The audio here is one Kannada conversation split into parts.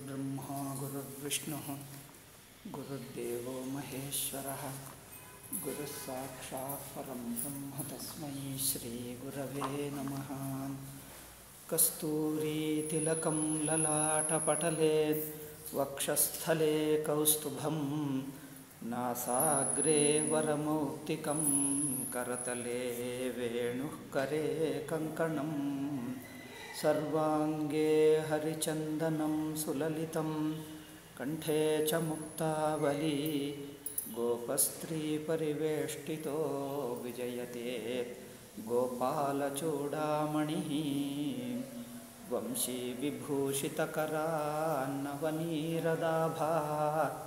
गुरुर्ब्रह्मा गुरुर्विष्णुः गुरुर्देवो महेश्वरः गुरुः साक्षात् परं ब्रह्म तस्मै श्रीगुरवे नमः कस्तूरीतिलकं ललाटपटले वक्षस्थले कौस्तुभं नासाग्रे वरमौक्तिकं करतले वेणुः करे कङ्कणम् सर्वाङ्गे हरिचन्दनं सुललितं कण्ठे च मुक्तावली गोपस्त्रीपरिवेष्टितो विजयते गोपालचूडामणिः वंशीविभूषितकरान्नवनीरदाभात्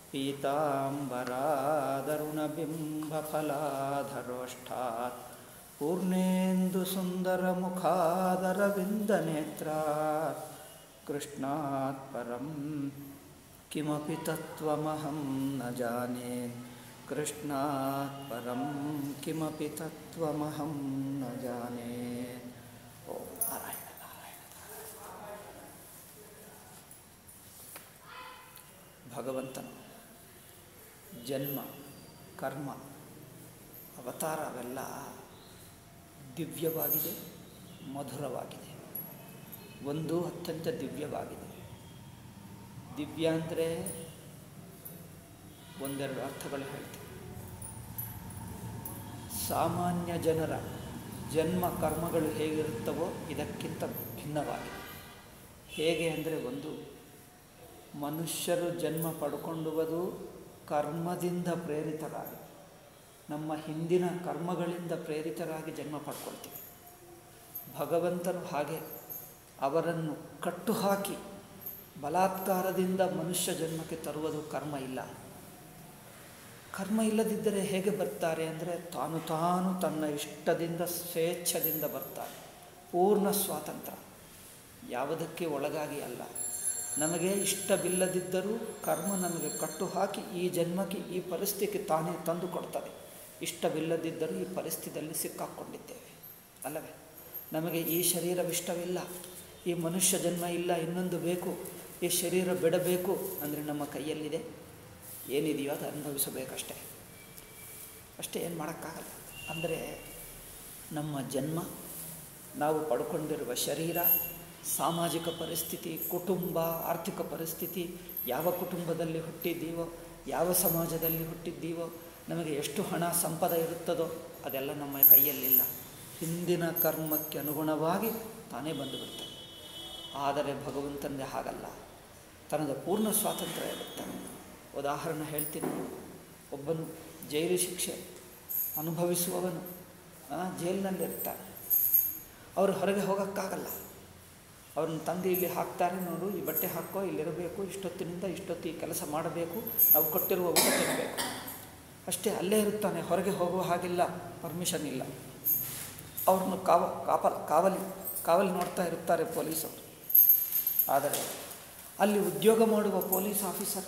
पीताम्बरादरुणबिम्बफलाधरोष्ठात् पूर्णेन्दुसुन्दरमुखादरविन्दनेत्रात् कृष्णात् परं किमपि तत्त्वमहं न जाने कृष्णात् परं किमपि तत्त्वमहं न जाने ಓ ನಾರಾಯಣ ನಾರಾಯಣ ಭಗವಂತನು ಜನ್ಮ ಕರ್ಮ ಅವತಾರ ಅವೆಲ್ಲ ದಿವ್ಯವಾಗಿದೆ ಮಧುರವಾಗಿದೆ ಒಂದು ಅತ್ಯಂತ ದಿವ್ಯವಾಗಿದೆ ದಿವ್ಯ ಅಂದರೆ ಒಂದೆರಡು ಅರ್ಥಗಳು ಹೇಳ್ತೀವಿ ಸಾಮಾನ್ಯ ಜನರ ಜನ್ಮ ಕರ್ಮಗಳು ಹೇಗಿರುತ್ತವೋ ಇದಕ್ಕಿಂತ ಭಿನ್ನವಾಗಿದೆ ಹೇಗೆ ಅಂದರೆ ಒಂದು ಮನುಷ್ಯರು ಜನ್ಮ ಪಡ್ಕೊಂಡುವುದು ಕರ್ಮದಿಂದ ಪ್ರೇರಿತರಾಗಿ ನಮ್ಮ ಹಿಂದಿನ ಕರ್ಮಗಳಿಂದ ಪ್ರೇರಿತರಾಗಿ ಜನ್ಮ ಪಡ್ಕೊಳ್ತೀವಿ ಭಗವಂತನು ಹಾಗೆ ಅವರನ್ನು ಕಟ್ಟುಹಾಕಿ ಬಲಾತ್ಕಾರದಿಂದ ಮನುಷ್ಯ ಜನ್ಮಕ್ಕೆ ತರುವುದು ಕರ್ಮ ಇಲ್ಲ ಕರ್ಮ ಇಲ್ಲದಿದ್ದರೆ ಹೇಗೆ ಬರ್ತಾರೆ ಅಂದರೆ ತಾನು ತಾನು ತನ್ನ ಇಷ್ಟದಿಂದ ಸ್ವೇಚ್ಛದಿಂದ ಬರ್ತಾರೆ ಪೂರ್ಣ ಸ್ವಾತಂತ್ರ್ಯ ಯಾವುದಕ್ಕೆ ಒಳಗಾಗಿ ಅಲ್ಲ ನಮಗೆ ಇಷ್ಟವಿಲ್ಲದಿದ್ದರೂ ಕರ್ಮ ನಮಗೆ ಕಟ್ಟು ಹಾಕಿ ಈ ಜನ್ಮಕ್ಕೆ ಈ ಪರಿಸ್ಥಿತಿ ತಾನೇ ತಂದು ಕೊಡ್ತದೆ ಇಷ್ಟವಿಲ್ಲದಿದ್ದರೂ ಈ ಪರಿಸ್ಥಿತಿಯಲ್ಲಿ ಸಿಕ್ಕಾಕ್ಕೊಂಡಿದ್ದೇವೆ ಅಲ್ಲವೇ ನಮಗೆ ಈ ಶರೀರವಿಷ್ಟವಿಲ್ಲ ಈ ಮನುಷ್ಯ ಜನ್ಮ ಇಲ್ಲ ಇನ್ನೊಂದು ಬೇಕು ಈ ಶರೀರ ಬಿಡಬೇಕು ಅಂದರೆ ನಮ್ಮ ಕೈಯಲ್ಲಿದೆ ಏನಿದೆಯೋ ಅದು ಅನುಭವಿಸಬೇಕಷ್ಟೇ ಅಷ್ಟೇ ಏನು ಮಾಡೋಕ್ಕಾಗಲ್ಲ ಅಂದರೆ ನಮ್ಮ ಜನ್ಮ ನಾವು ಪಡ್ಕೊಂಡಿರುವ ಶರೀರ ಸಾಮಾಜಿಕ ಪರಿಸ್ಥಿತಿ ಕುಟುಂಬ ಆರ್ಥಿಕ ಪರಿಸ್ಥಿತಿ ಯಾವ ಕುಟುಂಬದಲ್ಲಿ ಹುಟ್ಟಿದ್ದೀವೋ ಯಾವ ಸಮಾಜದಲ್ಲಿ ಹುಟ್ಟಿದ್ದೀವೋ ನಮಗೆ ಎಷ್ಟು ಹಣ ಸಂಪದ ಇರುತ್ತದೋ ಅದೆಲ್ಲ ನಮ್ಮ ಕೈಯಲ್ಲಿಲ್ಲ ಹಿಂದಿನ ಕರ್ಮಕ್ಕೆ ಅನುಗುಣವಾಗಿ ತಾನೇ ಬಂದುಬಿಡ್ತದೆ ಆದರೆ ಭಗವಂತನಿಗೆ ಹಾಗಲ್ಲ ತನದ ಪೂರ್ಣ ಸ್ವಾತಂತ್ರ್ಯ ಇರುತ್ತೆ ಉದಾಹರಣೆ ಹೇಳ್ತೀನಿ ಒಬ್ಬನು ಜೈಲು ಶಿಕ್ಷೆ ಅನುಭವಿಸುವವನು ಜೈಲಿನಲ್ಲಿರ್ತಾನೆ ಅವರು ಹೊರಗೆ ಹೋಗೋಕ್ಕಾಗಲ್ಲ ಅವ್ರನ್ನ ತಂದು ಇಲ್ಲಿ ಹಾಕ್ತಾರೆ ನೋಡು ಈ ಬಟ್ಟೆ ಹಾಕೋ ಇಲ್ಲಿರಬೇಕು ಇಷ್ಟೊತ್ತಿನಿಂದ ಇಷ್ಟೊತ್ತು ಈ ಕೆಲಸ ಮಾಡಬೇಕು ನಾವು ಕೊಟ್ಟಿರುವ ಊಟ ತಿನ್ನಬೇಕು ಅಷ್ಟೇ ಅಲ್ಲೇ ಇರುತ್ತಾನೆ ಹೊರಗೆ ಹೋಗುವ ಹಾಗಿಲ್ಲ ಪರ್ಮಿಷನ್ ಇಲ್ಲ ಅವ್ರನ್ನು ಕಾವ ಕಾಪ ಕಾವಲಿ ಕಾವಲಿ ನೋಡ್ತಾ ಇರುತ್ತಾರೆ ಪೊಲೀಸರು ಆದರೆ ಅಲ್ಲಿ ಉದ್ಯೋಗ ಮಾಡುವ ಪೊಲೀಸ್ ಆಫೀಸರ್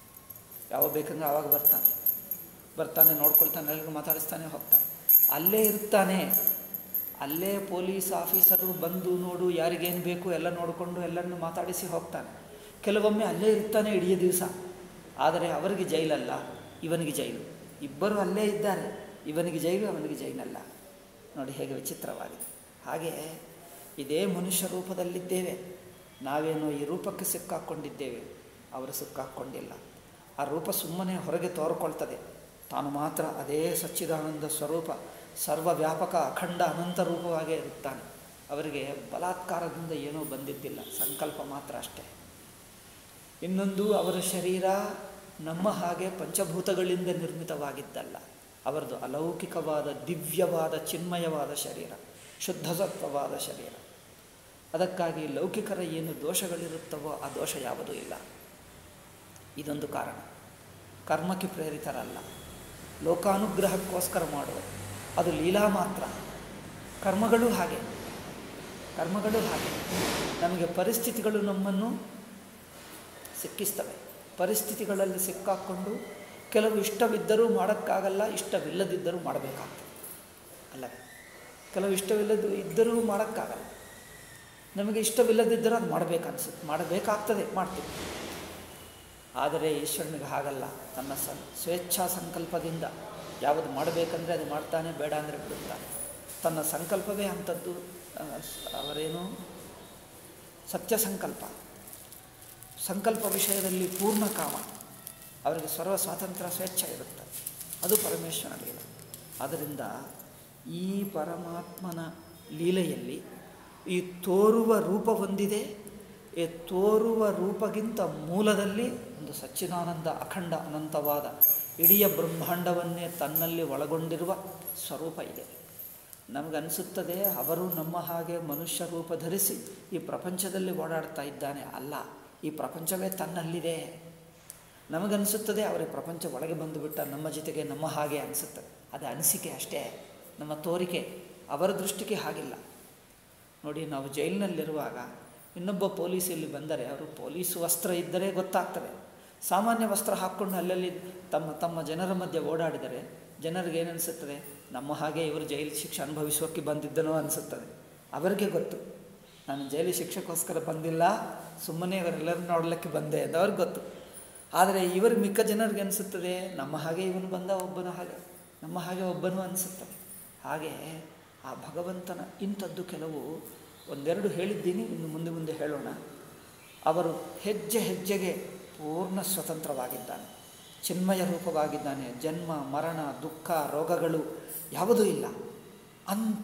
ಯಾವ ಬೇಕಂದ್ರೆ ಆವಾಗ ಬರ್ತಾನೆ ಬರ್ತಾನೆ ನೋಡ್ಕೊಳ್ತಾನೆ ಎಲ್ಲರಿಗೂ ಮಾತಾಡಿಸ್ತಾನೆ ಹೋಗ್ತಾನೆ ಅಲ್ಲೇ ಇರ್ತಾನೆ ಅಲ್ಲೇ ಪೊಲೀಸ್ ಆಫೀಸರು ಬಂದು ನೋಡು ಯಾರಿಗೇನು ಬೇಕು ಎಲ್ಲ ನೋಡಿಕೊಂಡು ಎಲ್ಲರನ್ನು ಮಾತಾಡಿಸಿ ಹೋಗ್ತಾನೆ ಕೆಲವೊಮ್ಮೆ ಅಲ್ಲೇ ಇರ್ತಾನೆ ಇಡೀ ದಿವಸ ಆದರೆ ಅವರಿಗೆ ಜೈಲಲ್ಲ ಇವನಿಗೆ ಜೈಲು ಇಬ್ಬರು ಅಲ್ಲೇ ಇದ್ದಾರೆ ಇವನಿಗೆ ಜೈಲು ಅವನಿಗೆ ಜೈಲಲ್ಲ ನೋಡಿ ಹೇಗೆ ವಿಚಿತ್ರವಾಗಿದೆ ಹಾಗೆ ಇದೇ ಮನುಷ್ಯ ರೂಪದಲ್ಲಿದ್ದೇವೆ ನಾವೇನೋ ಈ ರೂಪಕ್ಕೆ ಸಿಕ್ಕಾಕ್ಕೊಂಡಿದ್ದೇವೆ ಅವರು ಸಿಕ್ಕಾಕ್ಕೊಂಡಿಲ್ಲ ಆ ರೂಪ ಸುಮ್ಮನೆ ಹೊರಗೆ ತೋರ್ಕೊಳ್ತದೆ ತಾನು ಮಾತ್ರ ಅದೇ ಸಚ್ಚಿದಾನಂದ ಸ್ವರೂಪ ಸರ್ವವ್ಯಾಪಕ ಅಖಂಡ ಅನಂತ ರೂಪವಾಗೇ ಇರುತ್ತಾನೆ ಅವರಿಗೆ ಬಲಾತ್ಕಾರದಿಂದ ಏನೂ ಬಂದಿದ್ದಿಲ್ಲ ಸಂಕಲ್ಪ ಮಾತ್ರ ಅಷ್ಟೇ ಇನ್ನೊಂದು ಅವರ ಶರೀರ ನಮ್ಮ ಹಾಗೆ ಪಂಚಭೂತಗಳಿಂದ ನಿರ್ಮಿತವಾಗಿದ್ದಲ್ಲ ಅವರದು ಅಲೌಕಿಕವಾದ ದಿವ್ಯವಾದ ಚಿನ್ಮಯವಾದ ಶರೀರ ಶುದ್ಧಸತ್ವವಾದ ಶರೀರ ಅದಕ್ಕಾಗಿ ಲೌಕಿಕರ ಏನು ದೋಷಗಳಿರುತ್ತವೋ ಆ ದೋಷ ಯಾವುದೂ ಇಲ್ಲ ಇದೊಂದು ಕಾರಣ ಕರ್ಮಕ್ಕೆ ಪ್ರೇರಿತರಲ್ಲ ಲೋಕಾನುಗ್ರಹಕ್ಕೋಸ್ಕರ ಮಾಡುವುದು ಅದು ಲೀಲಾ ಮಾತ್ರ ಕರ್ಮಗಳು ಹಾಗೆ ಕರ್ಮಗಳು ಹಾಗೆ ನಮಗೆ ಪರಿಸ್ಥಿತಿಗಳು ನಮ್ಮನ್ನು ಸಿಕ್ಕಿಸ್ತವೆ ಪರಿಸ್ಥಿತಿಗಳಲ್ಲಿ ಸಿಕ್ಕಾಕ್ಕೊಂಡು ಕೆಲವು ಇಷ್ಟವಿದ್ದರೂ ಮಾಡೋಕ್ಕಾಗಲ್ಲ ಇಷ್ಟವಿಲ್ಲದಿದ್ದರೂ ಮಾಡಬೇಕಾಗ್ತದೆ ಅಲ್ಲವೇ ಕೆಲವು ಇಷ್ಟವಿಲ್ಲದ್ದು ಇದ್ದರೂ ಮಾಡೋಕ್ಕಾಗಲ್ಲ ನಮಗೆ ಇಷ್ಟವಿಲ್ಲದಿದ್ದರೆ ಅದು ಮಾಡಬೇಕು ಅನಿಸುತ್ತೆ ಮಾಡಬೇಕಾಗ್ತದೆ ಮಾಡ್ತೀವಿ ಆದರೆ ಈಶ್ವರನಿಗೆ ಹಾಗಲ್ಲ ತನ್ನ ಸ ಸ್ವೇಚ್ಛಾ ಸಂಕಲ್ಪದಿಂದ ಯಾವುದು ಮಾಡಬೇಕಂದ್ರೆ ಅದು ಮಾಡ್ತಾನೆ ಬೇಡ ಅಂದರೆ ಬಿಡುತ್ತಾನೆ ತನ್ನ ಸಂಕಲ್ಪವೇ ಅಂಥದ್ದು ಆ, ಸ್- ಅವರೇನು ಸತ್ಯ ಸಂಕಲ್ಪ ಸಂಕಲ್ಪ ವಿಷಯದಲ್ಲಿ ಪೂರ್ಣ ಕಾಮ ಅವರಿಗೆ ಸರ್ವ ಸ್ವಾತಂತ್ರ್ಯ ಸ್ವೇಚ್ಛೆ ಇರುತ್ತೆ ಅದು ಪರಮೇಶ್ವರನಿಗಿಲ್ಲ ಆದ್ದರಿಂದ ಈ ಪರಮಾತ್ಮನ ಲೀಲೆಯಲ್ಲಿ ಈ ತೋರುವ ರೂಪ ಹೊಂದಿದೆ ಈ ತೋರುವ ರೂಪಗಿಂತ ಮೂಲದಲ್ಲಿ ಒಂದು ಸಚ್ಚಿದಾನಂದ ಅಖಂಡ ಅನಂತವಾದ ಇಡೀ ಬ್ರಹ್ಮಾಂಡವನ್ನೇ ತನ್ನಲ್ಲಿ ಒಳಗೊಂಡಿರುವ ಸ್ವರೂಪ ಇದೆ ನಮಗನ್ನಿಸುತ್ತದೆ ಅವರು ನಮ್ಮ ಹಾಗೆ ಮನುಷ್ಯ ರೂಪ ಧರಿಸಿ ಈ ಪ್ರಪಂಚದಲ್ಲಿ ಓಡಾಡ್ತಾ ಇದ್ದಾನೆ ಅಲ್ಲ ಈ ಪ್ರಪಂಚವೇ ತನ್ನಲ್ಲಿದೆ ನಮಗನ್ನಿಸುತ್ತದೆ ಅವರಿಗೆ ಪ್ರಪಂಚ ಒಳಗೆ ಬಂದುಬಿಟ್ಟ ನಮ್ಮ ಜೊತೆಗೆ ನಮ್ಮ ಹಾಗೆ ಅನಿಸುತ್ತದೆ ಅದು ಅನಿಸಿಕೆ ಅಷ್ಟೇ ನಮ್ಮ ತೋರಿಕೆ ಅವರ ದೃಷ್ಟಿಗೆ ಹಾಗಿಲ್ಲ ನೋಡಿ ನಾವು ಜೈಲಿನಲ್ಲಿರುವಾಗ ಇನ್ನೊಬ್ಬ ಪೊಲೀಸ್ ಇಲ್ಲಿ ಬಂದರೆ ಅವರು ಪೊಲೀಸ್ ವಸ್ತ್ರ ಇದ್ದರೆ ಗೊತ್ತಾಗ್ತದೆ ಸಾಮಾನ್ಯ ವಸ್ತ್ರ ಹಾಕ್ಕೊಂಡು ಅಲ್ಲಲ್ಲಿ ತಮ್ಮ ತಮ್ಮ ಜನರ ಮಧ್ಯೆ ಓಡಾಡಿದರೆ ಜನರಿಗೆ ಏನನ್ನಿಸುತ್ತದೆ ನಮ್ಮ ಹಾಗೆ ಇವರು ಜೈಲು ಶಿಕ್ಷೆ ಅನುಭವಿಸೋಕ್ಕೆ ಬಂದಿದ್ದನೋ ಅನಿಸುತ್ತದೆ ಅವರಿಗೆ ಗೊತ್ತು ನಾನು ಜೈಲು ಶಿಕ್ಷೆಗೋಸ್ಕರ ಬಂದಿಲ್ಲ ಸುಮ್ಮನೆ ಇವರೆಲ್ಲರೂ ನೋಡಲಿಕ್ಕೆ ಬಂದೆ ಅಂತ ಅವ್ರಿಗೆ ಗೊತ್ತು ಆದರೆ ಇವರು ಮಿಕ್ಕ ಜನರಿಗೆ ಅನಿಸುತ್ತದೆ ನಮ್ಮ ಹಾಗೆ ಇವನು ಬಂದ ಒಬ್ಬನ ಹಾಗೆ ನಮ್ಮ ಹಾಗೆ ಒಬ್ಬನು ಅನಿಸುತ್ತದೆ ಹಾಗೆ ಆ ಭಗವಂತನ ಇಂಥದ್ದು ಕೆಲವು ಒಂದೆರಡು ಹೇಳಿದ್ದೀನಿ ಇನ್ನು ಮುಂದೆ ಮುಂದೆ ಹೇಳೋಣ ಅವರು ಹೆಜ್ಜೆ ಹೆಜ್ಜೆಗೆ ಪೂರ್ಣ ಸ್ವತಂತ್ರವಾಗಿದ್ದಾನೆ ಚಿನ್ಮಯ ರೂಪವಾಗಿದ್ದಾನೆ ಜನ್ಮ ಮರಣ ದುಃಖ ರೋಗಗಳು ಯಾವುದೂ ಇಲ್ಲ ಅಂಥ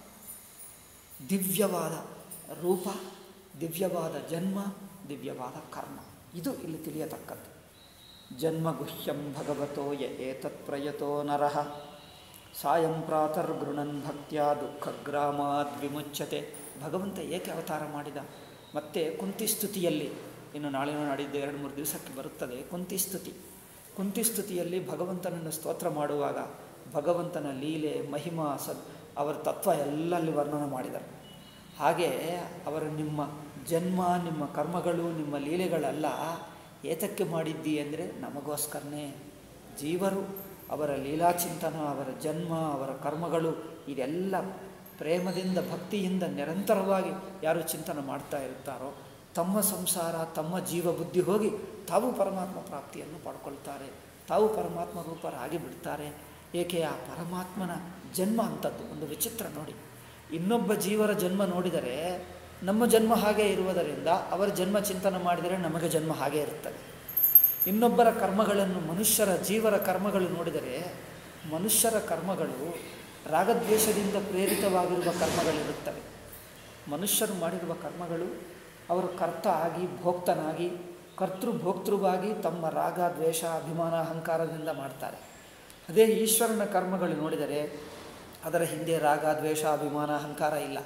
ದಿವ್ಯವಾದ ರೂಪ ದಿವ್ಯವಾದ ಜನ್ಮ ದಿವ್ಯವಾದ ಕರ್ಮ ಇದು ಇಲ್ಲಿ ತಿಳಿಯತಕ್ಕದ್ದು ಜನ್ಮಗುಹ್ಯಂ ಭಗವತೋ ಯ ಏತತ್ ಪ್ರಯತೋ ನರಃ ಸಾಯಂ ಪ್ರಾತರ್ಗೃಣನ್ ಭಕ್ತ್ಯ ದುಃಖಗ್ರಾಮಾದ್ ವಿಮುಚ್ಯತೆ ಭಗವಂತ ಏಕೆ ಅವತಾರ ಮಾಡಿದ ಮತ್ತೆ ಕುಂತಿಸ್ತುತಿಯಲ್ಲಿ ಇನ್ನು ನಾಳೆ ನಾಡಿದ್ದು ಎರಡು ಮೂರು ದಿವಸಕ್ಕೆ ಬರುತ್ತದೆ ಕುಂತಿಸ್ತುತಿ ಕುಂತಿಸ್ತುತಿಯಲ್ಲಿ ಭಗವಂತನನ್ನು ಸ್ತೋತ್ರ ಮಾಡುವಾಗ ಭಗವಂತನ ಲೀಲೆ ಮಹಿಮಾ ಸದ್ ಅವರ ತತ್ವ ಎಲ್ಲ ಅಲ್ಲಿ ವರ್ಣನೆ ಮಾಡಿದರು ಹಾಗೆ ಅವರು ನಿಮ್ಮ ಜನ್ಮ ನಿಮ್ಮ ಕರ್ಮಗಳು ನಿಮ್ಮ ಲೀಲೆಗಳೆಲ್ಲ ಏತಕ್ಕೆ ಮಾಡಿದ್ದಿ ಅಂದರೆ ನಮಗೋಸ್ಕರನೇ ಜೀವರು ಅವರ ಲೀಲಾಚಿಂತನ ಅವರ ಜನ್ಮ ಅವರ ಕರ್ಮಗಳು ಇದೆಲ್ಲ ಪ್ರೇಮದಿಂದ ಭಕ್ತಿಯಿಂದ ನಿರಂತರವಾಗಿ ಯಾರು ಚಿಂತನೆ ಮಾಡ್ತಾ ಇರ್ತಾರೋ ತಮ್ಮ ಸಂಸಾರ ತಮ್ಮ ಜೀವ ಬುದ್ಧಿ ಹೋಗಿ ತಾವು ಪರಮಾತ್ಮ ಪ್ರಾಪ್ತಿಯನ್ನು ಪಡ್ಕೊಳ್ತಾರೆ ತಾವು ಪರಮಾತ್ಮ ರೂಪರಾಗಿ ಬಿಡ್ತಾರೆ ಏಕೆ ಆ ಪರಮಾತ್ಮನ ಜನ್ಮ ಅಂಥದ್ದು ಒಂದು ವಿಚಿತ್ರ ನೋಡಿ ಇನ್ನೊಬ್ಬ ಜೀವರ ಜನ್ಮ ನೋಡಿದರೆ ನಮ್ಮ ಜನ್ಮ ಹಾಗೆ ಇರುವುದರಿಂದ ಅವರ ಜನ್ಮ ಚಿಂತನೆ ಮಾಡಿದರೆ ನಮಗೆ ಜನ್ಮ ಹಾಗೆ ಇರುತ್ತದೆ ಇನ್ನೊಬ್ಬರ ಕರ್ಮಗಳನ್ನು ಮನುಷ್ಯರ ಜೀವರ ಕರ್ಮಗಳು ನೋಡಿದರೆ ಮನುಷ್ಯರ ಕರ್ಮಗಳು ರಾಗದ್ವೇಷದಿಂದ ಪ್ರೇರಿತವಾಗಿರುವ ಕರ್ಮಗಳಿರುತ್ತವೆ ಮನುಷ್ಯರು ಮಾಡಿರುವ ಕರ್ಮಗಳು ಅವರು ಕರ್ತ ಆಗಿ ಭೋಕ್ತನಾಗಿ ಕರ್ತೃ ಭೋಕ್ತೃವಾಗಿ ತಮ್ಮ ರಾಗ ದ್ವೇಷ ಅಭಿಮಾನ ಅಹಂಕಾರದಿಂದ ಮಾಡ್ತಾರೆ ಅದೇ ಈಶ್ವರನ ಕರ್ಮಗಳು ನೋಡಿದರೆ ಅದರ ಹಿಂದೆ ರಾಗ ದ್ವೇಷ ಅಭಿಮಾನ ಅಹಂಕಾರ ಇಲ್ಲ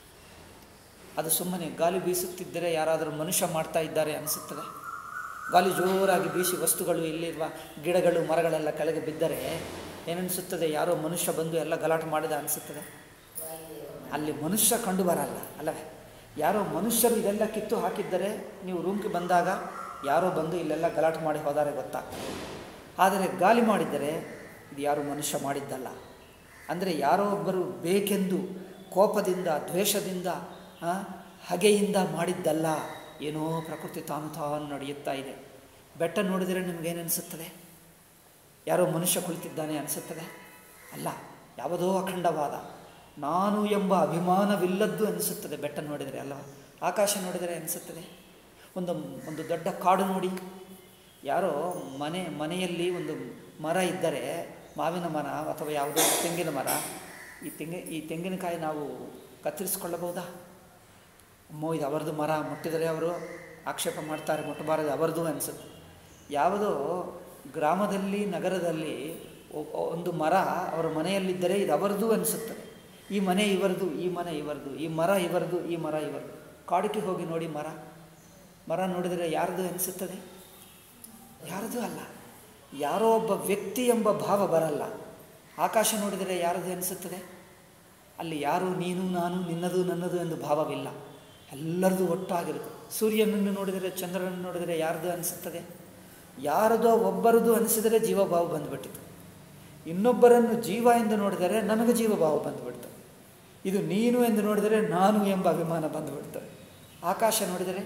ಅದು ಸುಮ್ಮನೆ ಗಾಳಿ ಬೀಸುತ್ತಿದ್ದರೆ ಯಾರಾದರೂ ಮನುಷ್ಯ ಮಾಡ್ತಾ ಇದ್ದಾರೆ ಅನಿಸುತ್ತದೆ ಗಾಳಿ ಜೋರಾಗಿ ಬೀಸಿ ವಸ್ತುಗಳು ಇಲ್ಲಿರುವ ಗಿಡಗಳು ಮರಗಳೆಲ್ಲ ಕೆಳಗೆ ಬಿದ್ದರೆ ಏನನಿಸುತ್ತದೆ ಯಾರೋ ಮನುಷ್ಯ ಬಂದು ಎಲ್ಲ ಗಲಾಟೆ ಮಾಡಿದ ಅನಿಸುತ್ತದೆ ಅಲ್ಲಿ ಮನುಷ್ಯ ಕಂಡು ಬರಲ್ಲ ಅಲ್ಲವೇ ಯಾರೋ ಮನುಷ್ಯರು ಇದೆಲ್ಲ ಕಿತ್ತು ಹಾಕಿದ್ದರೆ ನೀವು ರೂಮ್ಗೆ ಬಂದಾಗ ಯಾರೋ ಬಂದು ಇಲ್ಲೆಲ್ಲ ಗಲಾಟೆ ಮಾಡಿ ಹೋದರೆ ಗೊತ್ತಾಗ್ತದೆ ಆದರೆ ಗಾಲಿ ಮಾಡಿದ್ದರೆ ಇದು ಯಾರು ಮನುಷ್ಯ ಮಾಡಿದ್ದಲ್ಲ ಅಂದರೆ ಯಾರೋ ಒಬ್ಬರು ಬೇಕೆಂದು ಕೋಪದಿಂದ ದ್ವೇಷದಿಂದ ಆ, ಹಗೆಯಿಂದ ಮಾಡಿದ್ದಲ್ಲ ಏನೋ ಪ್ರಕೃತಿ ತಾನು ತಾನು ನಡೆಯುತ್ತಾ ಇದೆ ಬೆಟ್ಟ ನೋಡಿದರೆ ನಿಮಗೇನನಿಸುತ್ತದೆ ಯಾರೋ ಮನುಷ್ಯ ಕುಳಿತಿದ್ದಾನೆ ಅನಿಸುತ್ತದೆ ಅಲ್ಲ ಯಾವುದೋ ಅಖಂಡವಾದ ನಾನು ಎಂಬ ಅಭಿಮಾನವಿಲ್ಲದ್ದು ಅನಿಸುತ್ತದೆ ಬೆಟ್ಟ ನೋಡಿದರೆ ಅಲ್ಲ ಆಕಾಶ ನೋಡಿದರೆ ಅನಿಸುತ್ತದೆ ಒಂದು ಒಂದು ದೊಡ್ಡ ಕಾಡು ನೋಡಿ ಯಾರೋ ಮನೆ ಮನೆಯಲ್ಲಿ ಒಂದು ಮರ ಇದ್ದರೆ ಮಾವಿನ ಮರ ಅಥವಾ ಯಾವುದೋ ತೆಂಗಿನ ಮರ ಈ ತೆಂಗಿ ಈ ತೆಂಗಿನಕಾಯಿ ನಾವು ಕತ್ತರಿಸ್ಕೊಳ್ಳಬಹುದಾ ಅಮ್ಮೋ ಇದು ಅವರದು ಮರ ಮುಟ್ಟಿದರೆ ಅವರು ಆಕ್ಷೇಪ ಮಾಡ್ತಾರೆ ಮುಟ್ಟಬಾರದು ಅವರದು ಅನಿಸುತ್ತೆ ಯಾವುದೋ ಗ್ರಾಮದಲ್ಲಿ ನಗರದಲ್ಲಿ ಒ- ಒ- ಒಂದು ಮರ ಅವರ ಮನೆಯಲ್ಲಿದ್ದರೆ ಇದು ಅವರದು ಅನಿಸುತ್ತದೆ ಈ ಮನೆ ಇವರದು ಈ ಮನೆ ಇವರದು ಈ ಮರ ಇವರದು ಈ ಮರ ಇವರದು ಕಾಡಿಗೆ ಹೋಗಿ ನೋಡಿ ಮರ ಮರ ನೋಡಿದರೆ ಯಾರದು ಅನಿಸುತ್ತದೆ ಯಾರದು ಅಲ್ಲ ಯಾರೋ ಒಬ್ಬ ವ್ಯಕ್ತಿ ಎಂಬ ಭಾವ ಬರಲ್ಲ ಆಕಾಶ ನೋಡಿದರೆ ಯಾರದು ಅನಿಸುತ್ತದೆ ಅಲ್ಲಿ ಯಾರು ನೀನು ನಾನು ನಿನ್ನದು ನನ್ನದು ಎಂದು ಭಾವವಿಲ್ಲ ಎಲ್ಲರದು ಒಟ್ಟಾಗಿರುತ್ತೆ ಸೂರ್ಯನನ್ನು ನೋಡಿದರೆ ಚಂದ್ರನನ್ನು ನೋಡಿದರೆ ಯಾರದು ಅನಿಸುತ್ತದೆ ಯಾರದೋ ಒಬ್ಬರದು ಅನಿಸಿದರೆ ಜೀವಭಾವ ಬಂದುಬಿಟ್ಟಿತು ಇನ್ನೊಬ್ಬರನ್ನು ಜೀವ ಎಂದು ನೋಡಿದರೆ ನಮಗೆ ಜೀವಭಾವ ಬಂದುಬಿಡ್ತದೆ ಇದು ನೀನು ಎಂದು ನೋಡಿದರೆ ನಾನು ಎಂಬ ಅಭಿಮಾನ ಬಂದುಬಿಡ್ತದೆ ಆಕಾಶ ನೋಡಿದರೆ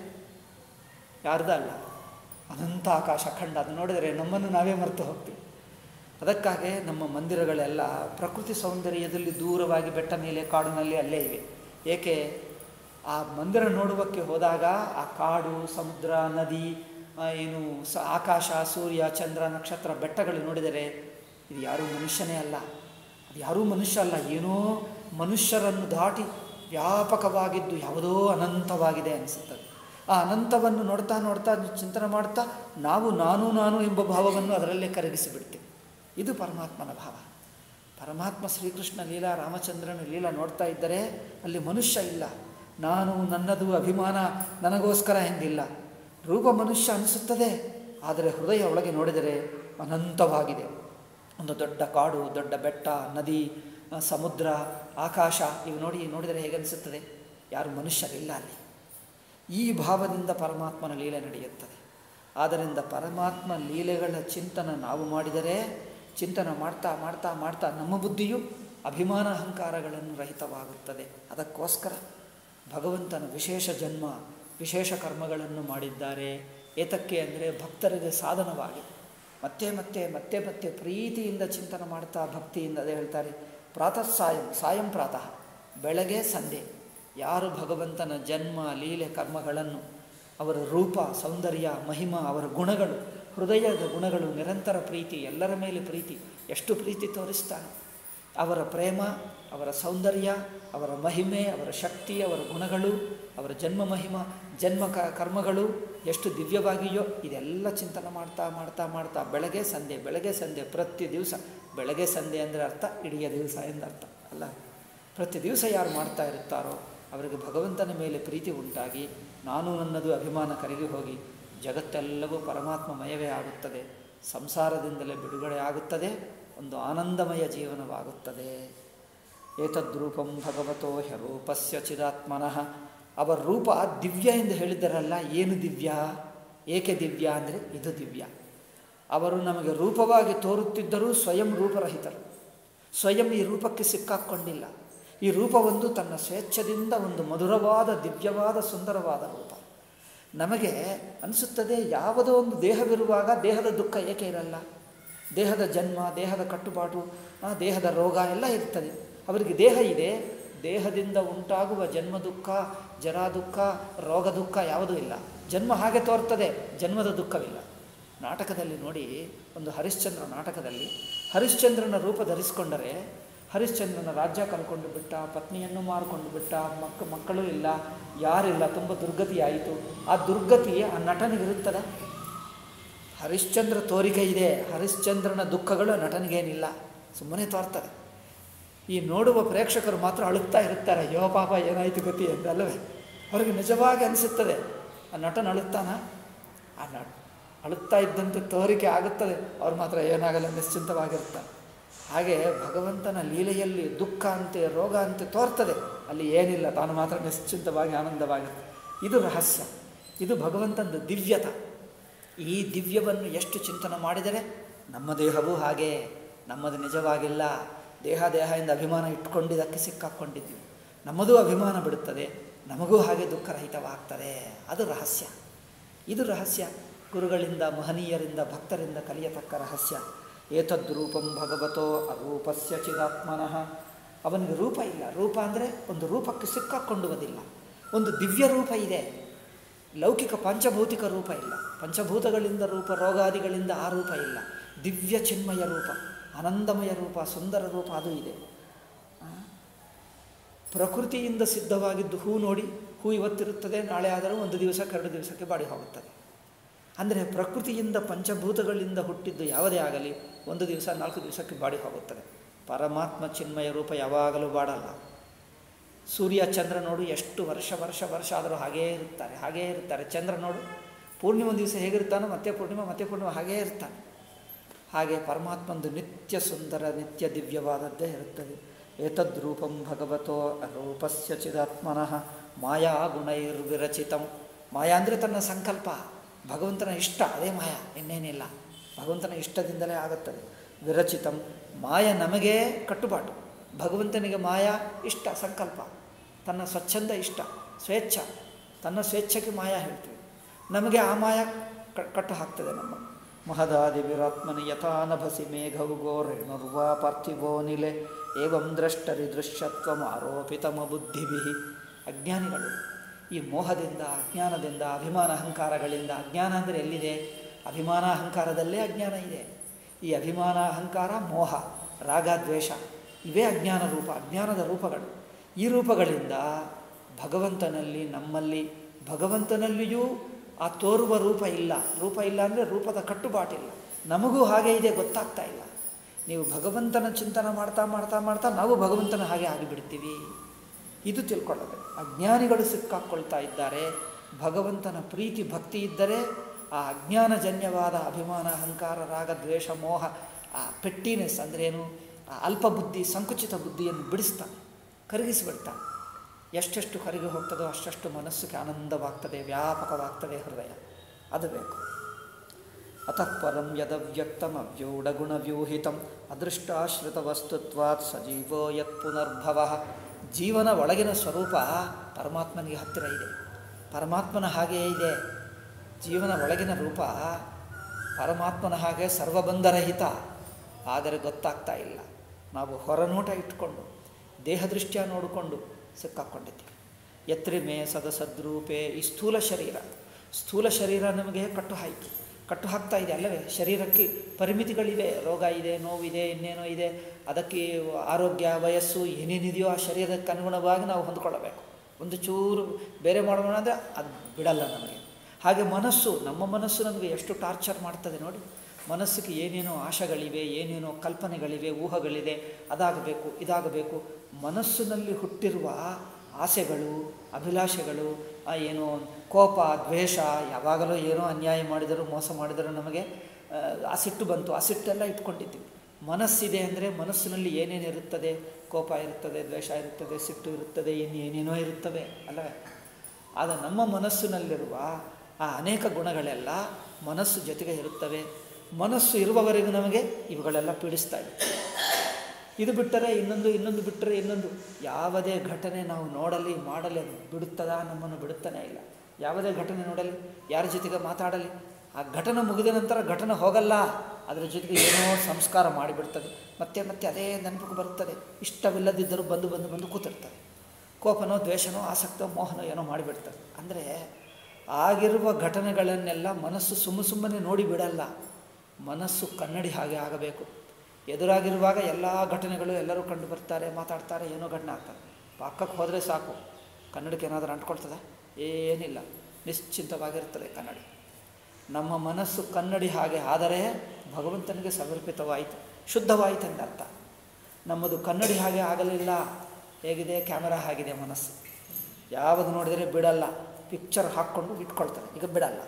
ಯಾರ್ದ ಅಲ್ಲ ಅನಂತ ಆಕಾಶ ಖಂಡ ಅದು ನೋಡಿದರೆ ನಮ್ಮನ್ನು ನಾವೇ ಮರೆತು ಹೋಗ್ತೀವಿ ಅದಕ್ಕಾಗಿ ನಮ್ಮ ಮಂದಿರಗಳೆಲ್ಲ ಪ್ರಕೃತಿ ಸೌಂದರ್ಯದಲ್ಲಿ ದೂರವಾಗಿ ಬೆಟ್ಟ ಮೇಲೆ ಕಾಡಿನಲ್ಲಿ ಅಲ್ಲೇ ಇವೆ ಏಕೆ ಆ ಮಂದಿರ ನೋಡುವಕ್ಕೆ ಹೋದಾಗ ಆ ಕಾಡು ಸಮುದ್ರ ನದಿ ಆ, ಏನು ಸ ಆಕಾಶ ಸೂರ್ಯ ಚಂದ್ರ ನಕ್ಷತ್ರ ಬೆಟ್ಟಗಳು ನೋಡಿದರೆ ಇದು ಯಾರೂ ಮನುಷ್ಯನೇ ಅಲ್ಲ ಅದು ಯಾರೂ ಮನುಷ್ಯ ಅಲ್ಲ ಏನೋ ಮನುಷ್ಯರನ್ನು ದಾಟಿ ವ್ಯಾಪಕವಾಗಿದ್ದು ಯಾವುದೋ ಅನಂತವಾಗಿದೆ ಅನಿಸುತ್ತದೆ ಆ ಅನಂತವನ್ನು ನೋಡ್ತಾ ನೋಡ್ತಾ ಚಿಂತನೆ ಮಾಡ್ತಾ ನಾವು ನಾನು ನಾನು ಎಂಬ ಭಾವವನ್ನು ಅದರಲ್ಲೇ ಕರಗಿಸಿಬಿಡ್ತೀವಿ ಇದು ಪರಮಾತ್ಮನ ಭಾವ ಪರಮಾತ್ಮ ಶ್ರೀಕೃಷ್ಣ ಲೀಲಾ ರಾಮಚಂದ್ರನ ಲೀಲಾ ನೋಡ್ತಾ ಇದ್ದರೆ ಅಲ್ಲಿ ಮನುಷ್ಯ ಇಲ್ಲ ನಾನು ನನ್ನದು ಅಭಿಮಾನ ನನಗೋಸ್ಕರ ಎಂದಿಲ್ಲ ರೂಪ ಮನುಷ್ಯ ಅನಿಸುತ್ತದೆ ಆದರೆ ಹೃದಯ ಒಳಗೆ ನೋಡಿದರೆ ಅನಂತವಾಗಿದೆ ಒಂದು ದೊಡ್ಡ ಕಾಡು ದೊಡ್ಡ ಬೆಟ್ಟ ನದಿ ಆ, ಸಮುದ್ರ ಆಕಾಶ ಇವು ನೋಡಿ ನೋಡಿದರೆ ಹೇಗನ್ನಿಸುತ್ತದೆ ಯಾರು ಮನುಷ್ಯರಿಲ್ಲ ಅಲ್ಲಿ ಈ ಭಾವದಿಂದ ಪರಮಾತ್ಮನ ಲೀಲೆ ನಡೆಯುತ್ತದೆ ಆದ್ದರಿಂದ ಪರಮಾತ್ಮ ಲೀಲೆಗಳ ಚಿಂತನ ನಾವು ಮಾಡಿದರೆ ಚಿಂತನೆ ಮಾಡ್ತಾ ಮಾಡ್ತಾ ಮಾಡ್ತಾ ನಮ್ಮ ಬುದ್ಧಿಯು ಅಭಿಮಾನ ಅಹಂಕಾರಗಳನ್ನು ರಹಿತವಾಗುತ್ತದೆ ಅದಕ್ಕೋಸ್ಕರ ಭಗವಂತನ ವಿಶೇಷ ಜನ್ಮ ವಿಶೇಷ ಕರ್ಮಗಳನ್ನು ಮಾಡಿದ್ದಾರೆ ಏತಕ್ಕೆ ಅಂದರೆ ಭಕ್ತರಿಗೆ ಸಾಧನವಾಗಿ ಮತ್ತೆ ಮತ್ತೆ ಮತ್ತೆ ಮತ್ತೆ ಪ್ರೀತಿಯಿಂದ ಚಿಂತನೆ ಮಾಡ್ತಾ ಭಕ್ತಿಯಿಂದ ಅದೇ ಹೇಳ್ತಾರೆ ಪ್ರಾತಃ ಸಾಯಂ ಸಾಯಂ ಪ್ರಾತಃ ಬೆಳಗ್ಗೆ ಸಂಧೆ ಯಾರು ಭಗವಂತನ ಜನ್ಮ ಲೀಲೆ ಕರ್ಮಗಳನ್ನು ಅವರ ರೂಪ ಸೌಂದರ್ಯ ಮಹಿಮ ಅವರ ಗುಣಗಳು ಹೃದಯದ ಗುಣಗಳು ನಿರಂತರ ಪ್ರೀತಿ ಎಲ್ಲರ ಮೇಲೆ ಪ್ರೀತಿ ಎಷ್ಟು ಪ್ರೀತಿ ತೋರಿಸ್ತಾನೆ ಅವರ ಪ್ರೇಮ ಅವರ ಸೌಂದರ್ಯ ಅವರ ಮಹಿಮೆ ಅವರ ಶಕ್ತಿ ಅವರ ಗುಣಗಳು ಅವರ ಜನ್ಮ ಮಹಿಮ ಜನ್ಮ ಕ ಕರ್ಮಗಳು ಎಷ್ಟು ದಿವ್ಯವಾಗಿಯೋ ಇದೆಲ್ಲ ಚಿಂತನೆ ಮಾಡ್ತಾ ಮಾಡ್ತಾ ಮಾಡ್ತಾ ಬೆಳಗ್ಗೆ ಸಂಧೆ ಬೆಳಗ್ಗೆ ಸಂಧೆ ಪ್ರತಿ ದಿವಸ ಬೆಳಗ್ಗೆ ಸಂಧೆ ಅಂದರೆ ಅರ್ಥ ಇಡೀ ದಿವಸ ಎಂದರ್ಥ ಅಲ್ಲ ಪ್ರತಿ ದಿವಸ ಯಾರು ಮಾಡ್ತಾ ಇರುತ್ತಾರೋ ಅವರಿಗೆ ಭಗವಂತನ ಮೇಲೆ ಪ್ರೀತಿ ಉಂಟಾಗಿ ನಾನು ನನ್ನದು ಅಭಿಮಾನ ಕರಗಿ ಹೋಗಿ ಜಗತ್ತೆಲ್ಲವೂ ಪರಮಾತ್ಮಮಯವೇ ಆಗುತ್ತದೆ ಸಂಸಾರದಿಂದಲೇ ಬಿಡುಗಡೆ ಆಗುತ್ತದೆ ಒಂದು ಆನಂದಮಯ ಜೀವನವಾಗುತ್ತದೆ ಏತದ್ರೂಪಂ ಭಗವತೋ ಹ್ಯರೂಪಸ್ಯ ಚಿದಾತ್ಮನಃ ಅವರ ರೂಪ ದಿವ್ಯ ಎಂದು ಹೇಳಿದ್ದಾರಲ್ಲ ಏನು ದಿವ್ಯ ಏಕೆ ದಿವ್ಯ ಅಂದರೆ ಇದು ದಿವ್ಯ ಅವರು ನಮಗೆ ರೂಪವಾಗಿ ತೋರುತ್ತಿದ್ದರೂ ಸ್ವಯಂ ರೂಪರಹಿತರು ಸ್ವಯಂ ಈ ರೂಪಕ್ಕೆ ಸಿಕ್ಕಾಕ್ಕೊಂಡಿಲ್ಲ ಈ ರೂಪವೊಂದು ತನ್ನ ಸ್ವೇಚ್ಛದಿಂದ ಒಂದು ಮಧುರವಾದ ದಿವ್ಯವಾದ ಸುಂದರವಾದ ರೂಪ ನಮಗೆ ಅನಿಸುತ್ತದೆ ಯಾವುದೋ ಒಂದು ದೇಹವಿರುವಾಗ ದೇಹದ ದುಃಖ ಏಕೆ ಇರಲ್ಲ ದೇಹದ ಜನ್ಮ ದೇಹದ ಕಟ್ಟುಪಾಟು ಆ, ದೇಹದ ರೋಗ ಎಲ್ಲ ಇರ್ತದೆ ಅವರಿಗೆ ದೇಹ ಇದೆ ದೇಹದಿಂದ ಉಂಟಾಗುವ ಜನ್ಮ ದುಃಖ ಜರಾ ದುಃಖ ರೋಗ ದುಃಖ ಯಾವುದೂ ಇಲ್ಲ ಜನ್ಮ ಹಾಗೆ ತೋರ್ತದೆ ಜನ್ಮದ ದುಃಖವಿಲ್ಲ ನಾಟಕದಲ್ಲಿ ನೋಡಿ ಒಂದು ಹರಿಶ್ಚಂದ್ರ ನಾಟಕದಲ್ಲಿ ಹರಿಶ್ಚಂದ್ರನ ರೂಪ ಧರಿಸಿಕೊಂಡರೆ ಹರಿಶ್ಚಂದ್ರನ ರಾಜ್ಯ ಕಳ್ಕೊಂಡು ಬಿಟ್ಟ ಪತ್ನಿಯನ್ನು ಮಾರಿಕೊಂಡು ಬಿಟ್ಟ ಮಕ್ಕ ಮಕ್ಕಳು ಇಲ್ಲ ಯಾರಿಲ್ಲ ತುಂಬ ದುರ್ಗತಿ ಆಯಿತು ಆ ದುರ್ಗತಿ ಆ ನಟನಿಗಿರುತ್ತದೆ ಹರಿಶ್ಚಂದ್ರ ತೋರಿಕೆ ಇದೆ ಹರಿಶ್ಚಂದ್ರನ ದುಃಖಗಳು ನಟನಿಗೇನಿಲ್ಲ ಸುಮ್ಮನೆ ತೋರ್ತದೆ ಈ ನೋಡುವ ಪ್ರೇಕ್ಷಕರು ಮಾತ್ರ ಅಳುತ್ತಾ ಇರುತ್ತಾರೆ ಯೋ ಪಾಪ ಏನಾಯಿತು ಗತಿ ಎಂದಲ್ಲವೇ ಅವ್ರಿಗೆ ನಿಜವಾಗಿ ಅನಿಸುತ್ತದೆ ಆ ನಟನ ಅಳುತ್ತಾನ ಆ ನಟ ಅಳುತ್ತಾ ಇದ್ದಂತೆ ತೋರಿಕೆ ಆಗುತ್ತದೆ ಅವ್ರು ಮಾತ್ರ ಏನಾಗಲ್ಲ ನಿಶ್ಚಿಂತವಾಗಿರ್ತಾರೆ ಹಾಗೆ ಭಗವಂತನ ಲೀಲೆಯಲ್ಲಿ ದುಃಖ ಅಂತೆ ರೋಗ ಅಂತೆ ತೋರ್ತದೆ ಅಲ್ಲಿ ಏನಿಲ್ಲ ತಾನು ಮಾತ್ರ ನಿಶ್ಚಿಂತವಾಗಿ ಆನಂದವಾಗಿರುತ್ತೆ ಇದು ರಹಸ್ಯ ಇದು ಭಗವಂತನ ದಿವ್ಯತ ಈ ದಿವ್ಯವನ್ನು ಎಷ್ಟು ಚಿಂತನೆ ಮಾಡಿದರೆ ನಮ್ಮ ದೇಹವೂ ಹಾಗೆ ನಮ್ಮದು ನಿಜವಾಗಿಲ್ಲ ದೇಹ ದೇಹದಿಂದ ಅಭಿಮಾನ ಇಟ್ಕೊಂಡಿದ್ದಕ್ಕೆ ಸಿಕ್ಕಾಕ್ಕೊಂಡಿದ್ದೀವಿ ನಮ್ಮದೂ ಅಭಿಮಾನ ಬಿಡುತ್ತದೆ ನಮಗೂ ಹಾಗೆ ದುಃಖರಹಿತವಾಗ್ತದೆ ಅದು ರಹಸ್ಯ ಇದು ರಹಸ್ಯ ಗುರುಗಳಿಂದ ಮಹನೀಯರಿಂದ ಭಕ್ತರಿಂದ ಕಲಿಯತಕ್ಕ ರಹಸ್ಯ ಏತದ್ರೂಪಂ ಭಗವತೋ ಅರೂಪಸ್ಯ ಚಿದಾತ್ಮನಃ ಅವನಿಗೆ ರೂಪ ಇಲ್ಲ ರೂಪ ಅಂದರೆ ಒಂದು ರೂಪಕ್ಕೆ ಸಿಕ್ಕಾಕ್ಕೊಂಡುವುದಿಲ್ಲ ಒಂದು ದಿವ್ಯ ರೂಪ ಇದೆ ಲೌಕಿಕ ಪಂಚಭೌತಿಕ ರೂಪ ಇಲ್ಲ ಪಂಚಭೂತಗಳಿಂದ ರೂಪ ರೋಗಾದಿಗಳಿಂದ ಆ ರೂಪ ಇಲ್ಲ ದಿವ್ಯ ಚಿನ್ಮಯ ರೂಪ ಆನಂದಮಯ ರೂಪ ಸುಂದರ ರೂಪ ಅದು ಇದೆ ಆ? ಪ್ರಕೃತಿಯಿಂದ ಸಿದ್ಧವಾಗಿದ್ದು ಹೂ ನೋಡಿ ಹೂ ಇವತ್ತಿರುತ್ತದೆ ನಾಳೆ ಆದರೂ ಒಂದು ದಿವಸಕ್ಕೆ ಎರಡು ದಿವಸಕ್ಕೆ ಬಾಡಿ ಹೋಗುತ್ತದೆ ಅಂದರೆ ಪ್ರಕೃತಿಯಿಂದ ಪಂಚಭೂತಗಳಿಂದ ಹುಟ್ಟಿದ್ದು ಯಾವುದೇ ಆಗಲಿ ಒಂದು ದಿವಸ ನಾಲ್ಕು ದಿವಸಕ್ಕೆ ಬಾಡಿ ಹೋಗುತ್ತದೆ ಪರಮಾತ್ಮ ಚಿನ್ಮಯ ರೂಪ ಯಾವಾಗಲೂ ಬಾಡಲ್ಲ ಸೂರ್ಯ ಚಂದ್ರ ನೋಡು ಎಷ್ಟು ವರ್ಷ ವರ್ಷ ವರ್ಷ ಆದರೂ ಹಾಗೇ ಇರುತ್ತಾರೆ ಹಾಗೇ ಇರ್ತಾರೆ ಚಂದ್ರ ನೋಡು ಪೂರ್ಣಿಮೆ ಒಂದು ದಿವಸ ಹೇಗಿರ್ತಾನೋ ಮತ್ತೆ ಪೂರ್ಣಿಮೆ ಮತ್ತೆ ಪೂರ್ಣಿಮೆ ಹಾಗೇ ಇರ್ತಾನೆ ಹಾಗೆ ಪರಮಾತ್ಮಂದು ನಿತ್ಯ ಸುಂದರ ನಿತ್ಯ ದಿವ್ಯವಾದದ್ದೇ ಇರುತ್ತದೆ ಏತದ್ರೂಪಂ ಭಗವತೋ ರೂಪಸ್ಯ ಚಿದಾತ್ಮನಃ ಮಾಯಾ ಗುಣೈರ್ವಿರಚಿತಂ ಮಾಯಾ ಅಂದರೆ ತನ್ನ ಸಂಕಲ್ಪ ಭಗವಂತನ ಇಷ್ಟ ಅದೇ ಮಾಯಾ ಇನ್ನೇನಿಲ್ಲ ಭಗವಂತನ ಇಷ್ಟದಿಂದಲೇ ಆಗುತ್ತದೆ ವಿರಚಿತಂ ಮಾಯ ನಮಗೆ ಕಟ್ಟುಪಾಟು ಭಗವಂತನಿಗೆ ಮಾಯಾ ಇಷ್ಟ ಸಂಕಲ್ಪ ತನ್ನ ಸ್ವಚ್ಛಂದ ಇಷ್ಟ ಸ್ವೇಚ್ಛ ತನ್ನ ಸ್ವೇಚ್ಛಕ್ಕೆ ಮಾಯಾ ಹೇಳ್ತೀವಿ ನಮಗೆ ಆ ಮಾಯಾ ಕ- ಕಟ್ಟು ಹಾಕ್ತದೆ ನಮ್ಮ ಮಹದಾದಿವಿರಾತ್ಮನ ಯಥಾ ನಭಸಿ ಮೇಘವು ಗೋರೇಣುರ್ವಾ ಪಾರ್ಥಿವೋ ನಿಲೆ ಏವಂ ದ್ರಷ್ಟರಿ ದೃಶ್ಯತ್ವಂ ಆರೋಪಿತಮ ಬುದ್ಧಿಭಿ ಅಜ್ಞಾನಿಗಳು ಈ ಮೋಹದಿಂದ ಅಜ್ಞಾನದಿಂದ ಅಭಿಮಾನ ಅಹಂಕಾರಗಳಿಂದ ಅಜ್ಞಾನ ಅಂದರೆ ಎಲ್ಲಿದೆ ಅಭಿಮಾನ ಅಹಂಕಾರದಲ್ಲೇ ಅಜ್ಞಾನ ಇದೆ ಈ ಅಭಿಮಾನ ಅಹಂಕಾರ ಮೋಹ ರಾಗ ದ್ವೇಷ ಇವೇ ಅಜ್ಞಾನ ರೂಪ ಅಜ್ಞಾನದ ರೂಪಗಳು ಈ ರೂಪಗಳಿಂದ ಭಗವಂತನಲ್ಲಿ ನಮ್ಮಲ್ಲಿ ಭಗವಂತನಲ್ಲಿಯೂ ಆ ತೋರುವ ರೂಪ ಇಲ್ಲ ರೂಪ ಇಲ್ಲ ಅಂದರೆ ರೂಪದ ಕಟ್ಟುಪಾಟಿಲ್ಲ ನಮಗೂ ಹಾಗೆ ಇದೆ ಗೊತ್ತಾಗ್ತಾ ಇಲ್ಲ ನೀವು ಭಗವಂತನ ಚಿಂತನೆ ಮಾಡ್ತಾ ಮಾಡ್ತಾ ಮಾಡ್ತಾ ನಾವು ಭಗವಂತನ ಹಾಗೆ ಆಗಿಬಿಡ್ತೀವಿ ಇದು ತಿಳ್ಕೊಳ್ಳಬೇಕು ಅಜ್ಞಾನಿಗಳು ಸಿಕ್ಕಾಕ್ಕೊಳ್ತಾ ಇದ್ದಾರೆ ಭಗವಂತನ ಪ್ರೀತಿ ಭಕ್ತಿ ಇದ್ದರೆ ಆ ಅಜ್ಞಾನಜನ್ಯವಾದ ಅಭಿಮಾನ ಅಹಂಕಾರ ರಾಗ ದ್ವೇಷ ಮೋಹ ಆ ಪೆಟ್ಟಿನೆಸ್ ಅಂದ್ರೇನು ಆ ಅಲ್ಪ ಬುದ್ಧಿ ಸಂಕುಚಿತ ಬುದ್ಧಿಯನ್ನು ಬಿಡಿಸ್ತಾನೆ ಕರಗಿಸಿಬಿಡ್ತಾನೆ ಎಷ್ಟೆಷ್ಟು ಕರಗಿ ಹೋಗ್ತದೋ ಅಷ್ಟಷ್ಟು ಮನಸ್ಸಿಗೆ ಆನಂದವಾಗ್ತದೆ ವ್ಯಾಪಕವಾಗ್ತದೆ ಹೃದಯ ಅದು ಬೇಕು ಅತಃ ಪರಂ ಯದವ್ಯಕ್ತಮವ್ಯೂಢಗುಣವ್ಯೂಹಿತಂ ಅದೃಷ್ಟಾಶ್ರಿತವಸ್ತುತ್ವಾತ್ ಸಜೀವೋ ಯತ್ ಪುನರ್ಭವ ಜೀವನ ಒಳಗಿನ ಸ್ವರೂಪ ಪರಮಾತ್ಮನಿಗೆ ಹತ್ತಿರ ಇದೆ ಪರಮಾತ್ಮನ ಹಾಗೆಯೇ ಇದೆ ಜೀವನ ಒಳಗಿನ ರೂಪ ಪರಮಾತ್ಮನ ಹಾಗೆ ಸರ್ವಬಂಧರಹಿತ ಆದರೆ ಗೊತ್ತಾಗ್ತಾ ಇಲ್ಲ ನಾವು ಹೊರನೋಟ ಇಟ್ಕೊಂಡು ದೇಹದೃಷ್ಟ್ಯ ನೋಡಿಕೊಂಡು ಸಿಕ್ಕಾಕ್ಕೊಂಡಿದ್ದೀವಿ ಯತ್ರಿ ಮೇ ಸದಸದ್ರೂಪೇ ಈ ಸ್ಥೂಲ ಶರೀರ ಸ್ಥೂಲ ಶರೀರ ನಮಗೆ ಕಟ್ಟು ಹಾಕಿ ಕಟ್ಟು ಹಾಕ್ತಾ ಇದೆ ಅಲ್ಲವೇ ಶರೀರಕ್ಕೆ ಪರಿಮಿತಿಗಳಿವೆ ರೋಗ ಇದೆ ನೋವಿದೆ ಇನ್ನೇನೋ ಇದೆ ಅದಕ್ಕೆ ಆರೋಗ್ಯ ವಯಸ್ಸು ಏನೇನಿದೆಯೋ ಆ ಶರೀರಕ್ಕೆ ಅನುಗುಣವಾಗಿ ನಾವು ಹೊಂದ್ಕೊಳ್ಳಬೇಕು ಒಂದು ಚೂರು ಬೇರೆ ಮಾಡೋಣ ಅಂದರೆ ಅದು ಬಿಡಲ್ಲ ನಮಗೆ ಹಾಗೆ ಮನಸ್ಸು ನಮ್ಮ ಮನಸ್ಸು ನಮಗೆ ಎಷ್ಟು ಟಾರ್ಚರ್ ಮಾಡ್ತದೆ ನೋಡಿ ಮನಸ್ಸಿಗೆ ಏನೇನೋ ಆಶೆಗಳಿವೆ ಏನೇನೋ ಕಲ್ಪನೆಗಳಿವೆ ಊಹಗಳಿದೆ ಅದಾಗಬೇಕು ಇದಾಗಬೇಕು ಮನಸ್ಸಿನಲ್ಲಿ ಹುಟ್ಟಿರುವ ಆಸೆಗಳು ಅಭಿಲಾಷೆಗಳು ಆ ಏನೋ ಕೋಪ ದ್ವೇಷ ಯಾವಾಗಲೂ ಏನೋ ಅನ್ಯಾಯ ಮಾಡಿದರೂ ಮೋಸ ಮಾಡಿದರೂ ನಮಗೆ ಆ, ಆ ಸಿಟ್ಟು ಬಂತು ಆ ಸಿಟ್ಟೆಲ್ಲ ಇಟ್ಕೊಂಡಿದ್ದೀವಿ ಮನಸ್ಸಿದೆ ಅಂದರೆ ಮನಸ್ಸಿನಲ್ಲಿ ಏನೇನಿರುತ್ತದೆ ಕೋಪ ಇರುತ್ತದೆ ದ್ವೇಷ ಇರುತ್ತದೆ ಸಿಟ್ಟು ಇರುತ್ತದೆ ಇನ್ನು ಏನೇನೋ ಇರುತ್ತವೆ ಅಲ್ಲವೇ ಆಗ ನಮ್ಮ ಮನಸ್ಸಿನಲ್ಲಿರುವ ಆ ಅನೇಕ ಗುಣಗಳೆಲ್ಲ ಮನಸ್ಸು ಜೊತೆಗೆ ಇರುತ್ತವೆ ಮನಸ್ಸು ಇರುವವರೆಗೂ ನಮಗೆ ಇವುಗಳೆಲ್ಲ ಪೀಡಿಸ್ತಾ ಇದೆ ಇದು ಬಿಟ್ಟರೆ ಇನ್ನೊಂದು ಇನ್ನೊಂದು ಬಿಟ್ಟರೆ ಇನ್ನೊಂದು ಯಾವುದೇ ಘಟನೆ ನಾವು ನೋಡಲಿ ಮಾಡಲಿ ಅದು ಬಿಡುತ್ತದಾ ನಮ್ಮನ್ನು ಬಿಡುತ್ತಾನೆ ಇಲ್ಲ ಯಾವುದೇ ಘಟನೆ ನೋಡಲಿ ಯಾರ ಜೊತೆಗೆ ಮಾತಾಡಲಿ ಆ ಘಟನೆ ಮುಗಿದ ನಂತರ ಘಟನೆ ಹೋಗಲ್ಲ ಅದರ ಜೊತೆಗೆ ಏನೋ ಸಂಸ್ಕಾರ ಮಾಡಿಬಿಡ್ತದೆ ಮತ್ತೆ ಮತ್ತೆ ಅದೇ ನೆನಪಿಗೆ ಬರುತ್ತದೆ ಇಷ್ಟವಿಲ್ಲದಿದ್ದರೂ ಬಂದು ಬಂದು ಬಂದು ಕೂತಿರ್ತದೆ ಕೋಪನೋ ದ್ವೇಷನೋ ಆಸಕ್ತೋ ಮೋಹನೋ ಏನೋ ಮಾಡಿಬಿಡ್ತದೆ ಅಂದರೆ ಆಗಿರುವ ಘಟನೆಗಳನ್ನೆಲ್ಲ ಮನಸ್ಸು ಸುಮ್ಮ ಸುಮ್ಮನೆ ನೋಡಿ ಬಿಡಲ್ಲ ಮನಸ್ಸು ಕನ್ನಡಿ ಹಾಗೆ ಆಗಬೇಕು ಎದುರಾಗಿರುವಾಗ ಎಲ್ಲ ಘಟನೆಗಳು ಎಲ್ಲರೂ ಕಂಡು ಬರ್ತಾರೆ ಮಾತಾಡ್ತಾರೆ ಏನೋ ಘಟನೆ ಆಗ್ತದೆ ಪಕ್ಕಕ್ಕೆ ಹೋದರೆ ಸಾಕು ಕನ್ನಡಕ್ಕೆ ಏನಾದರೂ ಅಂಟ್ಕೊಳ್ತದೆ ಏನಿಲ್ಲ ನಿಶ್ಚಿಂತವಾಗಿರ್ತದೆ ಕನ್ನಡಿ ನಮ್ಮ ಮನಸ್ಸು ಕನ್ನಡಿ ಹಾಗೆ ಆದರೆ ಭಗವಂತನಿಗೆ ಸಮರ್ಪಿತವಾಯಿತು ಶುದ್ಧವಾಯಿತು ಎಂದರ್ಥ ನಮ್ಮದು ಕನ್ನಡಿ ಹಾಗೆ ಆಗಲಿಲ್ಲ ಹೇಗಿದೆ ಕ್ಯಾಮೆರಾ ಆಗಿದೆ ಮನಸ್ಸು ಯಾವುದು ನೋಡಿದರೆ ಬಿಡಲ್ಲ ಪಿಕ್ಚರ್ ಹಾಕ್ಕೊಂಡು ಇಟ್ಕೊಳ್ತಾರೆ ಈಗ ಬಿಡಲ್ಲ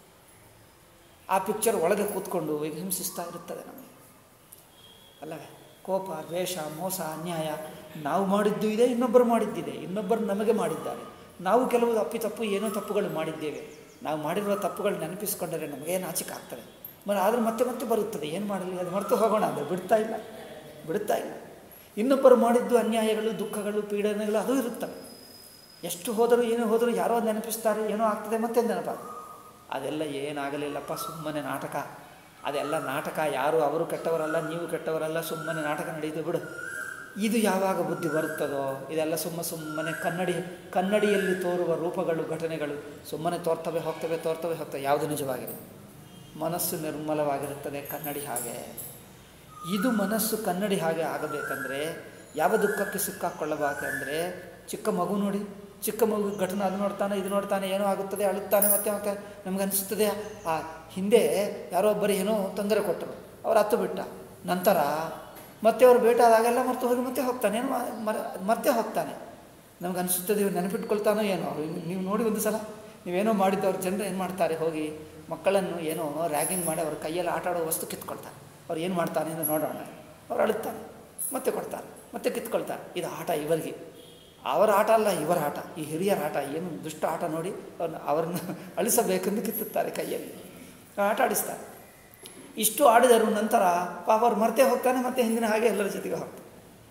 ಆ ಪಿಕ್ಚರ್ ಒಳಗೆ ಕೂತ್ಕೊಂಡು ಈಗ ಹಿಂಸಿಸ್ತಾ ಇರುತ್ತದೆ ನಮಗೆ ಅಲ್ಲವೇ ಕೋಪ ದ್ವೇಷ ಮೋಸ ಅನ್ಯಾಯ ನಾವು ಮಾಡಿದ್ದು ಇದೆ ಇನ್ನೊಬ್ಬರು ಮಾಡಿದ್ದಿದೆ ಇನ್ನೊಬ್ಬರು ನಮಗೆ ಮಾಡಿದ್ದಾರೆ ನಾವು ಕೆಲವು ಅಪ್ಪಿತಪ್ಪು ಏನೋ ತಪ್ಪುಗಳು ಮಾಡಿದ್ದೇವೆ ನಾವು ಮಾಡಿರುವ ತಪ್ಪುಗಳು ನೆನಪಿಸ್ಕೊಂಡರೆ ನಮಗೆ ನಾಚಿಕೆ ಆಗ್ತದೆ మరి ಆದರೂ ಮತ್ತೆ ಮತ್ತೆ ಬರುತ್ತದೆ ಏನು ಮಾಡಲಿ ಅದು ಮರೆತು ಹೋಗೋಣ ಅಂದರೆ ಬಿಡ್ತಾ ಇಲ್ಲ ಬಿಡುತ್ತಾ ಇಲ್ಲ ಇನ್ನೊಬ್ಬರು ಮಾಡಿದ್ದು ಅನ್ಯಾಯಗಳು ದುಃಖಗಳು ಪೀಡನೆಗಳು ಅದು ಇರುತ್ತವೆ ಎಷ್ಟು ಹೋದರೂ ಏನೋ ಹೋದರೂ ಯಾರೋ ನೆನಪಿಸ್ತಾರೆ ಏನೋ ಆಗ್ತದೆ ಮತ್ತೆ ನೆನಪಾಗ್ತದೆ ಅದೆಲ್ಲ ಏನಾಗಲಿಲ್ಲಪ್ಪ ಸುಮ್ಮನೆ ನಾಟಕ ಅದೆಲ್ಲ ನಾಟಕ ಯಾರು ಅವರು ಕೆಟ್ಟವರಲ್ಲ ನೀವು ಕೆಟ್ಟವರಲ್ಲ ಸುಮ್ಮನೆ ನಾಟಕ ನಡೆಯುತ್ತೆ ಬಿಡು ಇದು ಯಾವಾಗ ಬುದ್ಧಿ ಬರುತ್ತದೋ ಇದೆಲ್ಲ ಸುಮ್ಮ ಸುಮ್ಮನೆ ಕನ್ನಡಿ ಕನ್ನಡಿಯಲ್ಲಿ ತೋರುವ ರೂಪಗಳು ಘಟನೆಗಳು ಸುಮ್ಮನೆ ತೋರ್ತವೆ ಹೋಗ್ತವೆ ತೋರ್ತವೆ ಹೋಗ್ತವೆ ಯಾವುದು ನಿಜವಾಗಿದೆ ಮನಸ್ಸು ನಿರ್ಮಲವಾಗಿರುತ್ತದೆ ಕನ್ನಡಿ ಹಾಗೆ ಇದು ಮನಸ್ಸು ಕನ್ನಡಿ ಹಾಗೆ ಆಗಬೇಕಂದ್ರೆ ಯಾವ ದುಃಖಕ್ಕೆ ಸಿಕ್ಕಾಕೊಳ್ಳಬೇಕಂದ್ರೆ ಚಿಕ್ಕ ಮಗು ನೋಡಿ ಚಿಕ್ಕ ಮಗು ಘಟನೆ ಅದು ನೋಡ್ತಾನೆ ಇದು ನೋಡ್ತಾನೆ ಏನೋ ಆಗುತ್ತದೆ ಅಳುತ್ತಾನೆ ಮತ್ತೆ ಮತ್ತೆ ನಮ್ಗೆ ಅನಿಸ್ತದೆ ಆ ಹಿಂದೆ ಯಾರೋ ಒಬ್ಬರು ಏನೋ ತೊಂದರೆ ಕೊಟ್ಟರು ಅವ್ರು ಹತ್ತು ಬಿಟ್ಟ ನಂತರ ಮತ್ತೆ ಅವರು ಬೇಟಾದಾಗೆಲ್ಲ ಮರ್ತು ಹೋಗಿ ಮತ್ತೆ ಹೋಗ್ತಾನೆ ಏನೋ ಮರ ಮತ್ತೆ ಹೋಗ್ತಾನೆ ನಮ್ಗೆ ಅನಿಸುತ್ತದೆ ಇವ್ರು ನೆನಪಿಟ್ಕೊಳ್ತಾನೋ ಏನೋ ಅವ್ರು ನೀವು ನೋಡಿ ಒಂದು ಸಲ ನೀವೇನೋ ಮಾಡಿದ್ದವ್ರು ಜನರು ಏನು ಮಾಡ್ತಾರೆ ಹೋಗಿ ಮಕ್ಕಳನ್ನು ಏನೋ ರ್ಯಾಗಿಂಗ್ ಮಾಡಿ ಅವ್ರ ಕೈಯಲ್ಲಿ ಆಟ ಆಡೋ ವಸ್ತು ಕಿತ್ಕೊಳ್ತಾರೆ ಅವ್ರು ಏನು ಮಾಡ್ತಾನೆ ಅಂತ ನೋಡೋಣ ಅವ್ರು ಅಳುತ್ತಾರೆ ಮತ್ತೆ ಕೊಡ್ತಾರೆ ಮತ್ತೆ ಕಿತ್ಕೊಳ್ತಾರೆ ಇದು ಆಟ ಇವರಿಗೆ ಅವರ ಆಟ ಅಲ್ಲ ಇವರ ಆಟ ಈ ಹಿರಿಯರ ಆಟ ಏನು ದುಷ್ಟ ಆಟ ನೋಡಿ ಅವ್ರನ್ನ ಅವ್ರನ್ನ ಅಳಿಸಬೇಕೆಂದು ಕಿತ್ತುತ್ತಾರೆ ಕೈಯಲ್ಲಿ ಆಟ ಆಡಿಸ್ತಾರೆ ಇಷ್ಟು ಆಡಿದರು ನಂತರ ಪಾಪ ಅವ್ರು ಮರ್ತೆ ಹೋಗ್ತಾನೆ ಮತ್ತೆ ಹಿಂದಿನ ಹಾಗೆ ಎಲ್ಲರ ಜೊತೆಗೆ ಹೋಗ್ತಾರೆ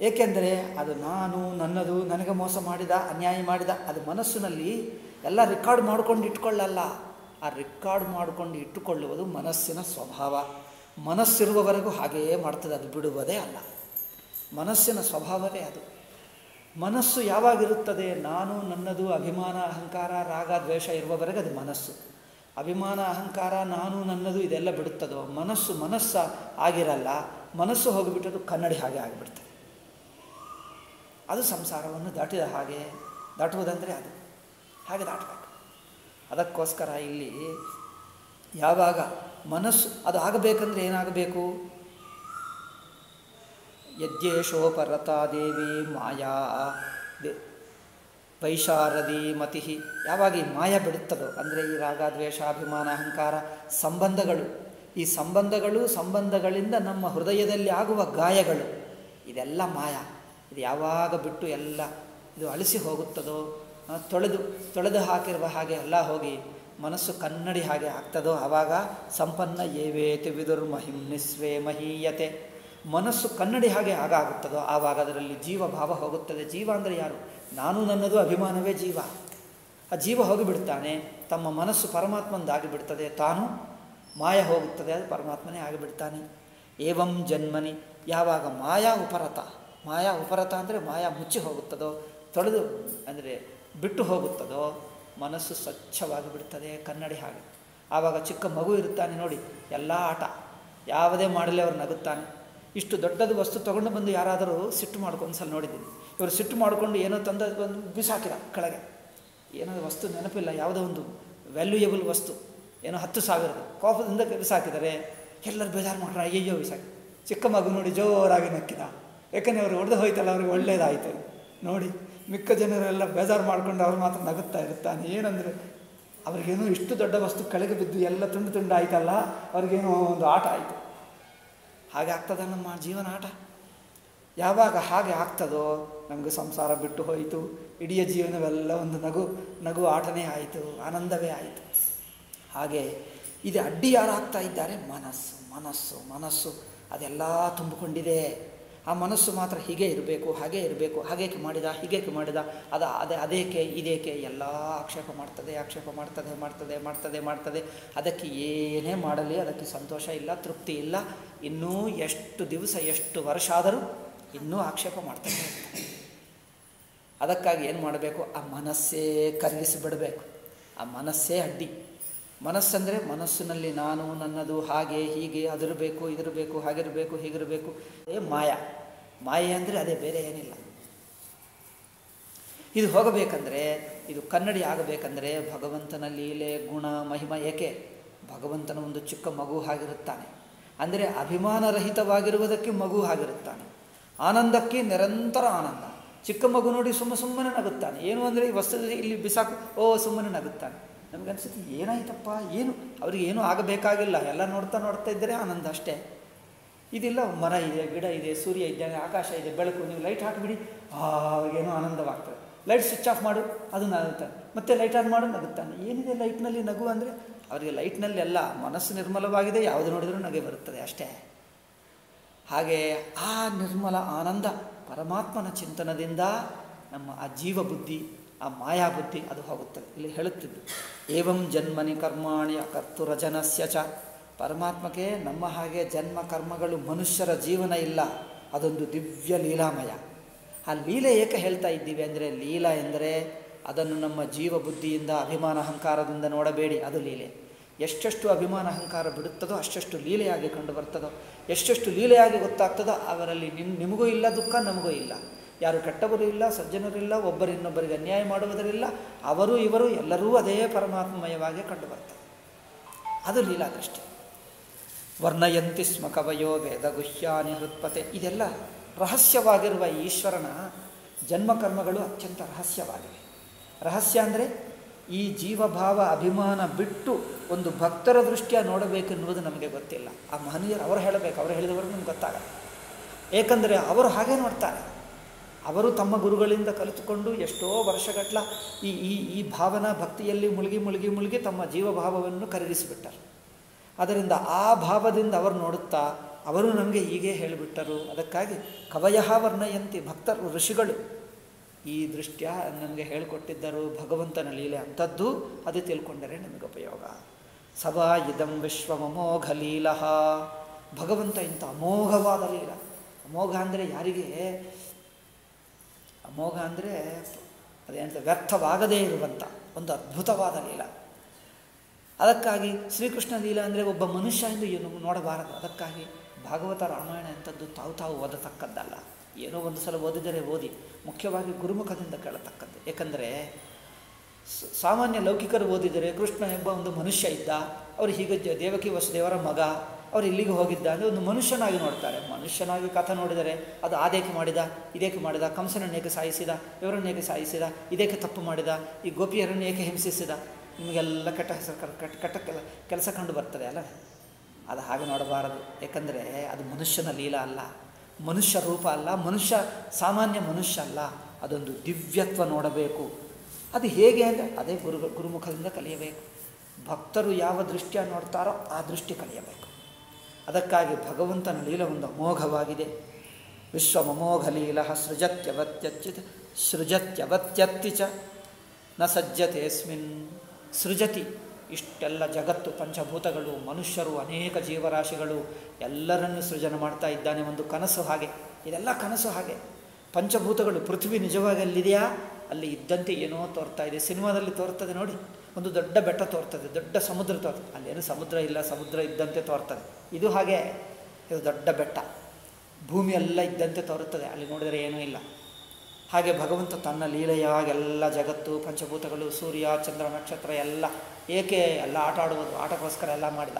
ಏಕೆಂದರೆ ಅದು ನಾನು ನನ್ನದು ನನಗೆ ಮೋಸ ಮಾಡಿದ ಅನ್ಯಾಯ ಮಾಡಿದ ಅದು ಮನಸ್ಸಿನಲ್ಲಿ ಎಲ್ಲ ರೆಕಾರ್ಡ್ ಮಾಡ್ಕೊಂಡು ಇಟ್ಕೊಳ್ಳಲ್ಲ ಆ ರೆಕಾರ್ಡ್ ಮಾಡಿಕೊಂಡು ಇಟ್ಟುಕೊಳ್ಳುವುದು ಮನಸ್ಸಿನ ಸ್ವಭಾವ ಮನಸ್ಸಿರುವವರೆಗೂ ಹಾಗೆಯೇ ಮಾಡ್ತದೆ ಅದು ಬಿಡುವುದೇ ಅಲ್ಲ ಮನಸ್ಸಿನ ಸ್ವಭಾವವೇ ಅದು ಮನಸ್ಸು ಯಾವಾಗಿರುತ್ತದೆ ನಾನು ನನ್ನದು ಅಭಿಮಾನ ಅಹಂಕಾರ ರಾಗ ದ್ವೇಷ ಇರುವವರೆಗೆ ಅದು ಮನಸ್ಸು ಅಭಿಮಾನ ಅಹಂಕಾರ ನಾನು ನನ್ನದು ಇದೆಲ್ಲ ಬಿಡುತ್ತದೋ ಮನಸ್ಸು ಮನಸ್ಸ ಆಗಿರಲ್ಲ ಮನಸ್ಸು ಹೋಗಿಬಿಟ್ಟದು ಕನ್ನಡಿ ಹಾಗೆ ಆಗಿಬಿಡ್ತದೆ ಅದು ಸಂಸಾರವನ್ನು ದಾಟಿದ ಹಾಗೆ ದಾಟುವುದಂದರೆ ಅದು ಹಾಗೆ ದಾಟಬೇಕು ಅದಕ್ಕೋಸ್ಕರ ಇಲ್ಲಿ ಯಾವಾಗ ಮನಸ್ಸು ಅದು ಆಗಬೇಕಂದ್ರೆ ಏನಾಗಬೇಕು ಯಜ್ಞೇಶೋಪರತಾ ದೇವಿ ಮಾಯಾ ದೇ ವೈಶಾರದಿ ಮತಿ ಯಾವಾಗ ಈ ಮಾಯ ಬಿಡುತ್ತದೋ ಅಂದರೆ ಈ ರಾಗ ದ್ವೇಷ ಅಭಿಮಾನ ಅಹಂಕಾರ ಸಂಬಂಧಗಳು ಈ ಸಂಬಂಧಗಳು ಸಂಬಂಧಗಳಿಂದ ನಮ್ಮ ಹೃದಯದಲ್ಲಿ ಆಗುವ ಗಾಯಗಳು ಇದೆಲ್ಲ ಮಾಯ ಇದು ಯಾವಾಗ ಬಿಟ್ಟು ಎಲ್ಲ ಇದು ಅಳಿಸಿ ಹೋಗುತ್ತದೋ ಆ, ತೊಳೆದು ತೊಳೆದು ಹಾಕಿರುವ ಹಾಗೆ ಎಲ್ಲ ಹೋಗಿ ಮನಸ್ಸು ಕನ್ನಡಿ ಹಾಗೆ ಆಗ್ತದೋ ಆವಾಗ ಸಂಪನ್ನ ಏವೇತಿ ವಿದುರ್ಮಹಿಂ ನಿಸ್ವೇ ಮಹೀಯತೆ ಮನಸ್ಸು ಕನ್ನಡಿ ಹಾಗೆ ಆಗಾಗುತ್ತದೋ ಆವಾಗ ಅದರಲ್ಲಿ ಜೀವ ಭಾವ ಹೋಗುತ್ತದೆ ಜೀವ ಅಂದರೆ ಯಾರು ನಾನು ನನ್ನದು ಅಭಿಮಾನವೇ ಜೀವ ಆ ಜೀವ ಹೋಗಿಬಿಡ್ತಾನೆ ತಮ್ಮ ಮನಸ್ಸು ಪರಮಾತ್ಮಂದಾಗಿ ಬಿಡ್ತದೆ ತಾನು ಮಾಯ ಹೋಗುತ್ತದೆ ಅದು ಪರಮಾತ್ಮನೇ ಆಗಿಬಿಡ್ತಾನೆ ಏವಂ ಜನ್ಮನಿ ಯಾವಾಗ ಮಾಯಾ ಉಪರತ ಮಾಯಾ ಉಪರತ ಅಂದರೆ ಮಾಯಾ ಮುಚ್ಚಿ ಹೋಗುತ್ತದೋ ತೊಳೆದು ಅಂದರೆ ಬಿಟ್ಟು ಹೋಗುತ್ತದೋ ಮನಸ್ಸು ಸ್ವಚ್ಛವಾಗಿ ಬಿಡ್ತದೆ ಕನ್ನಡಿ ಹಾಗೆ ಆವಾಗ ಚಿಕ್ಕ ಮಗು ಇರುತ್ತಾನೆ ನೋಡಿ ಎಲ್ಲ ಆಟ ಯಾವುದೇ ಮಾಡಲಿ ಅವ್ರು ನಗುತ್ತಾನೆ ಇಷ್ಟು ದೊಡ್ಡದು ವಸ್ತು ತೊಗೊಂಡು ಬಂದು ಯಾರಾದರೂ ಸಿಟ್ಟು ಮಾಡ್ಕೊಂಡು ಸಲ ನೋಡಿದ್ದೀನಿ ಇವರು ಸಿಟ್ಟು ಮಾಡಿಕೊಂಡು ಏನೋ ತಂದು ಅದು ಬಂದು ಬಿಸಾಕಿದ ಕೆಳಗೆ ಏನೋ ವಸ್ತು ನೆನಪಿಲ್ಲ ಯಾವುದೋ ಒಂದು ವ್ಯಾಲ್ಯೂಯಬಲ್ ವಸ್ತು ಏನೋ ಹತ್ತು ಸಾವಿರದ ಕೋಪದಿಂದ ಬಿಸಾಕಿದ್ದಾರೆ ಎಲ್ಲರೂ ಬೇಜಾರು ಮಾಡ್ರೆ ಅಯ್ಯಯ್ಯೋ ಬಿಸಾಕಿ ಚಿಕ್ಕ ಮಗು ನೋಡಿ ಜೋರಾಗಿ ನಕ್ಕಿದ ಯಾಕಂದರೆ ಅವರು ಹೊಡೆದು ಹೋಯ್ತಲ್ಲ ಅವ್ರಿಗೆ ಒಳ್ಳೇದಾಯಿತು ನೋಡಿ ಮಿಕ್ಕ ಜನರೆಲ್ಲ ಬೇಜಾರು ಮಾಡ್ಕೊಂಡು ಅವ್ರು ಮಾತ್ರ ನಗುತ್ತಾ ಇರ್ತಾನೆ ಏನಂದರೆ ಅವ್ರಿಗೇನೋ ಇಷ್ಟು ದೊಡ್ಡ ವಸ್ತು ಕೆಳಗೆ ಬಿದ್ದು ಎಲ್ಲ ತುಂಡು ತುಂಡು ಆಯ್ತಲ್ಲ ಅವ್ರಿಗೇನೋ ಒಂದು ಆಟ ಆಯಿತು ಹಾಗೆ ಆಗ್ತದ ನಮ್ಮ ಜೀವನ ಆಟ ಯಾವಾಗ ಹಾಗೆ ಆಗ್ತದೋ ನಮಗೆ ಸಂಸಾರ ಬಿಟ್ಟು ಹೋಯಿತು ಇಡೀ ಜೀವನವೆಲ್ಲ ಒಂದು ನಗು ನಗು ಆಟನೇ ಆಯಿತು ಆನಂದವೇ ಆಯಿತು ಹಾಗೆ ಇದು ಅಡ್ಡಿ ಯಾರು ಆಗ್ತಾ ಇದ್ದಾರೆ ಮನಸ್ಸು ಮನಸ್ಸು ಮನಸ್ಸು ಅದೆಲ್ಲ ತುಂಬಿಕೊಂಡಿದೆ ಆ ಮನಸ್ಸು ಮಾತ್ರ ಹೀಗೆ ಇರಬೇಕು ಹಾಗೆ ಇರಬೇಕು ಹಾಗೇಕೆ ಮಾಡಿದ ಹೀಗೇಕೆ ಮಾಡಿದ ಅದ ಅದೇ ಅದೇಕೆ ಇದೇಕೆ ಎಲ್ಲ ಆಕ್ಷೇಪ ಮಾಡ್ತದೆ ಆಕ್ಷೇಪ ಮಾಡ್ತದೆ ಮಾಡ್ತದೆ ಮಾಡ್ತದೆ ಮಾಡ್ತದೆ ಅದಕ್ಕೆ ಏನೇ ಮಾಡಲಿ ಅದಕ್ಕೆ ಸಂತೋಷ ಇಲ್ಲ ತೃಪ್ತಿ ಇಲ್ಲ ಇನ್ನೂ ಎಷ್ಟು ದಿವಸ ಎಷ್ಟು ವರ್ಷ ಆದರೂ ಇನ್ನೂ ಆಕ್ಷೇಪ ಮಾಡ್ತಾನೆ ಇರ್ತಾನೆ. ಅದಕ್ಕಾಗಿ ಏನು ಮಾಡಬೇಕು ಆ ಮನಸ್ಸೇ ಕರಗಿಸಿ ಬಿಡಬೇಕು ಆ ಮನಸ್ಸೇ ಅಡ್ಡಿ ಮನಸ್ಸಂದರೆ ಮನಸ್ಸಿನಲ್ಲಿ ನಾನು ನನ್ನದು ಹಾಗೆ ಹೀಗೆ ಅದಿರಬೇಕು ಇದಿರಬೇಕು ಹಾಗಿರಬೇಕು ಹೀಗಿರಬೇಕು ಅದೇ ಮಾಯ ಮಾಯೆ ಅಂದರೆ ಅದೇ ಬೇರೆ ಏನಿಲ್ಲ ಇದು ಹೋಗಬೇಕಂದ್ರೆ ಇದು ಕನ್ನಡಿ ಆಗಬೇಕಂದ್ರೆ ಭಗವಂತನ ಲೀಲೆ ಗುಣ ಮಹಿಮ ಏಕೆ ಭಗವಂತನ ಒಂದು ಚಿಕ್ಕ ಮಗು ಹಾಗಿರುತ್ತಾನೆ ಅಂದರೆ ಅಭಿಮಾನರಹಿತವಾಗಿರುವುದಕ್ಕೆ ಮಗು ಹಾಗಿರುತ್ತಾನೆ ಆನಂದಕ್ಕೆ ನಿರಂತರ ಆನಂದ ಚಿಕ್ಕ ಮಗು ನೋಡಿ ಸುಮ್ಮ ಸುಮ್ಮನೆ ನಗುತ್ತಾನೆ ಏನು ಅಂದರೆ ಈ ವಸ್ತು ಇಲ್ಲಿ ಬಿಸಾಕು ಓ ಸುಮ್ಮನೆ ನಗುತ್ತಾನೆ ನಮಗನ್ಸುತ್ತೆ ಏನಾಯ್ತಪ್ಪ ಏನು ಅವ್ರಿಗೆ ಏನೂ ಆಗಬೇಕಾಗಿಲ್ಲ ಎಲ್ಲ ನೋಡ್ತಾ ನೋಡ್ತಾ ಇದ್ದರೆ ಆನಂದ ಅಷ್ಟೇ ಇದಿಲ್ಲ ಮರ ಇದೆ ಗಿಡ ಇದೆ ಸೂರ್ಯ ಇದ್ದಾನೆ ಆಕಾಶ ಇದೆ ಬೆಳಕು ನೀವು ಲೈಟ್ ಹಾಕಿಬಿಡಿ ಅವ್ರಿಗೇನೋ ಆನಂದವಾಗ್ತದೆ ಲೈಟ್ ಸ್ವಿಚ್ ಆಫ್ ಮಾಡು ಅದು ನಗುತ್ತಾನೆ ಮತ್ತೆ ಲೈಟ್ ಆನ್ ಮಾಡು ನಗುತ್ತಾನೆ ಏನಿದೆ ಲೈಟ್ನಲ್ಲಿ ನಗು ಅಂದರೆ ಅವರಿಗೆ ಲೈಟ್ನಲ್ಲಿ ಎಲ್ಲ ಮನಸ್ಸು ನಿರ್ಮಲವಾಗಿದೆ ಯಾವುದು ನೋಡಿದರೂ ನಗೆ ಬರುತ್ತದೆ ಅಷ್ಟೇ ಹಾಗೆ ಆ ನಿರ್ಮಲ ಆನಂದ ಪರಮಾತ್ಮನ ಚಿಂತನದಿಂದ ನಮ್ಮ ಆ ಜೀವ ಬುದ್ಧಿ ಆ ಮಾಯಾ ಬುದ್ಧಿ ಅದು ಹೋಗುತ್ತದೆ ಇಲ್ಲಿ ಹೇಳುತ್ತಿದ್ದು ಏವಂ ಜನ್ಮನಿ ಕರ್ಮಾಣಿ ಅಕರ್ತುರಜನಸ್ಯ ಚ ಪರಮಾತ್ಮಕ್ಕೆ ನಮ್ಮ ಹಾಗೆ ಜನ್ಮ ಕರ್ಮಗಳು ಮನುಷ್ಯರ ಜೀವನ ಇಲ್ಲ ಅದೊಂದು ದಿವ್ಯ ಲೀಲಾಮಯ ಆ ಲೀಲೆ ಏಕೆ ಹೇಳ್ತಾ ಇದ್ದೀವಿ ಅಂದರೆ ಲೀಲಾ ಎಂದರೆ ಅದನ್ನು ನಮ್ಮ ಜೀವ ಬುದ್ಧಿಯಿಂದ ಅಭಿಮಾನ ಅಹಂಕಾರದಿಂದ ನೋಡಬೇಡಿ ಅದು ಲೀಲೆ ಎಷ್ಟೆಷ್ಟು ಅಭಿಮಾನ ಅಹಂಕಾರ ಬಿಡುತ್ತದೋ ಅಷ್ಟೆಷ್ಟು ಲೀಲೆಯಾಗಿ ಕಂಡು ಬರ್ತದೋ ಎಷ್ಟೆಷ್ಟು ಲೀಲೆಯಾಗಿ ಗೊತ್ತಾಗ್ತದೋ ಅವರಲ್ಲಿ ನಿಮ್ ನಿಮಗೂ ಇಲ್ಲ ದುಃಖ ನಮಗೂ ಇಲ್ಲ ಯಾರು ಕೆಟ್ಟವರು ಇಲ್ಲ ಸಜ್ಜನರಿಲ್ಲ ಒಬ್ಬರಿನ್ನೊಬ್ಬರಿಗೆ ಅನ್ಯಾಯ ಮಾಡುವುದರಿಲ್ಲ ಅವರು ಇವರು ಎಲ್ಲರೂ ಅದೇ ಪರಮಾತ್ಮಮಯವಾಗಿ ಕಂಡು ಬರ್ತದೆ ಅದು ಲೀಲಾದೃಷ್ಟಿ ವರ್ಣಯಂತಿ ಸ್ಮ ಕವಯೋ ವೇದ ಗುಹ್ಯಾನಿ ಹೃತ್ಪತೆ ಇದೆಲ್ಲ ರಹಸ್ಯವಾಗಿರುವ ಈಶ್ವರನ ಜನ್ಮಕರ್ಮಗಳು ಅತ್ಯಂತ ರಹಸ್ಯವಾಗಿವೆ ರಹಸ್ಯ ಅಂದರೆ ಈ ಜೀವಭಾವ ಅಭಿಮಾನ ಬಿಟ್ಟು ಒಂದು ಭಕ್ತರ ದೃಷ್ಟಿಯ ನೋಡಬೇಕೆನ್ನುವುದು ನಮಗೆ ಗೊತ್ತಿಲ್ಲ ಆ ಮಹನೀಯರು ಅವರು ಹೇಳಬೇಕು ಅವರು ಹೇಳಿದವರು ನಮ್ಗೆ ಗೊತ್ತಾಗಲ್ಲ ಏಕೆಂದರೆ ಅವರು ಹಾಗೆ ನೋಡ್ತಾರೆ ಅವರು ತಮ್ಮ ಗುರುಗಳಿಂದ ಕಲಿತುಕೊಂಡು ಎಷ್ಟೋ ವರ್ಷಗಟ್ಲ ಈ ಈ ಈ ಭಾವನಾ ಭಕ್ತಿಯಲ್ಲಿ ಮುಳುಗಿ ಮುಳುಗಿ ಮುಳುಗಿ ತಮ್ಮ ಜೀವಭಾವವನ್ನು ಕರಗಿಸಿಬಿಟ್ಟರು ಅದರಿಂದ ಆ ಭಾವದಿಂದ ಅವರು ನೋಡುತ್ತಾ ಅವರು ನಮಗೆ ಹೀಗೆ ಹೇಳಿಬಿಟ್ಟರು ಅದಕ್ಕಾಗಿ ಕವಯಃ ವರ್ಣಯಂತಿ ಭಕ್ತರು ಋಷಿಗಳು ಈ ದೃಷ್ಟ್ಯ ನಮಗೆ ಹೇಳಿಕೊಟ್ಟಿದ್ದರು ಭಗವಂತನ ಲೀಲೆ ಅಂಥದ್ದು ಅದು ತಿಳ್ಕೊಂಡರೆ ನಮಗೆ ಉಪಯೋಗ ಸಭಾ ಇದಂ ವಿಶ್ವಮಮೋಘ ಲೀಲಃ ಭಗವಂತ ಇಂಥ ಅಮೋಘವಾದ ಲೀಲ ಅಮೋಘ ಅಂದರೆ ಯಾರಿಗೆ ಅಮೋಘ ಅಂದರೆ ಅದೇಂತ ವ್ಯರ್ಥವಾಗದೇ ಇರುವಂಥ ಒಂದು ಅದ್ಭುತವಾದ ಲೀಲ ಅದಕ್ಕಾಗಿ ಶ್ರೀಕೃಷ್ಣ ಲೀಲಾ ಅಂದರೆ ಒಬ್ಬ ಮನುಷ್ಯ ಎಂದು ಏನು ನೋಡಬಾರದು ಅದಕ್ಕಾಗಿ ಭಾಗವತ ರಾಮಾಯಣ ಅಂಥದ್ದು ತಾವು ತಾವು ಓದತಕ್ಕದ್ದಲ್ಲ ಏನೋ ಒಂದು ಸಲ ಓದಿದರೆ ಓದಿ ಮುಖ್ಯವಾಗಿ ಗುರುಮುಖದಿಂದ ಕೇಳತಕ್ಕದ್ದು ಏಕೆಂದರೆ ಸ- ಸಾಮಾನ್ಯ ಲೌಕಿಕರು ಓದಿದರೆ ಕೃಷ್ಣ ಎಂಬ ಒಂದು ಮನುಷ್ಯ ಇದ್ದ ಅವರು ಹೀಗೆ ಜ- ದೇವಕಿ ವಸುದೇವರ ಮಗ ಅವರು ಇಲ್ಲಿಗೆ ಹೋಗಿದ್ದ ಅಂದರೆ ಒಂದು ಮನುಷ್ಯನಾಗಿ ನೋಡ್ತಾರೆ ಮನುಷ್ಯನಾಗಿ ಕಥೆ ನೋಡಿದರೆ ಅದು ಆದೇಕೆ ಮಾಡಿದ ಇದೇಕೆ ಮಾಡಿದ ಕಂಸನನ್ನು ಏಕೆ ಸಾಯಿಸಿದ ಇವರನ್ನು ಏಕೆ ಸಾಯಿಸಿದ ಇದೇಕೆ ತಪ್ಪು ಮಾಡಿದ ಈ ಗೋಪಿಯರನ್ನು ಏಕೆ ಹಿಂಸಿಸಿದ ನಿಮಗೆಲ್ಲ ಕೆಟ್ಟ ಹೆಸರು ಕ- ಕೆಟ್ಟ ಕೆಟ್ಟ ಕೆಲ ಕೆಲಸ ಕಂಡು ಬರ್ತದೆ ಅಲ್ಲ ಅದು ಹಾಗೆ ನೋಡಬಾರದು ಏಕೆಂದರೆ ಅದು ಮನುಷ್ಯನ ಲೀಲ ಅಲ್ಲ ಮನುಷ್ಯ ರೂಪ ಅಲ್ಲ ಮನುಷ್ಯ ಸಾಮಾನ್ಯ ಮನುಷ್ಯ ಅಲ್ಲ ಅದೊಂದು ದಿವ್ಯತ್ವ ನೋಡಬೇಕು ಅದು ಹೇಗೆ ಅಂದರೆ ಅದೇ ಗುರು ಗುರುಮುಖದಿಂದ ಕಲಿಯಬೇಕು ಭಕ್ತರು ಯಾವ ದೃಷ್ಟಿಯ ನೋಡ್ತಾರೋ ಆ ದೃಷ್ಟಿ ಕಲಿಯಬೇಕು ಅದಕ್ಕಾಗಿ ಭಗವಂತನ ಲೀಲ ಒಂದು ಅಮೋಘವಾಗಿದೆ ವಿಶ್ವಮಮೋಘ ಲೀಲ ಸೃಜತ್ಯವತ್ಯಚ್ಯುತ ಸೃಜತ್ಯವತ್ಯತ್ತಿ ಚ ನ ಸಜ್ಜತೆಸ್ಮಿನ್ ಸೃಜತಿ ಇಷ್ಟೆಲ್ಲ ಜಗತ್ತು ಪಂಚಭೂತಗಳು ಮನುಷ್ಯರು ಅನೇಕ ಜೀವರಾಶಿಗಳು ಎಲ್ಲರನ್ನು ಸೃಜನೆ ಮಾಡ್ತಾ ಇದ್ದಾನೆ ಒಂದು ಕನಸು ಹಾಗೆ ಇದೆಲ್ಲ ಕನಸು ಹಾಗೆ ಪಂಚಭೂತಗಳು ಪೃಥ್ವಿ ನಿಜವಾಗಿ ಅಲ್ಲಿದೆಯಾ ಅಲ್ಲಿ ಇದ್ದಂತೆ ಏನೋ ತೋರ್ತಾ ಇದೆ ಸಿನಿಮಾದಲ್ಲಿ ತೋರ್ತದೆ ನೋಡಿ ಒಂದು ದೊಡ್ಡ ಬೆಟ್ಟ ತೋರ್ತದೆ ದೊಡ್ಡ ಸಮುದ್ರ ತೋರ್ತದೆ ಅಲ್ಲೇನು ಸಮುದ್ರ ಇಲ್ಲ ಸಮುದ್ರ ಇದ್ದಂತೆ ತೋರ್ತದೆ ಇದು ಹಾಗೆ ಇದು ದೊಡ್ಡ ಬೆಟ್ಟ ಭೂಮಿ ಎಲ್ಲ ಇದ್ದಂತೆ ತೋರುತ್ತದೆ ಅಲ್ಲಿ ನೋಡಿದರೆ ಏನೂ ಇಲ್ಲ ಹಾಗೆ ಭಗವಂತ ತನ್ನ ಲೀಲೆಯಾಗಿ ಎಲ್ಲ ಜಗತ್ತು ಪಂಚಭೂತಗಳು ಸೂರ್ಯ ಚಂದ್ರ ನಕ್ಷತ್ರ ಎಲ್ಲ ಏಕೆ ಎಲ್ಲ ಆಟ ಆಡುವುದು ಆಟಕ್ಕೋಸ್ಕರ ಎಲ್ಲ ಮಾಡಿದ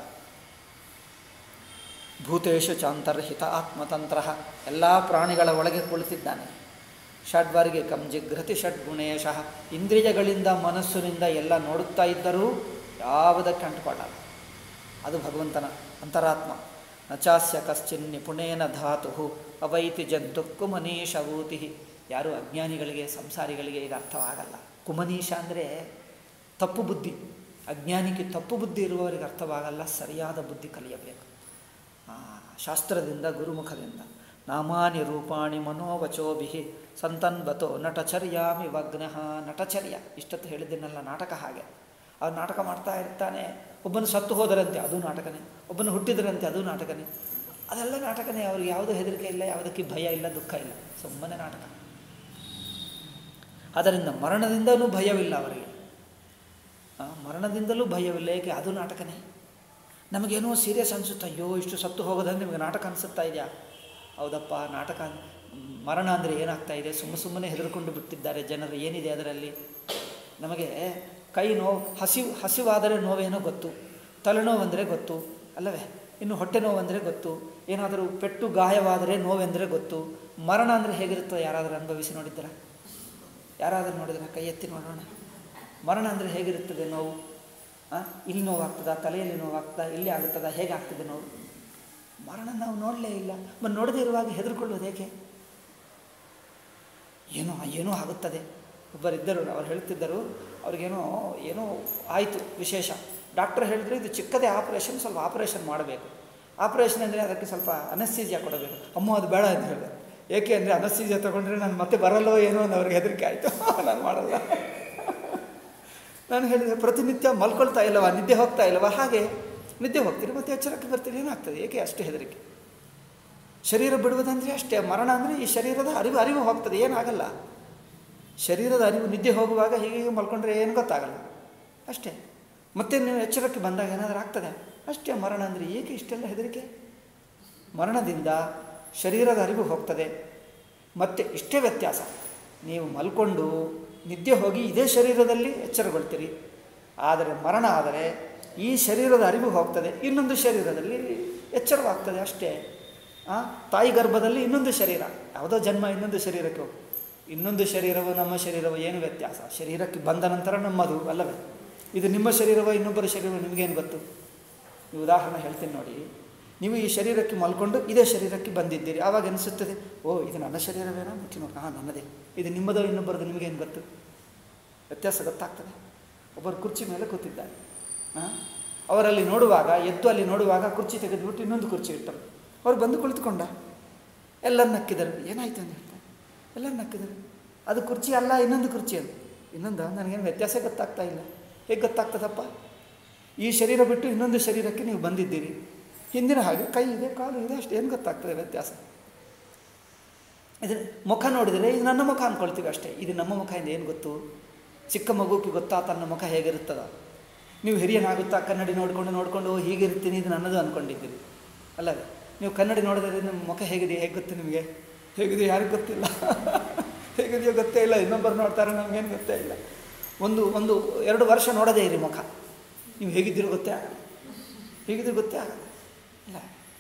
ಭೂತೇಶು ಚಾಂತರ್ಹಿತ ಆತ್ಮತಂತ್ರ ಎಲ್ಲ ಪ್ರಾಣಿಗಳ ಒಳಗೆ ಕುಳಿತಿದ್ದಾನೆ ಷಡ್ವರ್ಗೆ ಕಂಜಿಘ್ರತಿ ಷಡ್ಗುಣೇಶಃ ಇಂದ್ರಿಯಗಳಿಂದ ಮನಸ್ಸಿನಿಂದ ಎಲ್ಲ ನೋಡುತ್ತಾ ಇದ್ದರೂ ಯಾವುದಕ್ಕೆ ಅಂಟುಕೊಳ್ಳಲ್ಲ ಅದು ಭಗವಂತನ ಅಂತರಾತ್ಮ ನಚಾಸ್ಯ ಕಶ್ಚಿನ್ ನಿಪುಣೇನ ಧಾತು ಅವೈತಿ ಜಂತು ಕುಮನೀಶವೂತಿ ಯಾರು ಅಜ್ಞಾನಿಗಳಿಗೆ ಸಂಸಾರಿಗಳಿಗೆ ಇದು ಅರ್ಥವಾಗಲ್ಲ ಕುಮನೀಶ ಅಂದರೆ ತಪ್ಪು ಬುದ್ಧಿ ಅಜ್ಞಾನಿಗೆ ತಪ್ಪು ಬುದ್ಧಿ ಇರುವವರಿಗೆ ಅರ್ಥವಾಗಲ್ಲ ಸರಿಯಾದ ಬುದ್ಧಿ ಕಲಿಯಬೇಕು ಆ, ಶಾಸ್ತ್ರದಿಂದ ಗುರುಮುಖದಿಂದ ನಾಮಾನಿ ರೂಪಾಣಿ ಮನೋವಚೋಭಿ ಸಂತನ್ಬತೋ ನಟಚರ್ಯಾಮಿ ವಗ್ನಃ ನಟಚರ್ಯ ಇಷ್ಟೊತ್ತು ಹೇಳಿದ್ದನ್ನೆಲ್ಲ ನಾಟಕ ಹಾಗೆ ಅವ್ರು ನಾಟಕ ಮಾಡ್ತಾ ಇರ್ತಾನೆ ಒಬ್ಬನು ಸತ್ತು ಹೋದರಂತೆ ಅದು ನಾಟಕನೇ ಒಬ್ಬನು ಹುಟ್ಟಿದರಂತೆ ಅದು ನಾಟಕನೇ ಅದೆಲ್ಲ ನಾಟಕನೇ ಅವ್ರಿಗೆ ಯಾವುದೂ ಹೆದರಿಕೆ ಇಲ್ಲ ಯಾವುದಕ್ಕೆ ಭಯ ಇಲ್ಲ ದುಃಖ ಇಲ್ಲ ಸುಮ್ಮನೆ ನಾಟಕ ಅದರಿಂದ ಮರಣದಿಂದಲೂ ಭಯವಿಲ್ಲ ಅವರಿಗೆ ಆ, ಮರಣದಿಂದಲೂ ಭಯವಿಲ್ಲ ಏಕೆ ಅದು ನಾಟಕನೇ ನಮಗೇನೋ ಸೀರಿಯಸ್ ಅನಿಸುತ್ತೆ ಅಯ್ಯೋ ಇಷ್ಟು ಸತ್ತು ಹೋಗೋದಂದ್ರೆ ನಿಮಗೆ ನಾಟಕ ಅನಿಸುತ್ತಾ ಇದೆಯಾ ಹೌದಪ್ಪ ನಾಟಕ ಮರಣ ಅಂದರೆ ಏನಾಗ್ತಾ ಇದೆ ಸುಮ್ಮ ಸುಮ್ಮನೆ ಹೆದರ್ಕೊಂಡು ಬಿಟ್ಟಿದ್ದಾರೆ ಜನರು ಏನಿದೆ ಅದರಲ್ಲಿ ನಮಗೆ ಕೈ ನೋವು ಹಸಿವು ಹಸಿವಾದರೆ ನೋವೇನೋ ಗೊತ್ತು ತಲೆನೋವು ಅಂದರೆ ಗೊತ್ತು ಅಲ್ಲವೇ ಇನ್ನು ಹೊಟ್ಟೆ ನೋವು ಅಂದರೆ ಗೊತ್ತು ಏನಾದರೂ ಪೆಟ್ಟು ಗಾಯವಾದರೆ ನೋವೆಂದರೆ ಗೊತ್ತು ಮರಣ ಅಂದರೆ ಹೇಗಿರುತ್ತದೆ ಯಾರಾದರೂ ಅನುಭವಿಸಿ ನೋಡಿದ್ದೀರಾ ಯಾರಾದರೂ ನೋಡಿದ್ರೆ ಕೈ ಎತ್ತಿ ನೋಡೋಣ ಮರಣ ಅಂದರೆ ಹೇಗಿರುತ್ತದೆ ನೋವು ಆ? ಇಲ್ಲಿ ನೋವಾಗ್ತದಾ ತಲೆಯಲ್ಲಿ ನೋವಾಗ್ತದಾ ಇಲ್ಲಿ ಆಗುತ್ತದಾ ಹೇಗೆ ಆಗ್ತದೆ ನೋವು ಮರಣ ನಾವು ನೋಡಲೇ ಇಲ್ಲ ಮತ್ತು ನೋಡದೇ ಇರುವಾಗ ಹೆದರ್ಕೊಳ್ಳೋದು ಏಕೆ ಏನೋ ಏನೋ ಆಗುತ್ತದೆ ಒಬ್ಬರಿದ್ದರು ಅವ್ರು ಹೇಳ್ತಿದ್ದರು ಅವ್ರಿಗೇನೋ ಏನೋ ಆಯಿತು ವಿಶೇಷ ಡಾಕ್ಟರ್ ಹೇಳಿದ್ರು ಇದು ಚಿಕ್ಕದೇ ಆಪ್ರೇಷನ್ ಸ್ವಲ್ಪ ಆಪ್ರೇಷನ್ ಮಾಡಬೇಕು ಆಪ್ರೇಷನ್ ಅಂದರೆ ಅದಕ್ಕೆ ಸ್ವಲ್ಪ ಅನಸ್ತೀಸಿಯಾ ಕೊಡಬೇಕು ಅಮ್ಮ ಅದು ಬೇಡ ಅಂತ ಹೇಳಿದೆ ಏಕೆ ಅಂದರೆ ಅನಸ್ತೀಸಿಯಾ ತೊಗೊಂಡ್ರೆ ನಾನು ಮತ್ತೆ ಬರಲ್ಲೋ ಏನೋ ಅಂತ ಅವ್ರಿಗೆ ಹೆದರಿಕೆ ಆಯಿತು ನಾನು ಮಾಡಲ್ಲ ನಾನು ಹೇಳಿದೆ ಪ್ರತಿನಿತ್ಯ ಮಲ್ಕೊಳ್ತಾ ಇಲ್ಲವಾ ನಿದ್ದೆ ಹೋಗ್ತಾ ಇಲ್ಲವಾ ಹಾಗೆ ನಿದ್ದೆ ಹೋಗ್ತೀರಿ ಮತ್ತೆ ಎಚ್ಚರಕ್ಕೆ ಬರ್ತೀರಿ ಏನಾಗ್ತದೆ ಏಕೆ ಅಷ್ಟೇ ಹೆದರಿಕೆ ಶರೀರ ಬಿಡುವುದಂದರೆ ಅಷ್ಟೇ ಮರಣ ಅಂದರೆ ಈ ಶರೀರದ ಅರಿವು ಅರಿವು ಹೋಗ್ತದೆ ಏನಾಗಲ್ಲ ಶರೀರದ ಅರಿವು ನಿದ್ದೆ ಹೋಗುವಾಗ ಹೀಗೆ ಹೀಗೆ ಮಲ್ಕೊಂಡ್ರೆ ಏನು ಗೊತ್ತಾಗಲ್ಲ ಅಷ್ಟೇ ಮತ್ತೆ ನೀವು ಎಚ್ಚರಕ್ಕೆ ಬಂದಾಗ ಏನಾದರೂ ಆಗ್ತದೆ ಅಷ್ಟೇ ಮರಣ ಅಂದರೆ ಏಕೆ ಇಷ್ಟೆಲ್ಲ ಹೆದರಿಕೆ ಮರಣದಿಂದ ಶರೀರದ ಅರಿವು ಹೋಗ್ತದೆ ಮತ್ತೆ ಇಷ್ಟೇ ವ್ಯತ್ಯಾಸ ನೀವು ಮಲ್ಕೊಂಡು ನಿದ್ದೆ ಹೋಗಿ ಇದೇ ಶರೀರದಲ್ಲಿ ಎಚ್ಚರಗೊಳ್ತೀರಿ ಆದರೆ ಮರಣ ಆದರೆ ಈ ಶರೀರದ ಅರಿವು ಹೋಗ್ತದೆ ಇನ್ನೊಂದು ಶರೀರದಲ್ಲಿ ಎಚ್ಚರವಾಗ್ತದೆ ಅಷ್ಟೇ ಆ, ತಾಯಿ ಗರ್ಭದಲ್ಲಿ ಇನ್ನೊಂದು ಶರೀರ ಯಾವುದೋ ಜನ್ಮ ಇನ್ನೊಂದು ಶರೀರಕ್ಕೆ ಹೋಗಿ ಇನ್ನೊಂದು ಶರೀರವು ನಮ್ಮ ಶರೀರವು ಏನು ವ್ಯತ್ಯಾಸ ಶರೀರಕ್ಕೆ ಬಂದ ನಂತರ ನಮ್ಮದು ಅಲ್ಲವೇ ಇದು ನಿಮ್ಮ ಶರೀರವೋ ಇನ್ನೊಬ್ಬರ ಶರೀರವೋ ನಿಮಗೇನು ಗೊತ್ತು ಈ ಉದಾಹರಣೆ ಹೇಳ್ತೀನಿ ನೋಡಿ ನೀವು ಈ ಶರೀರಕ್ಕೆ ಮಲ್ಕೊಂಡು ಇದೇ ಶರೀರಕ್ಕೆ ಬಂದಿದ್ದೀರಿ ಆವಾಗ ಅನಿಸುತ್ತದೆ ಓ ಇದು ನನ್ನ ಶರೀರವೇನೋ ಮುಚ್ಚಿ ನೋಡಿ ಹಾಂ ನನ್ನದೇ ಇದು ನಿಮ್ಮದೋ ಇನ್ನೊಬ್ಬರದು ನಿಮಗೇನು ಗೊತ್ತು ವ್ಯತ್ಯಾಸ ಗೊತ್ತಾಗ್ತದೆ ಒಬ್ಬರು ಕುರ್ಚಿ ಮೇಲೆ ಕೂತಿದ್ದಾರೆ ಹಾಂ ಅವರಲ್ಲಿ ನೋಡುವಾಗ ಎದ್ದು ಅಲ್ಲಿ ನೋಡುವಾಗ ಕುರ್ಚಿ ತೆಗೆದುಬಿಟ್ಟು ಇನ್ನೊಂದು ಕುರ್ಚಿ ಇಟ್ಟರು ಅವ್ರು ಬಂದು ಕುಳಿತುಕೊಂಡ ಎಲ್ಲರೂ ನಕ್ಕಿದರು ಏನಾಯ್ತು ಅಂತ ಹೇಳ್ತಾರೆ ಎಲ್ಲರೂ ನಕ್ಕಿದರು ಅದು ಕುರ್ಚಿ ಅಲ್ಲ ಇನ್ನೊಂದು ಕುರ್ಚಿ ಅದು ಇನ್ನೊಂದು ನನಗೇನು ವ್ಯತ್ಯಾಸ ಗೊತ್ತಾಗ್ತಾ ಇಲ್ಲ ಹೇಗೆ ಗೊತ್ತಾಗ್ತದಪ್ಪ ಈ ಶರೀರ ಬಿಟ್ಟು ಇನ್ನೊಂದು ಶರೀರಕ್ಕೆ ನೀವು ಬಂದಿದ್ದೀರಿ ಹಿಂದಿನ ಹಾಗೆ ಕೈ ಇದೆ ಕಾಲು ಇದೆ ಅಷ್ಟು ಏನು ಗೊತ್ತಾಗ್ತದೆ ವ್ಯತ್ಯಾಸ ಇದು ಮುಖ ನೋಡಿದರೆ ಇದು ನನ್ನ ಮುಖ ಅಂದ್ಕೊಳ್ತೀವಿ ಅಷ್ಟೇ ಇದು ನಮ್ಮ ಮುಖ ಇಂದ ಏನು ಗೊತ್ತು ಚಿಕ್ಕ ಮಗುಕ್ಕೆ ಗೊತ್ತಾ ತನ್ನ ಮುಖ ಹೇಗಿರುತ್ತದ ನೀವು ಹಿರಿಯನಾಗುತ್ತಾ ಕನ್ನಡಿ ನೋಡಿಕೊಂಡು ನೋಡಿಕೊಂಡು "ಓ, ಹೀಗಿರ್ತೀನಿ ಇದು ನನ್ನದು ಅಂದ್ಕೊಂಡಿದ್ದೀರಿ ಅಲ್ಲವೇ ನೀವು ಕನ್ನಡಿ ನೋಡಿದರೆ ನಿಮ್ಮ ಮುಖ ಹೇಗಿದೆ ಹೇಗೆ ಗೊತ್ತು ನಿಮಗೆ ಹೇಗಿದೆ ಯಾರಿಗೂ ಗೊತ್ತಿಲ್ಲ ಹೇಗಿದೆಯೋ ಗೊತ್ತೇ ಇಲ್ಲ ಇನ್ನೊಬ್ಬರು ನೋಡ್ತಾರೆ ನಮಗೇನು ಗೊತ್ತೇ ಇಲ್ಲ ಒಂದು ಒಂದು ಎರಡು ವರ್ಷ ನೋಡದೇ ಇರಿ ಮುಖ ನೀವು ಹೇಗಿದ್ದೀರೋ ಗೊತ್ತೇ ಆಗಲ್ಲ ಹೇಗಿದ್ರು ಗೊತ್ತೇ ಆಗಲ್ಲ ಇಲ್ಲ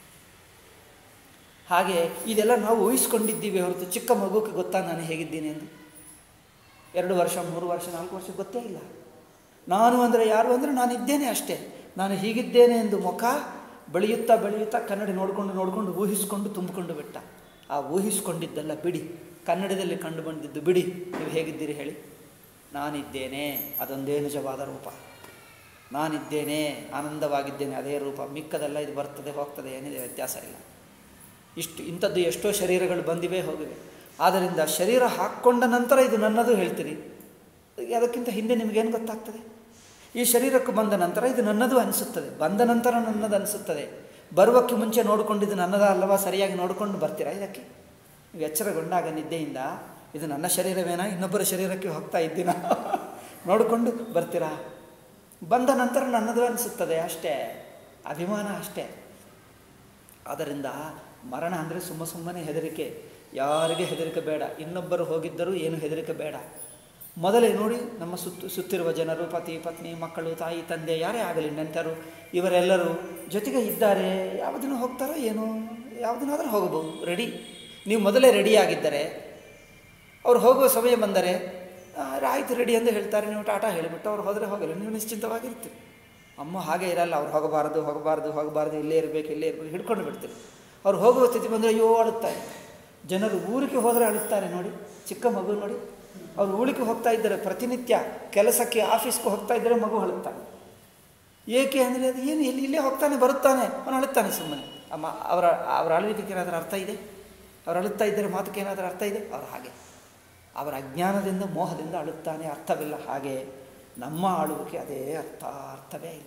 ಹಾಗೆ ಇದೆಲ್ಲ ನಾವು ಊಹಿಸ್ಕೊಂಡಿದ್ದೀವಿ ಹೊರತು ಚಿಕ್ಕ ಮಗುಕ್ಕೆ ಗೊತ್ತಾ ನಾನು ಹೇಗಿದ್ದೀನಿ ಎಂದು ಎರಡು ವರ್ಷ ಮೂರು ವರ್ಷ ನಾಲ್ಕು ವರ್ಷ ಗೊತ್ತೇ ಇಲ್ಲ ನಾನು ಅಂದರೆ ಯಾರು ಅಂದರೆ ನಾನು ಇದ್ದೇನೆ ಅಷ್ಟೇ ನಾನು ಹೀಗಿದ್ದೇನೆ ಎಂದು ಮುಖ ಬೆಳೆಯುತ್ತಾ ಬೆಳೆಯುತ್ತಾ ಕನ್ನಡಿ ನೋಡಿಕೊಂಡು ನೋಡಿಕೊಂಡು ಊಹಿಸ್ಕೊಂಡು ತುಂಬಿಕೊಂಡು ಬಿಟ್ಟ ಆ ಊಹಿಸ್ಕೊಂಡಿದ್ದೆಲ್ಲ ಬಿಡಿ ಕನ್ನಡದಲ್ಲಿ ಕಂಡು ಬಂದಿದ್ದು ಬಿಡಿ ನೀವು ಹೇಗಿದ್ದೀರಿ ಹೇಳಿ ನಾನಿದ್ದೇನೆ ಅದೊಂದೇ ನಿಜವಾದ ರೂಪ ನಾನಿದ್ದೇನೆ ಆನಂದವಾಗಿದ್ದೇನೆ ಅದೇ ರೂಪ ಮಿಕ್ಕದೆಲ್ಲ ಇದು ಬರ್ತದೆ ಹೋಗ್ತದೆ ಏನಿದೆ ವ್ಯತ್ಯಾಸ ಇಲ್ಲ ಇಷ್ಟು ಇಂಥದ್ದು ಎಷ್ಟೋ ಶರೀರಗಳು ಬಂದಿವೆ ಹೋಗಿವೆ ಆದ್ದರಿಂದ ಶರೀರ ಹಾಕ್ಕೊಂಡ ನಂತರ ಇದು ನನ್ನದು ಹೇಳ್ತೀರಿ ಅದಕ್ಕಿಂತ ಹಿಂದೆ ನಿಮಗೇನು ಗೊತ್ತಾಗ್ತದೆ ಈ ಶರೀರಕ್ಕೆ ಬಂದ ನಂತರ ಇದು ನನ್ನದು ಅನಿಸುತ್ತದೆ ಬಂದ ನಂತರ ನನ್ನದು ಅನಿಸುತ್ತದೆ ಬರುವಕ್ಕೆ ಮುಂಚೆ ನೋಡಿಕೊಂಡಿದ್ದು ನನ್ನದ ಅಲ್ಲವಾ ಸರಿಯಾಗಿ ನೋಡಿಕೊಂಡು ಬರ್ತೀರಾ ಇದಕ್ಕೆ ನೀವು ಎಚ್ಚರಗೊಂಡಾಗ ನಿದ್ದೆಯಿಂದ ಇದು ನನ್ನ ಶರೀರವೇನಾ ಇನ್ನೊಬ್ಬರ ಶರೀರಕ್ಕೆ ಹೋಗ್ತಾ ಇದ್ದೀನಾ ನೋಡಿಕೊಂಡು ಬರ್ತೀರಾ ಬಂದ ನಂತರ ನನ್ನದು ಅನಿಸುತ್ತದೆ ಅಷ್ಟೇ ಅಭಿಮಾನ ಅಷ್ಟೇ ಆದ್ದರಿಂದ ಮರಣ ಅಂದರೆ ಸುಮ್ಮ ಸುಮ್ಮನೆ ಹೆದರಿಕೆ ಯಾರಿಗೆ ಹೆದರಿಕೆ ಬೇಡ ಇನ್ನೊಬ್ಬರು ಹೋಗಿದ್ದರೂ ಏನು ಹೆದರಿಕೆ ಬೇಡ ಮೊದಲೇ ನೋಡಿ ನಮ್ಮ ಸುತ್ತು ಸುತ್ತಿರುವ ಜನರು ಪತಿ ಪತ್ನಿ ಮಕ್ಕಳು ತಾಯಿ ತಂದೆ ಯಾರೇ ಆಗಲಿ ನೆಂಟರು ಇವರೆಲ್ಲರೂ ಜೊತೆಗೆ ಇದ್ದಾರೆ ಯಾವ ದಿನ ಹೋಗ್ತಾರೋ ಏನೋ ಯಾವ ದಿನ ಆದರೂ ಹೋಗಬಹುದು ರೆಡಿ ನೀವು ಮೊದಲೇ ರೆಡಿಯಾಗಿದ್ದರೆ ಅವ್ರು ಹೋಗುವ ಸಮಯ ಬಂದರೆ "ಆ, ಆಯ್ತು ರೆಡಿ ಎಂದು ಹೇಳ್ತಾರೆ ನೀವು ಟಾಟಾ ಹೇಳಿಬಿಟ್ಟು ಅವ್ರು ಹೋದರೆ ಹೋಗಲ್ಲ ನೀವು ನಿಶ್ಚಿಂತವಾಗಿರ್ತೀರಿ ಅಮ್ಮ ಹಾಗೆ ಇರಲ್ಲ ಅವ್ರು ಹೋಗಬಾರ್ದು ಹೋಗಬಾರ್ದು ಹೋಗಬಾರ್ದು ಇಲ್ಲೇ ಇರಬೇಕು ಇಲ್ಲೇ ಇರಬೇಕು ಹಿಡ್ಕೊಂಡು ಬಿಡ್ತೀರಿ ಅವ್ರು ಹೋಗುವ ಸ್ಥಿತಿ ಬಂದರೆ ಅಯ್ಯೋ ಅಳುತ್ತಾರೆ ಜನರು ಊರಿಗೆ ಹೋದರೆ ಅಳುತ್ತಾರೆ ನೋಡಿ ಚಿಕ್ಕ ಮಗು ನೋಡಿ ಅವ್ರು ಊಳಿಗೆ ಹೋಗ್ತಾ ಇದ್ದಾರೆ ಪ್ರತಿನಿತ್ಯ ಕೆಲಸಕ್ಕೆ ಆಫೀಸ್ಗೆ ಹೋಗ್ತಾ ಇದ್ದರೆ ಮಗು ಅಳುತ್ತಾನೆ ಏಕೆ ಅಂದರೆ ಅದು ಏನು ಎಲ್ಲಿ ಇಲ್ಲೇ ಹೋಗ್ತಾನೆ ಬರುತ್ತಾನೆ ಅವನು ಅಳುತ್ತಾನೆ ಸುಮ್ಮನೆ ಅಮ್ಮ ಅವರ ಅವರ ಅಳುವಿಕೆ ಏನಾದರೂ ಅರ್ಥ ಇದೆ ಅವ್ರು ಅಳುತ್ತಾ ಇದ್ದರೆ ಮಾತಕ್ಕೆ ಏನಾದರೂ ಅರ್ಥ ಇದೆ ಅವ್ರು ಹಾಗೆ ಅವರ ಅಜ್ಞಾನದಿಂದ ಮೋಹದಿಂದ ಅಳುತ್ತಾನೆ ಅರ್ಥವಿಲ್ಲ ಹಾಗೆ ನಮ್ಮ ಆಳುವಿಕೆ ಅದೇ ಅರ್ಥ ಅರ್ಥವೇ ಇಲ್ಲ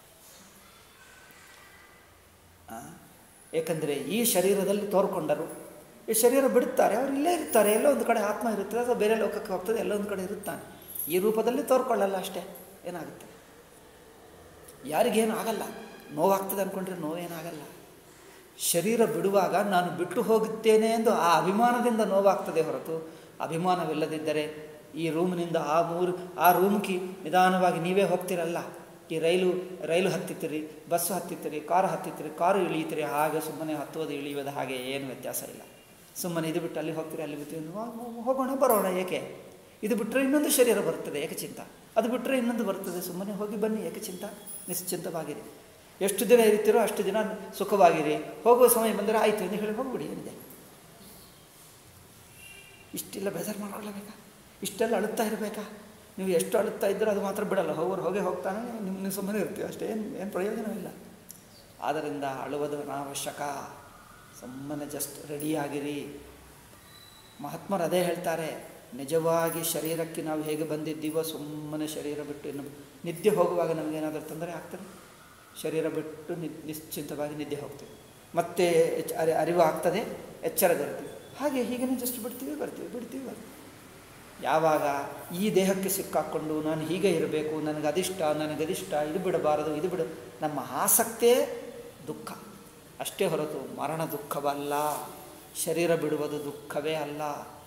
ಆ? ಏಕೆಂದರೆ ಈ ಶರೀರದಲ್ಲಿ ತೋರ್ಕೊಂಡರು ಈ ಶರೀರ ಬಿಡುತ್ತಾರೆ ಅವರು ಇಲ್ಲೇ ಇರ್ತಾರೆ ಎಲ್ಲೋ ಒಂದು ಕಡೆ ಆತ್ಮ ಇರುತ್ತದೆ ಅಥವಾ ಬೇರೆ ಲೋಕಕ್ಕೆ ಹೋಗ್ತದೆ ಎಲ್ಲೋ ಒಂದು ಕಡೆ ಇರುತ್ತಾನೆ ಈ ರೂಪದಲ್ಲಿ ತೋರ್ಕೊಳ್ಳಲ್ಲ ಅಷ್ಟೇ ಏನಾಗುತ್ತೆ ಯಾರಿಗೇನು ಆಗಲ್ಲ ನೋವಾಗ್ತದೆ ಅಂದ್ಕೊಂಡ್ರೆ ನೋವೇನಾಗಲ್ಲ ಶರೀರ ಬಿಡುವಾಗ ನಾನು ಬಿಟ್ಟು ಹೋಗುತ್ತೇನೆ ಎಂದು ಆ ಅಭಿಮಾನದಿಂದ ನೋವಾಗ್ತದೆ ಹೊರತು ಅಭಿಮಾನವಿಲ್ಲದಿದ್ದರೆ ಈ ರೂಮಿನಿಂದ ಆ ಮೂರು ಆ ರೂಮ್ಗೆ ನಿಧಾನವಾಗಿ ನೀವೇ ಹೋಗ್ತಿರಲ್ಲ ಈ ರೈಲು ರೈಲು ಹತ್ತಿತ್ತೀರಿ ಬಸ್ಸು ಹತ್ತಿತ್ತೀರಿ ಕಾರು ಹತ್ತಿತ್ತೀರಿ ಕಾರು ಇಳಿಯುತ್ತೀರಿ ಹಾಗೆ ಸುಮ್ಮನೆ ಹತ್ತುವುದು ಇಳಿಯೋದು ಹಾಗೆ ಏನು ವ್ಯತ್ಯಾಸ ಇಲ್ಲ ಸುಮ್ಮನೆ ಇದು ಬಿಟ್ಟು ಅಲ್ಲಿ ಹೋಗ್ತೀರಿ ಅಲ್ಲಿ ಬಿಟ್ಟು ಇಲ್ಲಿ ಹೋ- ಹೋಗೋಣ ಬರೋಣ ಏಕೆ ಇದು ಬಿಟ್ಟರೆ ಇನ್ನೊಂದು ಶರೀರ ಬರ್ತದೆ ಏಕೆ ಚಿಂತ ಅದು ಬಿಟ್ಟರೆ ಇನ್ನೊಂದು ಬರ್ತದೆ ಸುಮ್ಮನೆ ಹೋಗಿ ಬನ್ನಿ ಏಕೆ ಚಿಂತ ನಿಶ್ಚಿಂತವಾಗಿರಿ ಎಷ್ಟು ದಿನ ಇರ್ತೀರೋ ಅಷ್ಟು ದಿನ ಸುಖವಾಗಿರಿ ಹೋಗುವ ಸಮಯ ಬಂದರೆ ಆಯಿತು ಎಂದು ಹೇಳಿ ಹೋಗ್ಬಿಡಿ ಏನಿದೆ ಇಷ್ಟೆಲ್ಲ ಬೇಜಾರು ಮಾಡ್ಕೊಳ್ಳಬೇಕಾ ಇಷ್ಟೆಲ್ಲ ಅಳುತ್ತಾ ಇರಬೇಕಾ ನೀವು ಎಷ್ಟು ಅಳುತ್ತಾ ಇದ್ದರೂ ಅದು ಮಾತ್ರ ಬಿಡಲ್ಲ ಹೋಗೋರು ಹೋಗೇ ಹೋಗ್ತಾನೆ ನಿಮ್ಮ ನೀವು ಸುಮ್ಮನೆ ಇರ್ತೀವಿ ಅಷ್ಟೇ ಏನು ಏನು ಪ್ರಯೋಜನವಿಲ್ಲ ಆದ್ದರಿಂದ ಅಳುವುದು ಅನಾವಶ್ಯಕ ಸುಮ್ಮನೆ ಜಸ್ಟ್ ರೆಡಿಯಾಗಿರಿ ಮಹಾತ್ಮರು ಅದೇ ಹೇಳ್ತಾರೆ ನಿಜವಾಗಿ ಶರೀರಕ್ಕೆ ನಾವು ಹೇಗೆ ಬಂದಿದ್ದೀವೋ ಸುಮ್ಮನೆ ಶರೀರ ಬಿಟ್ಟು ಇನ್ನು ನಿದ್ದೆ ಹೋಗುವಾಗ ನಮಗೇನಾದರೂ ತೊಂದರೆ ಆಗ್ತದೆ ಶರೀರ ಬಿಟ್ಟು ನಿ ನಿಶ್ಚಿಂತವಾಗಿ ನಿದ್ದೆ ಹೋಗ್ತೀವಿ ಮತ್ತೆ ಎಚ್ ಅರಿ ಅರಿವು ಆಗ್ತದೆ ಎಚ್ಚರದಿರ್ತೀವಿ ಹಾಗೆ ಹೀಗೇ ಜಸ್ಟ್ ಬಿಡ್ತೀವಿ ಬರ್ತೀವಿ ಬಿಡ್ತೀವಿ ಬರ್ತೀವಿ ಯಾವಾಗ ಈ ದೇಹಕ್ಕೆ ಸಿಕ್ಕಾಕ್ಕೊಂಡು ನಾನು ಹೀಗೆ ಇರಬೇಕು ನನಗೆ ಅದಿಷ್ಟ ನನಗದಿಷ್ಟ ಇದು ಬಿಡಬಾರದು ಇದು ಬಿಡ ನಮ್ಮ ಆಸಕ್ತೇ ದುಃಖ ಅಷ್ಟೇ ಹೊರತು ಮರಣ ದುಃಖವಲ್ಲ ಶರೀರ ಬಿಡುವುದು ದುಃಖವೇ ಅಲ್ಲ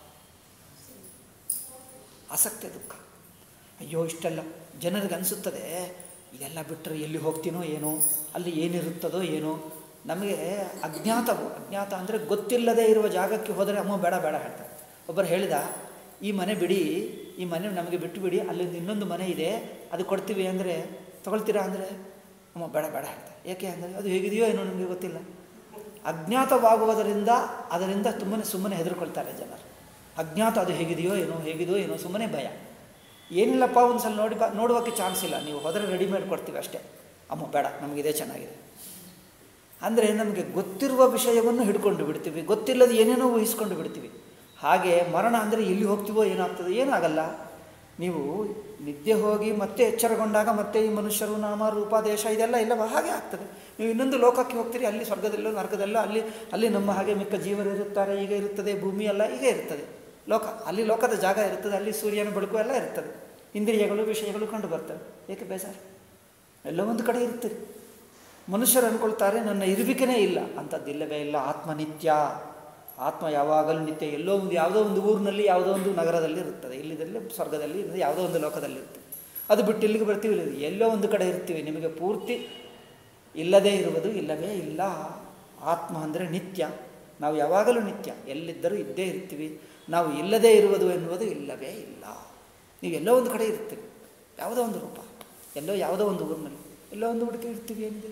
ಆಸಕ್ತಿ ದುಃಖ ಅಯ್ಯೋ ಇಷ್ಟೆಲ್ಲ ಜನರಿಗೆ ಅನಿಸುತ್ತದೆ ಇದೆಲ್ಲ ಬಿಟ್ಟರೆ ಎಲ್ಲಿ ಹೋಗ್ತೀನೋ ಏನೋ ಅಲ್ಲಿ ಏನಿರುತ್ತದೋ ಏನೋ ನಮಗೆ ಅಜ್ಞಾತವು ಅಜ್ಞಾತ ಅಂದರೆ ಗೊತ್ತಿಲ್ಲದೆ ಇರುವ ಜಾಗಕ್ಕೆ ಹೋದರೆ ಅಮ್ಮ ಬೇಡ ಬೇಡ ಹೇಳ್ತಾರೆ ಒಬ್ಬರು ಹೇಳಿದ ಈ ಮನೆ ಬಿಡಿ ಈ ಮನೆ ನಮಗೆ ಬಿಟ್ಟು ಬಿಡಿ ಅಲ್ಲಿಂದ ಇನ್ನೊಂದು ಮನೆ ಇದೆ ಅದು ಕೊಡ್ತೀವಿ ಅಂದರೆ ತಗೊಳ್ತೀರಾ ಅಂದರೆ ಅಮ್ಮ ಬೇಡ ಬೇಡ ಹೇಳ್ತಾರೆ ಏಕೆ ಅಂದರೆ ಅದು ಹೇಗಿದೆಯೋ ಏನೋ ನಮಗೆ ಗೊತ್ತಿಲ್ಲ ಅಜ್ಞಾತವಾಗುವುದರಿಂದ ಅದರಿಂದ ತುಂಬನೇ ಸುಮ್ಮನೆ ಹೆದರ್ಕೊಳ್ತಾರೆ ಜನರು ಅಜ್ಞಾತ ಅದು ಹೇಗಿದೆಯೋ ಏನೋ ಹೇಗಿದೆಯೋ ಏನೋ ಸುಮ್ಮನೆ ಭಯ ಏನಿಲ್ಲಪ್ಪ ಒಂದು ಸಲ ನೋಡಿ ಬಾ ನೋಡುವಕ್ಕೆ ಚಾನ್ಸ್ ಇಲ್ಲ ನೀವು ಹೋದರೆ ರೆಡಿಮೇಡ್ ಕೊಡ್ತೀವಿ ಅಷ್ಟೇ ಅಮ್ಮ ಬೇಡ ನಮಗಿದೇ ಚೆನ್ನಾಗಿದೆ ಅಂದರೆ ನಮಗೆ ಗೊತ್ತಿರುವ ವಿಷಯವನ್ನು ಹಿಡ್ಕೊಂಡು ಬಿಡ್ತೀವಿ ಗೊತ್ತಿಲ್ಲದ ಏನೇನೋ ಊಹಿಸ್ಕೊಂಡು ಬಿಡ್ತೀವಿ ಹಾಗೆ ಮರಣ ಅಂದರೆ ಎಲ್ಲಿ ಹೋಗ್ತೀವೋ ಏನಾಗ್ತದೆ ಏನಾಗಲ್ಲ ನೀವು ನಿದ್ದೆ ಹೋಗಿ ಮತ್ತೆ ಎಚ್ಚರಗೊಂಡಾಗ ಮತ್ತೆ ಈ ಮನುಷ್ಯರು ನಾಮ ರೂಪ ದೇಶ ಇದೆಲ್ಲ ಇಲ್ಲವ ಹಾಗೆ ಆಗ್ತದೆ ನೀವು ಇನ್ನೊಂದು ಲೋಕಕ್ಕೆ ಹೋಗ್ತೀರಿ ಅಲ್ಲಿ ಸ್ವರ್ಗದಲ್ಲೋ ನರಕದಲ್ಲೋ ಅಲ್ಲಿ ಅಲ್ಲಿ ನಮ್ಮ ಹಾಗೆ ಮಿಕ್ಕ ಜೀವರು ಇರುತ್ತಾರೆ ಈಗ ಇರುತ್ತದೆ ಭೂಮಿ ಎಲ್ಲ ಈಗ ಇರ್ತದೆ ಲೋಕ ಅಲ್ಲಿ ಲೋಕದ ಜಾಗ ಇರ್ತದೆ ಅಲ್ಲಿ ಸೂರ್ಯನ ಬೆಳಕು ಎಲ್ಲ ಇರ್ತದೆ ಇಂದ್ರಿಯಗಳು ವಿಷಯಗಳು ಕಂಡು ಬರ್ತವೆ ಏಕೆ ಬೇಜಾರು ಎಲ್ಲ ಒಂದು ಕಡೆ ಇರ್ತದೆ ಮನುಷ್ಯರು ಅಂದ್ಕೊಳ್ತಾರೆ ನನ್ನ ಇರುವಿಕೆನೇ ಇಲ್ಲ ಅಂಥದ್ದಿಲ್ಲವೇ ಇಲ್ಲ ಆತ್ಮ ನಿತ್ಯ ಆತ್ಮ ಯಾವಾಗಲೂ ನಿತ್ಯ ಎಲ್ಲೋ ಒಂದು ಯಾವುದೋ ಒಂದು ಊರಿನಲ್ಲಿ ಯಾವುದೋ ಒಂದು ನಗರದಲ್ಲಿ ಇರುತ್ತದೆ ಇಲ್ಲಿದಲ್ಲಿ ಸ್ವರ್ಗದಲ್ಲಿ ಇರ್ತದೆ ಯಾವುದೋ ಒಂದು ಲೋಕದಲ್ಲಿ ಇರ್ತದೆ ಅದು ಬಿಟ್ಟು ಇಲ್ಲಿಗೆ ಬರ್ತೀವಿ ಇಲ್ಲಿ ಎಲ್ಲೋ ಒಂದು ಕಡೆ ಇರ್ತೀವಿ ನಿಮಗೆ ಪೂರ್ತಿ ಇಲ್ಲದೇ ಇರುವುದು ಇಲ್ಲವೇ ಇಲ್ಲ ಆತ್ಮ ಅಂದರೆ ನಿತ್ಯ ನಾವು ಯಾವಾಗಲೂ ನಿತ್ಯ ಎಲ್ಲಿದ್ದರೂ ಇದ್ದೇ ಇರ್ತೀವಿ ನಾವು ಇಲ್ಲದೇ ಇರುವುದು ಎನ್ನುವುದು ಇಲ್ಲವೇ ಇಲ್ಲ ನೀವು ಎಲ್ಲೋ ಒಂದು ಕಡೆ ಇರ್ತೀವಿ ಯಾವುದೋ ಒಂದು ರೂಪ ಎಲ್ಲೋ ಯಾವುದೋ ಒಂದು ಊರಿನಲ್ಲಿ ಎಲ್ಲೋ ಒಂದು ಹುಡುಕಿ ಇರ್ತೀವಿ ಎಂದಿದೆ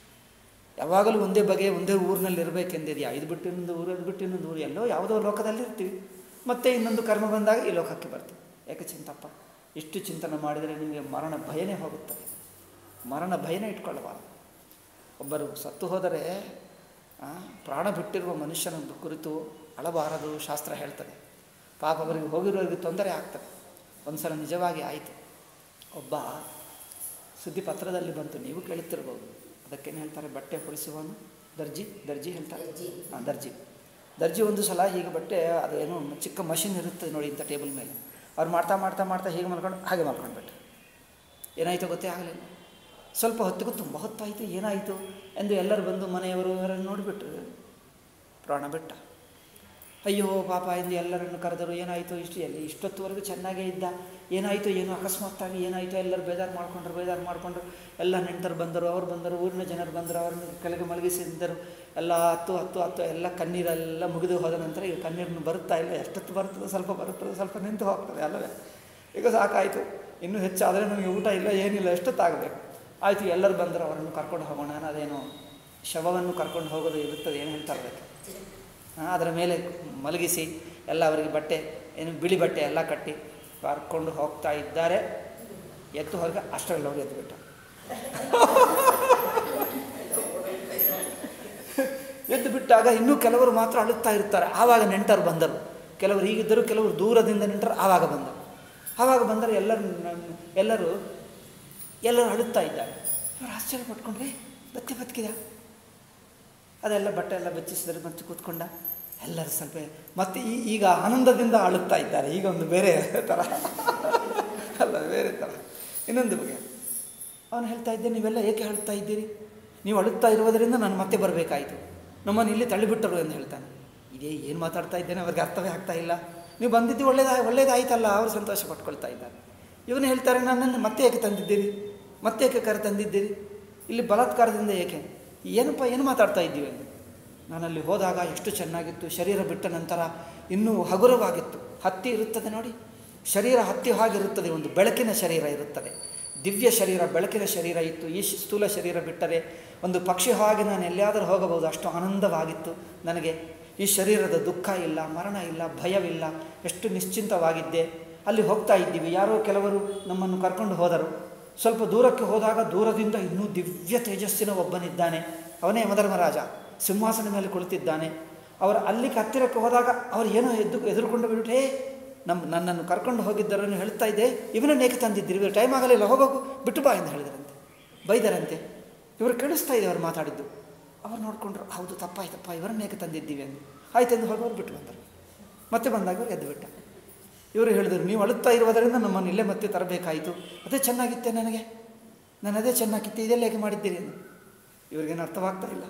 ಯಾವಾಗಲೂ ಒಂದೇ ಬಗೆ ಒಂದೇ ಊರಿನಲ್ಲಿ ಇರಬೇಕೆಂದಿದೆಯಾ ಇದು ಬಿಟ್ಟು ಇನ್ನೊಂದು ಊರು ಅದು ಬಿಟ್ಟು ಇನ್ನೊಂದು ಊರು ಎಲ್ಲೋ ಯಾವುದೋ ಲೋಕದಲ್ಲಿ ಇರ್ತೀವಿ ಮತ್ತೆ ಇನ್ನೊಂದು ಕರ್ಮ ಬಂದಾಗ ಈ ಲೋಕಕ್ಕೆ ಬರ್ತೀವಿ ಯಾಕೆ ಚಿಂತಪ್ಪ ಇಷ್ಟು ಚಿಂತನೆ ಮಾಡಿದರೆ ನಿಮಗೆ ಮರಣ ಭಯನೇ ಹೋಗುತ್ತದೆ ಮರಣ ಭಯನೇ ಇಟ್ಕೊಳ್ಳಬಾರದು ಒಬ್ಬರು ಸತ್ತು ಹೋದರೆ ಆ, ಪ್ರಾಣ ಬಿಟ್ಟಿರುವ ಮನುಷ್ಯನ ಕುರಿತು ಅಳಬಾರದು ಶಾಸ್ತ್ರ ಹೇಳ್ತದೆ ಪಾಪ ಅವರಿಗೆ ಹೋಗಿರೋರಿಗೆ ತೊಂದರೆ ಆಗ್ತದೆ ಒಂದು ಸಲ ನಿಜವಾಗಿ ಆಯಿತು ಒಬ್ಬ ಸುದ್ದಿ ಪತ್ರದಲ್ಲಿ ಬಂತು ನೀವು ಕೇಳುತ್ತಿರ್ಬೋದು ಅದಕ್ಕೇನು ಹೇಳ್ತಾರೆ ಬಟ್ಟೆ ಹೊಲಿಸುವನು ದರ್ಜಿ ದರ್ಜಿ ಹೇಳ್ತಾರೆ ಹಾಂ ದರ್ಜಿ ದರ್ಜಿ ಒಂದು ಸಲ ಹೀಗೆ ಬಟ್ಟೆ ಅದು ಏನೋ ಚಿಕ್ಕ ಮಷಿನ್ ಇರುತ್ತದೆ ನೋಡಿ ಇಂಥ ಟೇಬಲ್ ಮೇಲೆ ಅವ್ರು ಮಾಡ್ತಾ ಮಾಡ್ತಾ ಮಾಡ್ತಾ ಹೀಗೆ ಮಲ್ಕೊಂಡು ಹಾಗೆ ಮಲ್ಕೊಂಡ್ಬಿಟ್ರು ಏನಾಯಿತು ಗೊತ್ತೇ ಆಗಲಿಲ್ಲ ಸ್ವಲ್ಪ ಹೊತ್ತಿಗೂ ತುಂಬ ಹೊತ್ತಾಯಿತು ಏನಾಯಿತು ಎಂದು ಎಲ್ಲರೂ ಬಂದು ಮನೆಯವರು ಅವರನ್ನು ನೋಡಿಬಿಟ್ರು ಪ್ರಾಣ ಬಿಟ್ಟ ಅಯ್ಯೋ ಪಾಪ ಎಂದು ಎಲ್ಲರನ್ನು ಕರೆದರು ಏನಾಯಿತು ಇಷ್ಟು ಎಲ್ಲಿ ಇಷ್ಟೊತ್ತುವರೆಗೂ ಚೆನ್ನಾಗೇ ಇದ್ದ ಏನಾಯಿತು ಏನೋ ಅಕಸ್ಮಾತ್ತಾಗಿ ಏನಾಯಿತು ಎಲ್ಲರೂ ಬೇಜಾರು ಮಾಡ್ಕೊಂಡ್ರು ಬೇಜಾರು ಮಾಡಿಕೊಂಡ್ರು ಎಲ್ಲ ನೆಂಟರು ಬಂದರು ಅವ್ರು ಬಂದರು ಊರಿನ ಜನರು ಬಂದರು ಅವ್ರನ್ನ ಕೆಳಗೆ ಮಲಗಿಸಿದ್ದರು ಎಲ್ಲ ಹತ್ತು ಹತ್ತು ಹತ್ತು ಎಲ್ಲ ಕಣ್ಣೀರೆಲ್ಲ ಮುಗಿದು ಹೋದ ನಂತರ ಈಗ ಕಣ್ಣೀರನ್ನು ಬರುತ್ತಾ ಇಲ್ಲ ಎಷ್ಟೊತ್ತು ಬರ್ತದೆ ಸ್ವಲ್ಪ ಬರುತ್ತದೆ ಸ್ವಲ್ಪ ನಿಂತು ಹೋಗ್ತದೆ ಅಲ್ಲವೇ ಈಗ ಸಾಕಾಯಿತು ಇನ್ನೂ ಹೆಚ್ಚಾದರೆ ನಮಗೆ ಊಟ ಇಲ್ಲ ಏನಿಲ್ಲ ಎಷ್ಟೊತ್ತಾಗಬೇಕು ಆಯಿತು ಎಲ್ಲರೂ ಬಂದರು ಅವರನ್ನು ಕರ್ಕೊಂಡು ಹೋಗೋಣ ಅದೇನು ಶವವನ್ನು ಕರ್ಕೊಂಡು ಹೋಗೋದು ಇರುತ್ತದೆ ಏನು ಹೇಳ್ತಾರೆ ಅದಕ್ಕೆ ಆ, ಅದರ ಮೇಲೆ ಮಲಗಿಸಿ ಎಲ್ಲ ಅವರಿಗೆ ಬಟ್ಟೆ ಏನು ಬಿಳಿ ಬಟ್ಟೆ ಎಲ್ಲ ಕಟ್ಟಿ ಕರ್ಕೊಂಡು ಹೋಗ್ತಾ ಇದ್ದಾರೆ ಎತ್ತು ಹೊರಗೆ ಅಷ್ಟರಲ್ಲಿ ಅವ್ರು ಎದ್ದು ಬಿಟ್ಟ ಎದ್ದು ಬಿಟ್ಟಾಗ ಇನ್ನೂ ಕೆಲವರು ಮಾತ್ರ ಅಳುತ್ತಾ ಇರ್ತಾರೆ ಆವಾಗ ನೆಂಟರು ಬಂದರು ಕೆಲವರು ಹೀಗಿದ್ದರು ಕೆಲವರು ದೂರದಿಂದ ನೆಂಟರು ಆವಾಗ ಬಂದರು ಆವಾಗ ಬಂದರೆ ಎಲ್ಲರೂ ನನ್ನ- ಎಲ್ಲರೂ ಎಲ್ಲರೂ ಅಳುತ್ತಾ ಇದ್ದಾರೆ ಇವರು ಆಶ್ಚರ್ಯ ಪಟ್ಕೊಂಡ್ರೆ ಬತ್ತಿ ಬದುಕಿದ ಅದೆಲ್ಲ ಬಟ್ಟೆ ಎಲ್ಲ ಬೆಚ್ಚಿಸಿದರೆ ಮತ್ತೆ ಕೂತ್ಕೊಂಡ ಎಲ್ಲರೂ ಸ್ವಲ್ಪ ಮತ್ತೆ ಈ ಈಗ ಆನಂದದಿಂದ ಅಳುತ್ತಾ ಇದ್ದಾರೆ ಈಗ ಒಂದು ಬೇರೆ ಥರ ಅಲ್ಲ ಬೇರೆ ಥರ ಇನ್ನೊಂದು ಬಗೆ ಅವನು ಹೇಳ್ತಾ ಇದ್ದೆ ನೀವೆಲ್ಲ ಏಕೆ ಅಳುತ್ತಾ ಇದ್ದೀರಿ ನೀವು ಅಳುತ್ತಾ ಇರುವುದರಿಂದ ನಾನು ಮತ್ತೆ ಬರಬೇಕಾಯಿತು ನಮ್ಮನ್ನು ಇಲ್ಲಿ ತಳ್ಳಿಬಿಟ್ಟರು ಎಂದು ಹೇಳ್ತಾನೆ ಇದೇ ಏನು ಮಾತಾಡ್ತಾ ಇದ್ದೇನೆ ಅವ್ರಿಗೆ ಅರ್ಥವೇ ಆಗ್ತಾ ಇಲ್ಲ ನೀವು ಬಂದಿದ್ದು ಒಳ್ಳೇದಾ ಒಳ್ಳೇದಾಯ್ತಲ್ಲ ಅವರು ಸಂತೋಷ ಪಟ್ಕೊಳ್ತಾ ಇದ್ದಾರೆ ಇವನು ಹೇಳ್ತಾರೆ ನನ್ನನ್ನು ಮತ್ತೆ ಏಕೆ ತಂದಿದ್ದೀರಿ ಮತ್ತೆ ಏಕೆ ಕರೆ ತಂದಿದ್ದೀರಿ ಇಲ್ಲಿ ಬಲಾತ್ಕಾರದಿಂದ ಏಕೆ ಏನಪ್ಪ ಏನು ಮಾತಾಡ್ತಾ ಇದ್ದೀವಿ ಎಂದು ನಾನಲ್ಲಿ ಹೋದಾಗ ಎಷ್ಟು ಚೆನ್ನಾಗಿತ್ತು ಶರೀರ ಬಿಟ್ಟ ನಂತರ ಇನ್ನೂ ಹಗುರವಾಗಿತ್ತು ಹತ್ತಿ ಇರುತ್ತದೆ ನೋಡಿ ಶರೀರ ಹತ್ತಿ ಹಾಗಿರುತ್ತದೆ ಒಂದು ಬೆಳಕಿನ ಶರೀರ ಇರುತ್ತದೆ ದಿವ್ಯ ಶರೀರ ಬೆಳಕಿನ ಶರೀರ ಇತ್ತು ಈ ಶ್- ಸ್ಥೂಲ ಶರೀರ ಬಿಟ್ಟರೆ ಒಂದು ಪಕ್ಷಿ ಹಾಗೆ ನಾನು ಎಲ್ಲಿಯಾದರೂ ಹೋಗಬಹುದು ಅಷ್ಟು ಆನಂದವಾಗಿತ್ತು ನನಗೆ ಈ ಶರೀರದ ದುಃಖ ಇಲ್ಲ ಮರಣ ಇಲ್ಲ ಭಯವಿಲ್ಲ ಎಷ್ಟು ನಿಶ್ಚಿಂತವಾಗಿದ್ದೆ ಅಲ್ಲಿ ಹೋಗ್ತಾ ಇದ್ದೀವಿ ಯಾರೋ ಕೆಲವರು ನಮ್ಮನ್ನು ಕರ್ಕೊಂಡು ಹೋದರು ಸ್ವಲ್ಪ ದೂರಕ್ಕೆ ಹೋದಾಗ ದೂರದಿಂದ ಇನ್ನೂ ದಿವ್ಯ ತೇಜಸ್ಸಿನ ಒಬ್ಬನಿದ್ದಾನೆ ಅವನೇ ಯಮಧರ್ಮರಾಜ ಸಿಂಹಾಸನ ಮೇಲೆ ಕುಳಿತಿದ್ದಾನೆ ಅವರ ಅಲ್ಲಿಗೆ ಹತ್ತಿರಕ್ಕೆ ಹೋದಾಗ ಅವರು ಏನೋ ಎದ್ದು ಎದುರುಕೊಂಡು ಬಿಟ್ಟು ಹೇ ನಮ್ಮ ನನ್ನನ್ನು ಕರ್ಕೊಂಡು ಹೋಗಿದ್ದರನ್ನು ಹೇಳ್ತಾ ಇದ್ದೆ ಇವನನ್ನು ಏಕೆ ತಂದಿದ್ದೀರಿ ಇವರು ಟೈಮ್ ಆಗಲಿಲ್ಲ ಹೋಗೋಗು ಬಿಟ್ಟು ಬಾ ಎಂದು ಹೇಳಿದರಂತೆ ಬೈದರಂತೆ ಇವರು ಕೇಳಿಸ್ತಾ ಇದೆ ಅವ್ರು ಮಾತಾಡಿದ್ದು ಅವ್ರು ನೋಡಿಕೊಂಡ್ರು ಹೌದು ತಪ್ಪಾಯ್ತಪ್ಪ ಇವರನ್ನು ಏಕೆ ತಂದಿದ್ದೀವಿ ಎಂದು ಆಯ್ತೆಂದು ಹೋಗೋರು ಬಿಟ್ಟು ಬಂದರು ಮತ್ತೆ ಬಂದಾಗ ಅವ್ರು ಎದ್ದು ಬಿಟ್ಟ ಇವರು ಹೇಳಿದರು ನೀವು ಅಳುತ್ತಾ ಇರುವುದರಿಂದ ನಮ್ಮನ್ನು ಇಲ್ಲೇ ಮತ್ತೆ ತರಬೇಕಾಯಿತು ಅದೇ ಚೆನ್ನಾಗಿತ್ತೆ ನನಗೆ ನಾನು ಅದೇ ಚೆನ್ನಾಗಿತ್ತೆ ಇದೆಲ್ಲ ಹೇಗೆ ಮಾಡಿದ್ದೀರಿ ಎಂದು ಇವ್ರಿಗೇನು ಅರ್ಥವಾಗ್ತಾ ಇಲ್ಲ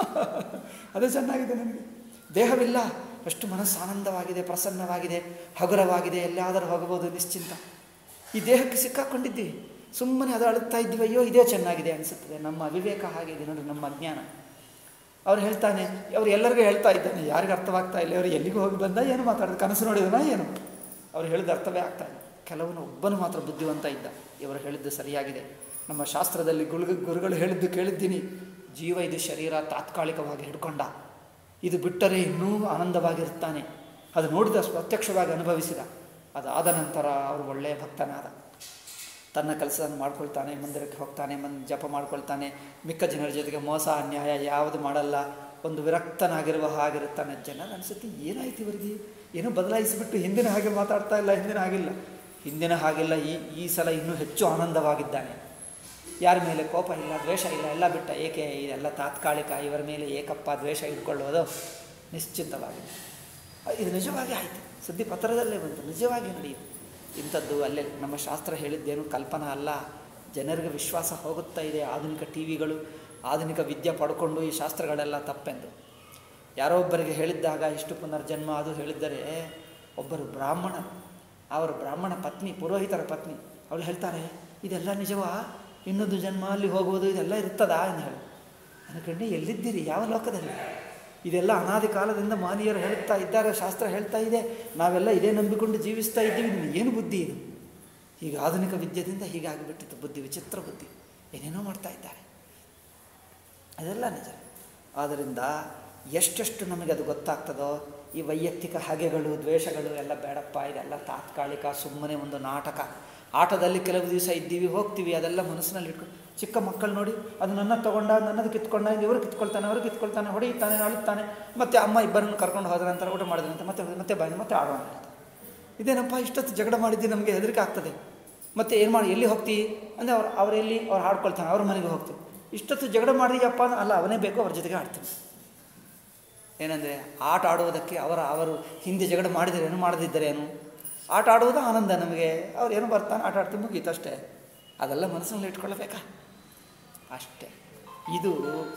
ಅದೇ ಚೆನ್ನಾಗಿದೆ ನನಗೆ ದೇಹವಿಲ್ಲ ಅಷ್ಟು ಮನಸ್ಸು ಆನಂದವಾಗಿದೆ ಪ್ರಸನ್ನವಾಗಿದೆ ಹಗುರವಾಗಿದೆ ಎಲ್ಲಾದರೂ ಹೋಗಬಹುದು ನಿಶ್ಚಿಂತ ಈ ದೇಹಕ್ಕೆ ಸಿಕ್ಕಾಕೊಂಡಿದ್ದೀವಿ ಸುಮ್ಮನೆ ಅದು ಅಳುತ್ತಾ ಇದ್ದೀವಿ ಅಯ್ಯೋ ಇದೇ ಚೆನ್ನಾಗಿದೆ ಅನಿಸುತ್ತದೆ ನಮ್ಮ ಅವಿವೇಕ ಹಾಗಿದೆ ನೋಡಿ ನಮ್ಮ ಅಜ್ಞಾನ ಅವ್ರು ಹೇಳ್ತಾನೆ ಅವ್ರು ಎಲ್ಲರಿಗೂ ಹೇಳ್ತಾ ಇದ್ದಾನೆ ಯಾರಿಗೂ ಅರ್ಥವಾಗ್ತಾ ಇಲ್ಲ ಅವ್ರು ಎಲ್ಲಿಗೂ ಹೋಗಿ ಬಂದ ಏನು ಮಾತಾಡೋದು ಕನಸು ನೋಡಿದನ ಏನು ಅವ್ರು ಹೇಳಿದ ಅರ್ಥವೇ ಆಗ್ತಾ ಇಲ್ಲ ಕೆಲವನು ಒಬ್ಬನು ಮಾತ್ರ ಬುದ್ಧಿವಂತ ಇದ್ದ ಇವರು ಹೇಳಿದ್ದು ಸರಿಯಾಗಿದೆ ನಮ್ಮ ಶಾಸ್ತ್ರದಲ್ಲಿ ಗುರು ಗುರುಗಳು ಹೇಳಿದ್ದು ಕೇಳಿದ್ದೀನಿ ಜೀವ ಇದು ಶರೀರ ತಾತ್ಕಾಲಿಕವಾಗಿ ಹಿಡ್ಕೊಂಡ ಇದು ಬಿಟ್ಟರೆ ಇನ್ನೂ ಆನಂದವಾಗಿರುತ್ತಾನೆ ಅದು ನೋಡಿದ ಪ್ರತ್ಯಕ್ಷವಾಗಿ ಅನುಭವಿಸಿದ ಅದಾದ ನಂತರ ಅವರು ಒಳ್ಳೆಯ ಭಕ್ತನಾದ ತನ್ನ ಕೆಲಸವನ್ನು ಮಾಡ್ಕೊಳ್ತಾನೆ ಮಂದಿರಕ್ಕೆ ಹೋಗ್ತಾನೆ ಮನ್ ಜಪ ಮಾಡ್ಕೊಳ್ತಾನೆ ಮಿಕ್ಕ ಜನರ ಜೊತೆಗೆ ಮೋಸ ಅನ್ಯಾಯ ಯಾವುದು ಮಾಡಲ್ಲ ಒಂದು ವಿರಕ್ತನಾಗಿರುವ ಹಾಗಿರುತ್ತಾನೆ ಜನರು ಅನಿಸುತ್ತೆ ಏನಾಯ್ತು ಇವರಿಗೆ ಏನೋ ಬದಲಾಯಿಸಿಬಿಟ್ಟು ಹಿಂದಿನ ಹಾಗೆ ಮಾತಾಡ್ತಾ ಇಲ್ಲ ಹಿಂದಿನ ಹಾಗಿಲ್ಲ ಹಿಂದಿನ ಹಾಗಿಲ್ಲ ಈ ಈ ಸಲ ಇನ್ನೂ ಹೆಚ್ಚು ಆನಂದವಾಗಿದ್ದಾನೆ ಯಾರ ಮೇಲೆ ಕೋಪ ಇಲ್ಲ ದ್ವೇಷ ಇಲ್ಲ ಎಲ್ಲ ಬಿಟ್ಟ ಏಕೆ ಇದೆಲ್ಲ ತಾತ್ಕಾಲಿಕ ಇವರ ಮೇಲೆ ಏಕಪ್ಪ ದ್ವೇಷ ಇಟ್ಕೊಳ್ಳೋದು ನಿಶ್ಚಿತವಾಗಿದೆ ಇದು ನಿಜವಾಗಿ ಆಯಿತು ಸುದ್ದಿ ಪತ್ರದಲ್ಲೇ ಬಂತು ನಿಜವಾಗಿ ನಡೆಯಿತು ಇಂಥದ್ದು ಅಲ್ಲೇ ನಮ್ಮ ಶಾಸ್ತ್ರ ಹೇಳಿದ್ದೇನು ಕಲ್ಪನಾ ಅಲ್ಲ ಜನರಿಗೆ ವಿಶ್ವಾಸ ಹೋಗುತ್ತಾ ಇದೆ ಆಧುನಿಕ ಟಿ ವಿಗಳು ಆಧುನಿಕ ವಿದ್ಯೆ ಪಡ್ಕೊಂಡು ಈ ಶಾಸ್ತ್ರಗಳೆಲ್ಲ ತಪ್ಪೆಂದು ಯಾರೋ ಒಬ್ಬರಿಗೆ ಹೇಳಿದ್ದಾಗ ಇಷ್ಟು ಪುನರ್ಜನ್ಮ ಅದು ಹೇಳಿದ್ದರೆ ಒಬ್ಬರು ಬ್ರಾಹ್ಮಣ ಅವರ ಬ್ರಾಹ್ಮಣ ಪತ್ನಿ ಪುರೋಹಿತರ ಪತ್ನಿ ಅವಳು ಹೇಳ್ತಾರೆ ಇದೆಲ್ಲ ನಿಜವಾ ಇನ್ನೊಂದು ಜನ್ಮ ಅಲ್ಲಿ ಹೋಗುವುದು ಇದೆಲ್ಲ ಇರ್ತದಾ ಎಂದು ಹೇಳಿ ಅನ್ಕಂಡು ಎಲ್ಲಿದ್ದೀರಿ ಯಾವ ಲೋಕದಲ್ಲಿ ಇದೆಲ್ಲ ಅನಾದಿ ಕಾಲದಿಂದ ಮಾನಿಯರು ಹೇಳ್ತಾ ಇದ್ದಾರೆ ಶಾಸ್ತ್ರ ಹೇಳ್ತಾ ಇದೆ ನಾವೆಲ್ಲ ಇದೇ ನಂಬಿಕೊಂಡು ಜೀವಿಸ್ತಾ ಇದ್ದೀವಿ ನಿಮ್ಗೆ ಏನು ಬುದ್ಧಿ ಇದು ಈಗ ಆಧುನಿಕ ವಿದ್ಯೆದಿಂದ ಹೀಗಾಗಿಬಿಟ್ಟಿತ್ತು ಬುದ್ಧಿ ವಿಚಿತ್ರ ಬುದ್ಧಿ ಏನೇನೋ ಮಾಡ್ತಾ ಇದ್ದಾರೆ ಅದೆಲ್ಲ ನಿಜ ಆದ್ದರಿಂದ ಎಷ್ಟೆಷ್ಟು ನಮಗೆ ಅದು ಗೊತ್ತಾಗ್ತದೋ ಈ ವೈಯಕ್ತಿಕ ಹಗೆಗಳು ದ್ವೇಷಗಳು ಎಲ್ಲ ಬೇಡಪ್ಪ ಇದೆಲ್ಲ ತಾತ್ಕಾಲಿಕ ಸುಮ್ಮನೆ ಒಂದು ನಾಟಕ ಆಟದಲ್ಲಿ ಕೆಲವು ದಿವಸ ಇದ್ದೀವಿ ಹೋಗ್ತೀವಿ ಅದೆಲ್ಲ ಮನಸ್ಸಿನಲ್ಲಿ ಇಟ್ಕೊಂಡು ಚಿಕ್ಕ ಮಕ್ಕಳು ನೋಡಿ ಅದು ನನ್ನ ತೊಗೊಂಡ ನನ್ನದು ಕಿತ್ಕೊಂಡ ಇವರು ಕಿತ್ಕೊಳ್ತಾನೆ ಅವರು ಕಿತ್ಕೊಳ್ತಾನೆ ಹೊಡೆಯುತ್ತಾನೆ ಅಳುತ್ತಾನೆ ಮತ್ತೆ ಅಮ್ಮ ಇಬ್ಬರನ್ನು ಕರ್ಕೊಂಡು ಹೋದ ನಂತರ ಊಟ ಮಾಡಿದ ನಂತರ ಮತ್ತೆ ಮತ್ತೆ ಬಾಯಿ ಮತ್ತೆ ಆಡೋಣ ಇದೇನಪ್ಪ ಇಷ್ಟೊತ್ತು ಜಗಳ ಮಾಡಿದ್ದು ನಮಗೆ ಹೆದರಿಕೆ ಆಗ್ತದೆ ಮತ್ತೆ ಏನು ಮಾಡಿ ಎಲ್ಲಿ ಹೋಗ್ತೀವಿ ಅಂದರೆ ಅವ್ರು ಅವರೆಲ್ಲಿ ಅವ್ರು ಹಾಡ್ಕೊಳ್ತಾನೆ ಅವ್ರ ಮನೆಗೆ ಹೋಗ್ತೀವಿ ಇಷ್ಟೊತ್ತು ಜಗಳ ಮಾಡಿದೀಯಪ್ಪ ಅಲ್ಲ ಅವನೇ ಬೇಕು ಅವ್ರ ಜೊತೆಗೆ ಆಡ್ತೀನಿ ಏನಂದರೆ ಆಟ ಆಡುವುದಕ್ಕೆ ಅವರ ಅವರು ಹಿಂದೆ ಜಗಳ ಮಾಡಿದರೇನು ಮಾಡದಿದ್ದರೇನು ಆಟ ಆಡುವುದು ಆನಂದ ನಮಗೆ ಅವ್ರು ಏನು ಬರ್ತಾನೆ ಆಟ ಆಡ್ತೀನಿ ಮುಗೀತು ಅಷ್ಟೇ ಅದೆಲ್ಲ ಮನಸ್ಸಿನಲ್ಲಿ ಇಟ್ಕೊಳ್ಳಬೇಕಾ ಅಷ್ಟೇ ಇದು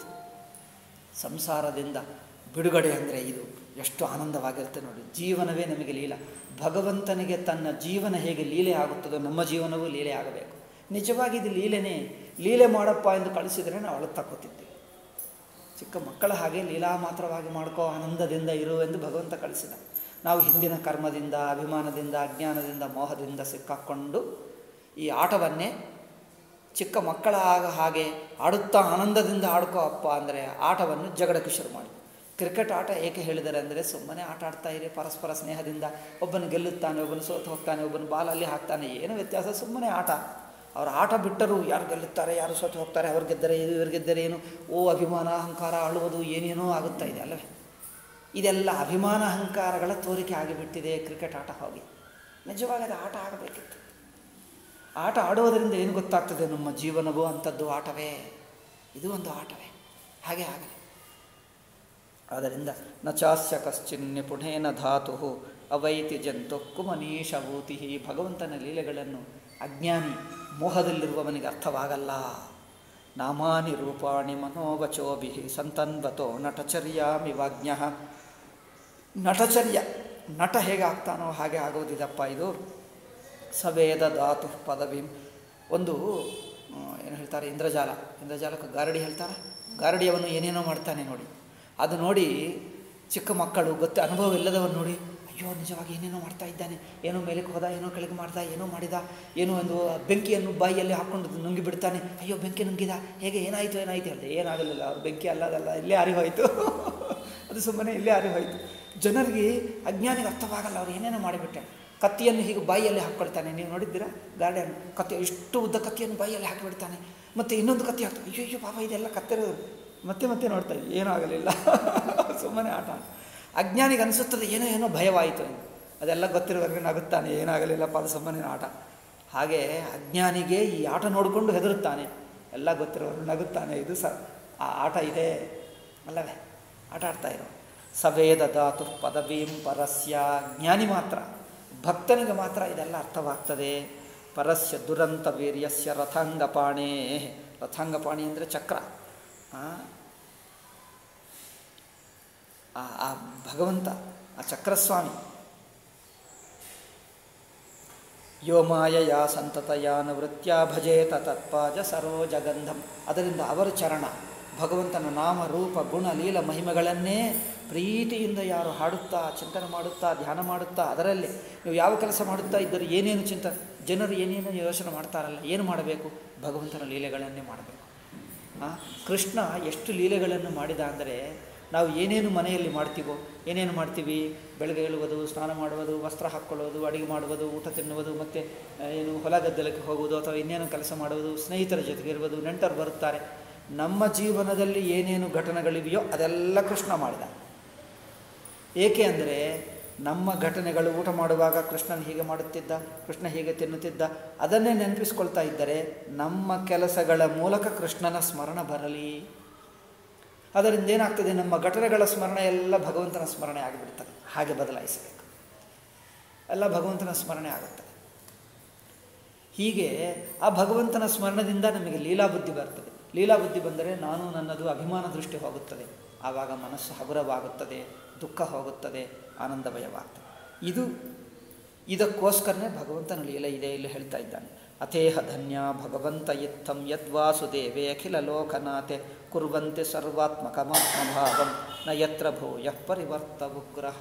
ಸಂಸಾರದಿಂದ ಬಿಡುಗಡೆ ಅಂದರೆ ಇದು ಎಷ್ಟು ಆನಂದವಾಗಿರುತ್ತೆ ನೋಡಿ ಜೀವನವೇ ನಮಗೆ ಲೀಲ ಭಗವಂತನಿಗೆ ತನ್ನ ಜೀವನ ಹೇಗೆ ಲೀಲೆ ಆಗುತ್ತದೋ ನಮ್ಮ ಜೀವನವೂ ಲೀಲೆ ಆಗಬೇಕು ನಿಜವಾಗಿ ಇದು ಲೀಲೆನೇ ಲೀಲೆ ಮಾಡಪ್ಪ ಎಂದು ಕಳಿಸಿದರೆ ನಾವು ಅಳು ತಕ್ಕೋತಿದ್ವಿ ಚಿಕ್ಕ ಮಕ್ಕಳ ಹಾಗೆ ಲೀಲಾ ಮಾತ್ರವಾಗಿ ಮಾಡ್ಕೋ ಆನಂದದಿಂದ ಇರು ಎಂದು ಭಗವಂತ ಕಳಿಸಿದ ನಾವು ಹಿಂದಿನ ಕರ್ಮದಿಂದ ಅಭಿಮಾನದಿಂದ ಅಜ್ಞಾನದಿಂದ ಮೋಹದಿಂದ ಸಿಕ್ಕಾಕ್ಕೊಂಡು ಈ ಆಟವನ್ನೇ ಚಿಕ್ಕ ಮಕ್ಕಳ ಆಗ ಹಾಗೆ ಆಡುತ್ತಾ ಆನಂದದಿಂದ ಆಡ್ಕೋ ಅಪ್ಪ ಅಂದರೆ ಆಟವನ್ನು ಜಗಳಕ್ಕೆ ಶುರು ಮಾಡಿ ಕ್ರಿಕೆಟ್ ಆಟ ಏಕೆ ಹೇಳಿದ್ದಾರೆ ಅಂದರೆ ಸುಮ್ಮನೆ ಆಟ ಆಡ್ತಾ ಇರಿ ಪರಸ್ಪರ ಸ್ನೇಹದಿಂದ ಒಬ್ಬನು ಗೆಲ್ಲುತ್ತಾನೆ ಒಬ್ಬನು ಸೋತು ಹೋಗ್ತಾನೆ ಒಬ್ಬನು ಬಾಲ್ ಅಲ್ಲಿ ಹಾಕ್ತಾನೆ ಏನು ವ್ಯತ್ಯಾಸ ಸುಮ್ಮನೆ ಆಟ ಅವ್ರ ಆಟ ಬಿಟ್ಟರು ಯಾರು ಗೆಲ್ಲುತ್ತಾರೆ ಯಾರು ಸೋತು ಹೋಗ್ತಾರೆ ಅವ್ರು ಗೆದ್ದರೆ ಇದು ಇವ್ರು ಗೆದ್ದರೆ ಏನು ಓ ಅಭಿಮಾನ ಅಹಂಕಾರ ಅಳುವುದು ಏನೇನೋ ಆಗುತ್ತಾ ಇದೆ ಅಲ್ಲವೇ ಇದೆಲ್ಲ ಅಭಿಮಾನ ಅಹಂಕಾರಗಳ ತೋರಿಕೆ ಆಗಿಬಿಟ್ಟಿದೆ ಕ್ರಿಕೆಟ್ ಆಟ ಹೋಗಿ ನಿಜವಾಗಿ ಅದು ಆಟ ಆಗಬೇಕಿತ್ತು ಆಟ ಆಡುವುದರಿಂದ ಏನು ಗೊತ್ತಾಗ್ತದೆ ನಮ್ಮ ಜೀವನವೂ ಅಂಥದ್ದು ಆಟವೇ ಇದು ಒಂದು ಆಟವೇ ಹಾಗೆ ಆಗಲಿ ಆದ್ದರಿಂದ ನ ಚಾಸ್ಯ ಕಶ್ಚಿನ್ ಪುಣೇನ ಧಾತು ಅವೈತಿ ಜಂತುಕ್ಕು ಮನೀಷಭೂತಿ ಭಗವಂತನ ಲೀಲೆಗಳನ್ನು ಅಜ್ಞಾನಿ ಮೋಹದಲ್ಲಿರುವವನಿಗೆ ಅರ್ಥವಾಗಲ್ಲ ನಾಮಾನಿ ರೂಪಾಣಿ ಮನೋವಚೋಭಿ ಸಂತನ್ವತೋ ನಟಚರ್ಯಾಮಿವಾಜ್ಞ ನಟಚರ್ಯ ನಟ ಹೇಗೆ ಆಗ್ತಾನೋ ಹಾಗೆ ಆಗೋದಿದಪ್ಪ ಇದು ಸವೇದ ಧಾತು ಪದವಿ ಒಂದು ಏನು ಹೇಳ್ತಾರೆ ಇಂದ್ರಜಾಲ ಇಂದ್ರಜಾಲಕ್ಕೆ ಗಾರಡಿ ಹೇಳ್ತಾರೆ ಗಾರಡಿಯವನು ಏನೇನೋ ಮಾಡ್ತಾನೆ ನೋಡಿ ಅದು ನೋಡಿ ಚಿಕ್ಕ ಮಕ್ಕಳು ಗೊತ್ತು ಅನುಭವ ಇಲ್ಲದವನು ನೋಡಿ ಅಯ್ಯೋ ನಿಜವಾಗಿ ಏನೇನೋ ಮಾಡ್ತಾ ಇದ್ದಾನೆ ಏನೋ ಮೇಲಕ್ಕೆ ಹೋದ ಏನೋ ಕೆಳಗೆ ಮಾಡ್ದ ಏನೋ ಮಾಡಿದ ಏನೋ ಒಂದು ಬೆಂಕಿಯನ್ನು ಬಾಯಿಯಲ್ಲಿ ಹಾಕ್ಕೊಂಡು ನುಂಗಿ ಬಿಡ್ತಾನೆ ಅಯ್ಯೋ ಬೆಂಕಿ ನುಂಗಿದ ಹೇಗೆ ಏನಾಯಿತು ಏನಾಯಿತು ಅಲ್ಲ ಏನಾಗಲಿಲ್ಲ ಅವ್ರು ಬೆಂಕಿ ಅಲ್ಲದಲ್ಲ ಇಲ್ಲೇ ಅರಿ ಹೋಯಿತು ಅದು ಸುಮ್ಮನೆ ಇಲ್ಲೇ ಅರಿ ಹೋಯಿತು ಜನರಿಗೆ ಅಜ್ಞಾನಿಗೆ ಅರ್ಥವಾಗಲ್ಲ ಅವ್ರು ಏನೇನೋ ಮಾಡಿಬಿಟ್ಟೆ ಕತ್ತಿಯನ್ನು ಹೀಗೆ ಬಾಯಿಯಲ್ಲಿ ಹಾಕ್ಕೊಳ್ತಾನೆ ನೀವು ನೋಡಿದ್ದೀರಾ ಗಾರ್ಡನ್ ಕತ್ತಿ ಇಷ್ಟು ಉದ್ದ ಕತ್ತಿಯನ್ನು ಬಾಯಿಯಲ್ಲಿ ಹಾಕಿಬಿಡ್ತಾನೆ ಮತ್ತು ಇನ್ನೊಂದು ಕತ್ತಿ ಹಾಕ್ತಾನೆ ಅಯ್ಯೋ ಅಯ್ಯೋ ಪಾಪ ಇದೆಲ್ಲ ಕತ್ತಿರೋದು ಮತ್ತೆ ಮತ್ತೆ ನೋಡ್ತಾ ಇದ್ದೆ ಏನೂ ಆಗಲಿಲ್ಲ ಸುಮ್ಮನೆ ಆಟ ಅಜ್ಞಾನಿಗೆ ಅನಿಸುತ್ತದೆ ಏನೋ ಏನೋ ಭಯವಾಯಿತು ಎಂದು ಅದೆಲ್ಲ ಗೊತ್ತಿರೋವರೆಗೆ ನಗುತ್ತಾನೆ ಏನಾಗಲಿಲ್ಲಪ್ಪ ಅದು ಸುಮ್ಮನೆ ಆಟ ಹಾಗೆ ಅಜ್ಞಾನಿಗೆ ಈ ಆಟ ನೋಡಿಕೊಂಡು ಹೆದರುತ್ತಾನೆ ಎಲ್ಲ ಗೊತ್ತಿರೋರು ನಗುತ್ತಾನೆ ಇದು ಸ ಆ ಆಟ ಇದೆ ಅಲ್ಲವೇ ಆಟ ಆಡ್ತಾ ಇರೋ ಸವೇದ ಧಾತು ಪದವೀಂ ಪರಸ್ಯ ಜ್ಞಾನಿ ಮಾತ್ರ ಭಕ್ತನಿಗೆ ಮಾತ್ರ ಇದೆಲ್ಲ ಅರ್ಥವಾಗ್ತದೆ ಪರಸ್ಯ ದುರಂತ ವೀರ್ಯಸ್ಯ ರಥಾಂಗಪಾಣೇ ರಥಾಂಗಪಾಣಿ ಅಂದರೆ ಚಕ್ರ ಆ ಭಗವಂತ ಆ ಚಕ್ರಸ್ವಾಮಿ ಯೋ ಮಾಯಯ ಸಂತತಯ ನಿವೃತ್ಯ ಭಜೇತ ತತ್ಪಾಜ ಸರೋಜಗಂಧಂ ಅದರಿಂದ ಅವರ ಚರಣ ಭಗವಂತನ ನಾಮ ರೂಪ ಗುಣ ಲೀಲ ಮಹಿಮೆಗಳನ್ನೇ ಪ್ರೀತಿಯಿಂದ ಯಾರು ಹಾಡುತ್ತಾ ಚಿಂತನೆ ಮಾಡುತ್ತಾ ಧ್ಯಾನ ಮಾಡುತ್ತಾ ಅದರಲ್ಲಿ ನೀವು ಯಾವ ಕೆಲಸ ಮಾಡುತ್ತಾ ಇದ್ದರೂ ಏನೇನು ಚಿಂತನೆ ಜನರು ಏನೇನು ಯೋಚನೆ ಮಾಡ್ತಾರಲ್ಲ ಏನು ಮಾಡಬೇಕು ಭಗವಂತನ ಲೀಲೆಗಳನ್ನೇ ಮಾಡಬೇಕು ಕೃಷ್ಣ ಎಷ್ಟು ಲೀಲೆಗಳನ್ನು ಮಾಡಿದ ಅಂದರೆ ನಾವು ಏನೇನು ಮನೆಯಲ್ಲಿ ಮಾಡ್ತೀವೋ ಏನೇನು ಮಾಡ್ತೀವಿ ಬೆಳಗ್ಗೆ ಏಳುವುದು ಸ್ನಾನ ಮಾಡುವುದು ವಸ್ತ್ರ ಹಾಕ್ಕೊಳ್ಳೋದು ಅಡುಗೆ ಮಾಡುವುದು ಊಟ ತಿನ್ನುವುದು ಮತ್ತು ಏನು ಹೊಲ ಗದ್ದಲಕ್ಕೆ ಹೋಗುವುದು ಅಥವಾ ಇನ್ನೇನು ಕೆಲಸ ಮಾಡುವುದು ಸ್ನೇಹಿತರ ಜೊತೆಗೆ ಇರುವುದು ನೆಂಟರು ಬರುತ್ತಾರೆ ನಮ್ಮ ಜೀವನದಲ್ಲಿ ಏನೇನು ಘಟನೆಗಳಿವೆಯೋ ಅದೆಲ್ಲ ಕೃಷ್ಣ ಮಾಡಿದ ಏಕೆ ಅಂದರೆ ನಮ್ಮ ಘಟನೆಗಳು ಊಟ ಮಾಡುವಾಗ ಕೃಷ್ಣನ ಹೀಗೆ ಮಾಡುತ್ತಿದ್ದ ಕೃಷ್ಣ ಹೀಗೆ ತಿನ್ನುತ್ತಿದ್ದ ಅದನ್ನೇ ನೆನಪಿಸ್ಕೊಳ್ತಾ ಇದ್ದರೆ ನಮ್ಮ ಕೆಲಸಗಳ ಮೂಲಕ ಕೃಷ್ಣನ ಸ್ಮರಣ ಬರಲಿ ಅದರಿಂದ ಏನಾಗ್ತದೆ ನಮ್ಮ ಘಟನೆಗಳ ಸ್ಮರಣೆ ಎಲ್ಲ ಭಗವಂತನ ಸ್ಮರಣೆ ಆಗಿಬಿಡ್ತದೆ ಹಾಗೆ ಬದಲಾಯಿಸಬೇಕು ಎಲ್ಲ ಭಗವಂತನ ಸ್ಮರಣೆ ಆಗುತ್ತದೆ ಹೀಗೆ ಆ ಭಗವಂತನ ಸ್ಮರಣದಿಂದ ನಮಗೆ ಲೀಲಾಬುದ್ಧಿ ಬರ್ತದೆ ಲೀಲಾಬುದ್ಧಿ ಬಂದರೆ ನಾನು ನನ್ನದು ಅಭಿಮಾನ ದೃಷ್ಟಿ ಹೋಗುತ್ತದೆ ಆವಾಗ ಮನಸ್ಸು ಹಗುರವಾಗುತ್ತದೆ ದುಃಖ ಹೋಗುತ್ತದೆ ಆನಂದಮಯವಾಗ್ತದೆ ಇದು ಇದಕ್ಕೋಸ್ಕರನೇ ಭಗವಂತನ ಲೀಲೆ ಇದೆ ಇಲ್ಲಿ ಹೇಳ್ತಾ ಇದ್ದಾನೆ ಅಥೇಹ ಧನ್ಯ ಭಗವಂತ ಇತ್ತಂ ಯದ್ವಾಸುದೇವೇ ಅಖಿಲ ಲೋಕನಾಥೆ ಕುರ್ವಂತೆ ಸರ್ವಾತ್ಮಕಮಾತ್ಮಭಾವಂ ನ ಯತ್ರ ಭೂಯ ಪರಿವರ್ತ ಉಗ್ರಹ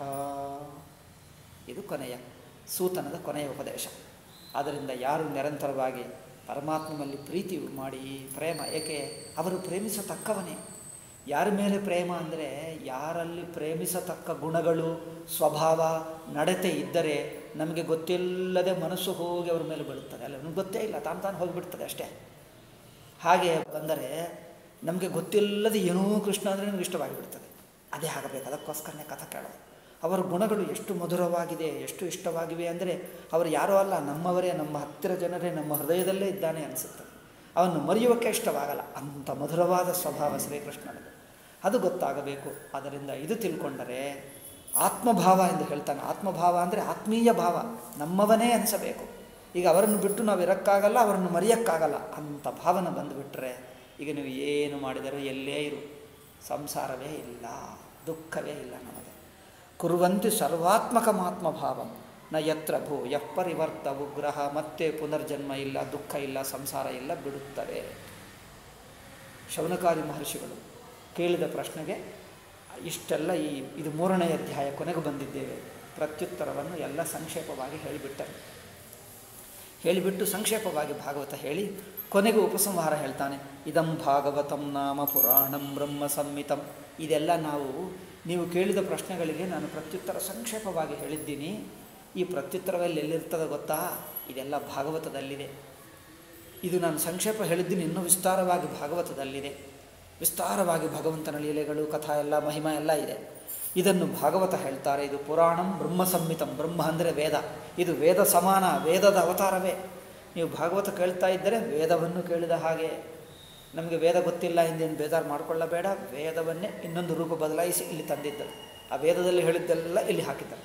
ಇದು ಕೊನೆಯ ಸೂತನದ ಕೊನೆಯ ಉಪದೇಶ ಆದ್ದರಿಂದ ಯಾರು ನಿರಂತರವಾಗಿ ಪರಮಾತ್ಮನಲ್ಲಿ ಪ್ರೀತಿ ಮಾಡಿ ಪ್ರೇಮ ಏಕೆ ಅವರು ಪ್ರೇಮಿಸತಕ್ಕವನೇ ಯಾರ ಮೇಲೆ ಪ್ರೇಮ ಅಂದರೆ ಯಾರಲ್ಲಿ ಪ್ರೇಮಿಸತಕ್ಕ ಗುಣಗಳು ಸ್ವಭಾವ ನಡತೆ ಇದ್ದರೆ ನಮಗೆ ಗೊತ್ತಿಲ್ಲದೆ ಮನಸ್ಸು ಹೋಗಿ ಅವ್ರ ಮೇಲೆ ಬೀಳುತ್ತದೆ ಅಲ್ಲ ನಮ್ಗೆ ಗೊತ್ತೇ ಇಲ್ಲ ತಾನು ತಾನು ಹೋಗಿಬಿಡ್ತದೆ ಅಷ್ಟೇ ಹಾಗೆ ಬಂದರೆ ನಮಗೆ ಗೊತ್ತಿಲ್ಲದೆ ಏನೋ ಕೃಷ್ಣ ಅಂದರೆ ನಮಗೆ ಇಷ್ಟವಾಗಿಬಿಡ್ತದೆ ಅದೇ ಆಗಬೇಕು ಅದಕ್ಕೋಸ್ಕರನೇ ಕಥೆ ಕೇಳೋದು ಅವರ ಗುಣಗಳು ಎಷ್ಟು ಮಧುರವಾಗಿದೆ ಎಷ್ಟು ಇಷ್ಟವಾಗಿವೆ ಅಂದರೆ ಅವರು ಯಾರೋ ಅಲ್ಲ ನಮ್ಮವರೇ ನಮ್ಮ ಹತ್ತಿರ ಜನರೇ ನಮ್ಮ ಹೃದಯದಲ್ಲೇ ಇದ್ದಾನೆ ಅನಿಸುತ್ತದೆ ಅವನ್ನು ಮರೆಯುವಕ್ಕೆ ಇಷ್ಟವಾಗಲ್ಲ ಅಂಥ ಮಧುರವಾದ ಸ್ವಭಾವ ಶ್ರೀಕೃಷ್ಣನದು ಅದು ಗೊತ್ತಾಗಬೇಕು ಅದರಿಂದ ಇದು ತಿಳ್ಕೊಂಡರೆ ಆತ್ಮಭಾವ ಎಂದು ಹೇಳ್ತಾನೆ ಆತ್ಮಭಾವ ಅಂದರೆ ಆತ್ಮೀಯ ಭಾವ ನಮ್ಮವನೇ ಅನಿಸಬೇಕು ಈಗ ಅವರನ್ನು ಬಿಟ್ಟು ನಾವು ಇರೋಕ್ಕಾಗಲ್ಲ ಅವರನ್ನು ಮರೆಯೋಕ್ಕಾಗಲ್ಲ ಅಂಥ ಭಾವನೆ ಬಂದುಬಿಟ್ರೆ ಈಗ ನೀವು ಏನು ಮಾಡಿದರೂ ಎಲ್ಲೇ ಇರು ಸಂಸಾರವೇ ಇಲ್ಲ ದುಃಖವೇ ಇಲ್ಲ ನಮಗೆ ಕುರುವಂತೆ ಸರ್ವಾತ್ಮಕಮಾತ್ಮ ಭಾವಂ ನ ಯತ್ರ ಭೂ ಯಃ ಪರಿವರ್ತ ಉಗ್ರಹ ಮತ್ತೆ ಪುನರ್ಜನ್ಮ ಇಲ್ಲ ದುಃಖ ಇಲ್ಲ ಸಂಸಾರ ಇಲ್ಲ ಬಿಡುತ್ತದೆ ಶೌನಕಾರಿ ಮಹರ್ಷಿಗಳು ಕೇಳಿದ ಪ್ರಶ್ನೆಗೆ ಇಷ್ಟೆಲ್ಲ ಈ ಇದು ಮೂರನೇ ಅಧ್ಯಾಯ ಕೊನೆಗೆ ಬಂದಿದ್ದೇವೆ ಪ್ರತ್ಯುತ್ತರವನ್ನು ಎಲ್ಲ ಸಂಕ್ಷೇಪವಾಗಿ ಹೇಳಿಬಿಟ್ಟರು ಹೇಳಿಬಿಟ್ಟು ಸಂಕ್ಷೇಪವಾಗಿ ಭಾಗವತ ಹೇಳಿ ಕೊನೆಗೆ ಉಪಸಂಹಾರ ಹೇಳ್ತಾನೆ ಇದಂ ಭಾಗವತಂ ನಾಮ ಪುರಾಣಂ ಬ್ರಹ್ಮ ಸಂಹಿತಂ ಇದೆಲ್ಲ ನಾವು ನೀವು ಕೇಳಿದ ಪ್ರಶ್ನೆಗಳಿಗೆ ನಾನು ಪ್ರತ್ಯುತ್ತರ ಸಂಕ್ಷೇಪವಾಗಿ ಹೇಳಿದ್ದೀನಿ ಈ ಪ್ರತ್ಯುತ್ತರದಲ್ಲಿ ಎಲ್ಲಿರ್ತದೆ ಗೊತ್ತಾ ಇದೆಲ್ಲ ಭಾಗವತದಲ್ಲಿದೆ ಇದು ನಾನು ಸಂಕ್ಷೇಪ ಹೇಳಿದ್ದೀನಿ ಇನ್ನೂ ವಿಸ್ತಾರವಾಗಿ ಭಾಗವತದಲ್ಲಿದೆ ವಿಸ್ತಾರವಾಗಿ ಭಗವಂತನ ಲೀಲೆಗಳು ಕಥಾ ಎಲ್ಲ ಮಹಿಮಾ ಎಲ್ಲ ಇದೆ ಇದನ್ನು ಭಾಗವತ ಹೇಳ್ತಾರೆ ಇದು ಪುರಾಣಂ ಬ್ರಹ್ಮ ಸಂಹಿತಂ ಬ್ರಹ್ಮ ಅಂದರೆ ವೇದ ಇದು ವೇದ ಸಮಾನ ವೇದದ ಅವತಾರವೇ ನೀವು ಭಾಗವತ ಕೇಳ್ತಾ ಇದ್ದರೆ ವೇದವನ್ನು ಕೇಳಿದ ಹಾಗೆ ನಮಗೆ ವೇದ ಗೊತ್ತಿಲ್ಲ ಹಿಂದೇನು ಬೇಜಾರು ಮಾಡಿಕೊಳ್ಳಬೇಡ ವೇದವನ್ನೇ ಇನ್ನೊಂದು ರೂಪ ಬದಲಾಯಿಸಿ ಇಲ್ಲಿ ತಂದಿದ್ದರು ಆ ವೇದದಲ್ಲಿ ಹೇಳಿದ್ದೆಲ್ಲ ಇಲ್ಲಿ ಹಾಕಿದ್ದಾರೆ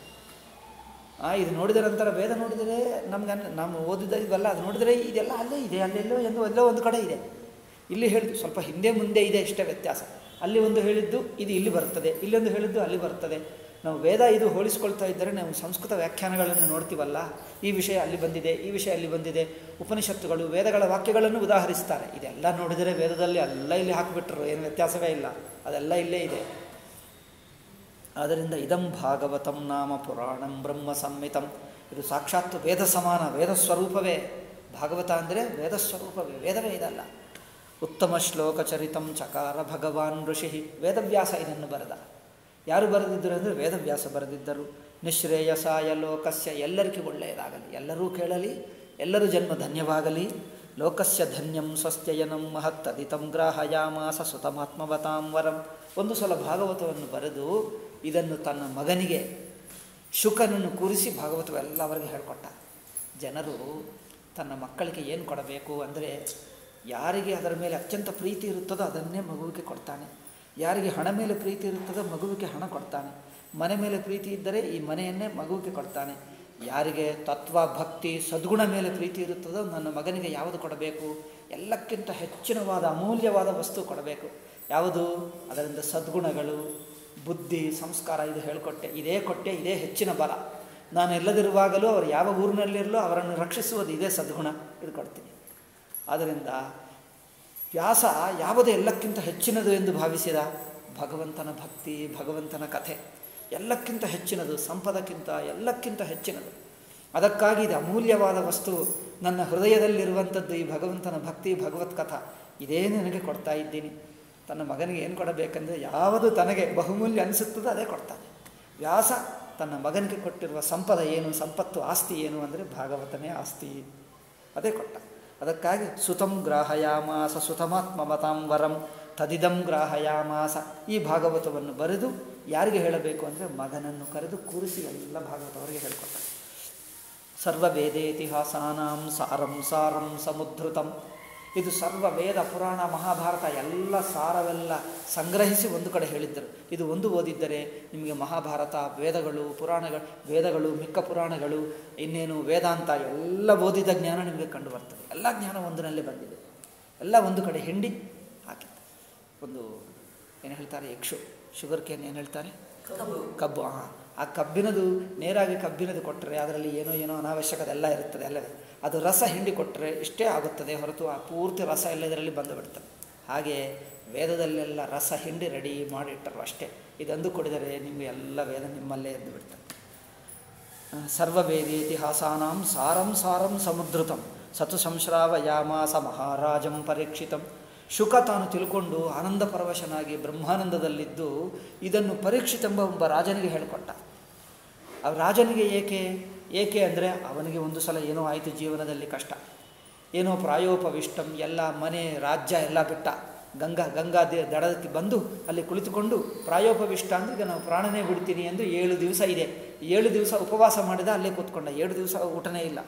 ಆ ಇದು ನೋಡಿದ ನಂತರ ವೇದ ನೋಡಿದರೆ ನಮ್ಗೆ ಅನ್ ನಾವು ಓದಿದ ಇದೆಲ್ಲ ಅದು ನೋಡಿದರೆ ಇದೆಲ್ಲ ಅಲ್ಲೇ ಇದೆ ಅಲ್ಲೆಲ್ಲೋ ಎಂದು ಎಲ್ಲೋ ಒಂದು ಕಡೆ ಇದೆ ಇಲ್ಲಿ ಹೇಳಿದ್ದು ಸ್ವಲ್ಪ ಹಿಂದೆ ಮುಂದೆ ಇದೆ ಇಷ್ಟೇ ವ್ಯತ್ಯಾಸ ಅಲ್ಲಿ ಒಂದು ಹೇಳಿದ್ದು ಇದು ಇಲ್ಲಿ ಬರ್ತದೆ ಇಲ್ಲೊಂದು ಹೇಳಿದ್ದು ಅಲ್ಲಿ ಬರ್ತದೆ ನಾವು ವೇದ ಇದು ಹೋಲಿಸ್ಕೊಳ್ತಾ ಇದ್ದರೆ ನಾವು ಸಂಸ್ಕೃತ ವ್ಯಾಖ್ಯಾನಗಳನ್ನು ನೋಡ್ತೀವಲ್ಲ ಈ ವಿಷಯ ಅಲ್ಲಿ ಬಂದಿದೆ ಈ ವಿಷಯ ಅಲ್ಲಿ ಬಂದಿದೆ ಉಪನಿಷತ್ತುಗಳು ವೇದಗಳ ವಾಕ್ಯಗಳನ್ನು ಉದಾಹರಿಸ್ತಾರೆ ಇದೆಲ್ಲ ನೋಡಿದರೆ ವೇದದಲ್ಲಿ ಎಲ್ಲ ಇಲ್ಲಿ ಹಾಕಿಬಿಟ್ರು ಏನು ವ್ಯತ್ಯಾಸವೇ ಇಲ್ಲ ಅದೆಲ್ಲ ಇಲ್ಲೇ ಇದೆ ಆದ್ದರಿಂದ ಇದಂ ಭಾಗವತಂ ನಾಮ ಪುರಾಣಂ ಬ್ರಹ್ಮ ಸಂಹಿತಂ ಇದು ಸಾಕ್ಷಾತ್ ವೇದ ಸಮಾನ ವೇದ ಸ್ವರೂಪವೇ ಭಾಗವತ ಅಂದರೆ ವೇದ ಸ್ವರೂಪವೇ ವೇದವೇ ಇದಲ್ಲ ಉತ್ತಮ ಶ್ಲೋಕ ಚರಿತಂ ಚಕಾರ ಭಗವಾನ್ ಋಷಿ ವೇದವ್ಯಾಸ ಇದನ್ನು ಬರೆದ ಯಾರು ಬರೆದಿದ್ದರು ಅಂದರೆ ವೇದವ್ಯಾಸ ಬರೆದಿದ್ದರು ನಿಶ್ರೇಯಸಾಯ ಲೋಕಸ್ಯ ಎಲ್ಲರಿಗೂ ಒಳ್ಳೆಯದಾಗಲಿ ಎಲ್ಲರೂ ಕೇಳಲಿ ಎಲ್ಲರೂ ಜನ್ಮ ಧನ್ಯವಾಗಲಿ ಲೋಕಸ್ಯ ಧನ್ಯಂ ಸ್ವಸ್ಥಯನಂ ಮಹತ್ತದಿತಂ ಗ್ರಾಹಯಾಮಾಸ ಸುತಮಾತ್ಮವತಾಂ ವರಂ ಒಂದು ಸಲ ಭಾಗವತವನ್ನು ಬರೆದು ಇದನ್ನು ತನ್ನ ಮಗನಿಗೆ ಶುಕನನ್ನು ಕೂರಿಸಿ ಭಾಗವತವೆಲ್ಲ ಅವರಿಗೆ ಹೇಳಿಕೊಟ್ಟ ಜನರು ತನ್ನ ಮಕ್ಕಳಿಗೆ ಏನು ಕೊಡಬೇಕು ಅಂದರೆ ಯಾರಿಗೆ ಅದರ ಮೇಲೆ ಅತ್ಯಂತ ಪ್ರೀತಿ ಇರುತ್ತದೋ ಅದನ್ನೇ ಮಗುವಿಗೆ ಕೊಡ್ತಾನೆ ಯಾರಿಗೆ ಹಣ ಮೇಲೆ ಪ್ರೀತಿ ಇರುತ್ತದೋ ಮಗುವಿಗೆ ಹಣ ಕೊಡ್ತಾನೆ ಮನೆ ಮೇಲೆ ಪ್ರೀತಿ ಇದ್ದರೆ ಈ ಮನೆಯನ್ನೇ ಮಗುವಿಗೆ ಕೊಡ್ತಾನೆ ಯಾರಿಗೆ ತತ್ವ ಭಕ್ತಿ ಸದ್ಗುಣ ಮೇಲೆ ಪ್ರೀತಿ ಇರುತ್ತದೋ ನನ್ನ ಮಗನಿಗೆ ಯಾವುದು ಕೊಡಬೇಕು ಎಲ್ಲಕ್ಕಿಂತ ಹೆಚ್ಚಿನವಾದ ಅಮೂಲ್ಯವಾದ ವಸ್ತು ಕೊಡಬೇಕು ಯಾವುದು ಅದರಿಂದ ಸದ್ಗುಣಗಳು ಬುದ್ಧಿ ಸಂಸ್ಕಾರ ಇದು ಹೇಳಿಕೊಟ್ಟೆ ಇದೇ ಕೊಟ್ಟೆ ಇದೇ ಹೆಚ್ಚಿನ ಬಲ ನಾನು ಎಲ್ಲದಿರುವಾಗಲೂ ಅವರು ಯಾವ ಊರಿನಲ್ಲಿರಲೋ ಅವರನ್ನು ರಕ್ಷಿಸುವುದು ಇದೇ ಸದ್ಗುಣ ಇದು ಕೊಡ್ತೀನಿ ಆದ್ದರಿಂದ ವ್ಯಾಸ ಯಾವುದು ಎಲ್ಲಕ್ಕಿಂತ ಹೆಚ್ಚಿನದು ಎಂದು ಭಾವಿಸಿದ ಭಗವಂತನ ಭಕ್ತಿ ಭಗವಂತನ ಕಥೆ ಎಲ್ಲಕ್ಕಿಂತ ಹೆಚ್ಚಿನದು ಸಂಪದಕ್ಕಿಂತ ಎಲ್ಲಕ್ಕಿಂತ ಹೆಚ್ಚಿನದು ಅದಕ್ಕಾಗಿ ಇದು ಅಮೂಲ್ಯವಾದ ವಸ್ತು ನನ್ನ ಹೃದಯದಲ್ಲಿರುವಂಥದ್ದು ಈ ಭಗವಂತನ ಭಕ್ತಿ ಭಗವತ್ ಕಥಾ ಇದೇ ನನಗೆ ಕೊಡ್ತಾ ಇದ್ದೀನಿ ತನ್ನ ಮಗನಿಗೆ ಏನು ಕೊಡಬೇಕೆಂದರೆ ಯಾವುದು ತನಗೆ ಬಹುಮೂಲ್ಯ ಅನಿಸುತ್ತದೋ ಅದೇ ಕೊಡ್ತಾನೆ ವ್ಯಾಸ ತನ್ನ ಮಗನಿಗೆ ಕೊಟ್ಟಿರುವ ಸಂಪದ ಏನು ಸಂಪತ್ತು ಆಸ್ತಿ ಏನು ಅಂದರೆ ಭಾಗವತನೇ ಆಸ್ತಿ ಅದೇ ಕೊಟ್ಟ ಅದಕ್ಕಾಗಿ ಸುತಂ ಗ್ರಾಹಯಾಮಾಸ ಸುತಮಾತ್ಮಮತಾಂ ವರಂ ತದಿದಂ ಗ್ರಾಹಯಾಮಾಸ ಈ ಭಾಗವತವನ್ನು ಬರೆದು ಯಾರಿಗೆ ಹೇಳಬೇಕು ಅಂದರೆ ಮಗನನ್ನು ಕರೆದು ಕೂರಿಸಿ ಎಲ್ಲ ಭಾಗವತ ಅವರಿಗೆ ಹೇಳಿಕೊಟ್ಟ ಸರ್ವ ವೇದೇತಿಹಾಸಾನಾಂ ಸಾರಂ ಸಾರಂ ಸಮುದ್ರತಂ ಇದು ಸರ್ವ ವೇದ ಪುರಾಣ ಮಹಾಭಾರತ ಎಲ್ಲ ಸಾರವೆಲ್ಲ ಸಂಗ್ರಹಿಸಿ ಒಂದು ಕಡೆ ಹೇಳಿದ್ದರು ಇದು ಒಂದು ಓದಿದ್ದರೆ ನಿಮಗೆ ಮಹಾಭಾರತ ವೇದಗಳು ಪುರಾಣಗಳು ವೇದಗಳು ಮಿಕ್ಕ ಪುರಾಣಗಳು ಇನ್ನೇನು ವೇದಾಂತ ಎಲ್ಲ ಓದಿದ ಜ್ಞಾನ ನಿಮಗೆ ಕಂಡು ಬರ್ತದೆ ಎಲ್ಲ ಜ್ಞಾನ ಒಂದರಲ್ಲೇ ಬಂದಿದೆ ಎಲ್ಲ ಒಂದು ಕಡೆ ಹಿಂಡಿ ಹಾಕಿದ್ದು ಒಂದು ಏನು ಹೇಳ್ತಾರೆ ಯಕ್ಷು ಶುಗರ್ ಕೇನ್ ಏನು ಹೇಳ್ತಾರೆ ಕಬ್ಬು ಹಾಂ ಆ ಕಬ್ಬಿನದು ನೇರಾಗಿ ಕಬ್ಬಿನದು ಕೊಟ್ಟರೆ ಅದರಲ್ಲಿ ಏನೋ ಏನೋ ಅನಾವಶ್ಯಕತೆ ಎಲ್ಲ ಇರುತ್ತದೆ ಅಲ್ಲವೇ ಅದು ರಸ ಹಿಂಡಿ ಕೊಟ್ಟರೆ ಇಷ್ಟೇ ಆಗುತ್ತದೆ ಹೊರತು ಆ ಪೂರ್ತಿ ರಸ ಎಲ್ಲ ಇದರಲ್ಲಿ ಬಂದು ಬಿಡ್ತದೆ ಹಾಗೆ ವೇದದಲ್ಲೆಲ್ಲ ರಸ ಹಿಂಡಿ ರೆಡಿ ಮಾಡಿಟ್ಟರು ಅಷ್ಟೇ ಇದೊಂದು ಕುಡಿದರೆ ನಿಮಗೆ ಎಲ್ಲ ವೇದ ನಿಮ್ಮಲ್ಲೇ ಎದ್ದು ಬಿಡ್ತದೆ ಸರ್ವವೇದೇತಿಹಾಸಾನಾಂ ಸಾರಂ ಸಾರಂ ಸಮುದ್ರತಂ ಸತು ಸಂಶ್ರಾವಯಾಮಾಸ ಮಹಾರಾಜಂ ಪರೀಕ್ಷಿತಂ ಶುಕ ತಾನು ತಿಳ್ಕೊಂಡು ಆನಂದ ಪರವಶನಾಗಿ ಬ್ರಹ್ಮಾನಂದದಲ್ಲಿದ್ದು ಇದನ್ನು ಪರೀಕ್ಷಿತೆಂಬ ಒಬ್ಬ ರಾಜನಿಗೆ ಹೇಳಿಕೊಟ್ಟ ಆ ರಾಜನಿಗೆ ಏಕೆ ಏಕೆ ಅಂದರೆ ಅವನಿಗೆ ಒಂದು ಸಲ ಏನೋ ಆಯಿತು ಜೀವನದಲ್ಲಿ ಕಷ್ಟ ಏನೋ ಪ್ರಾಯೋಪವಿಷ್ಟಂ ಎಲ್ಲ ಮನೆ ರಾಜ್ಯ ಎಲ್ಲ ಬಿಟ್ಟ ಗಂಗಾ ಗಂಗಾ ದೇ ದಡಕ್ಕೆ ಬಂದು ಅಲ್ಲಿ ಕುಳಿತುಕೊಂಡು ಪ್ರಾಯೋಪವಿಷ್ಟ ಅಂದರೆ ಈಗ ನಾವು ಪ್ರಾಣನೇ ಬಿಡ್ತೀನಿ ಎಂದು ಏಳು ದಿವಸ ಇದೆ ಏಳು ದಿವಸ ಉಪವಾಸ ಮಾಡಿದ ಅಲ್ಲೇ ಕೂತ್ಕೊಂಡ ಏಳು ದಿವಸ ಊಟನೇ ಇಲ್ಲ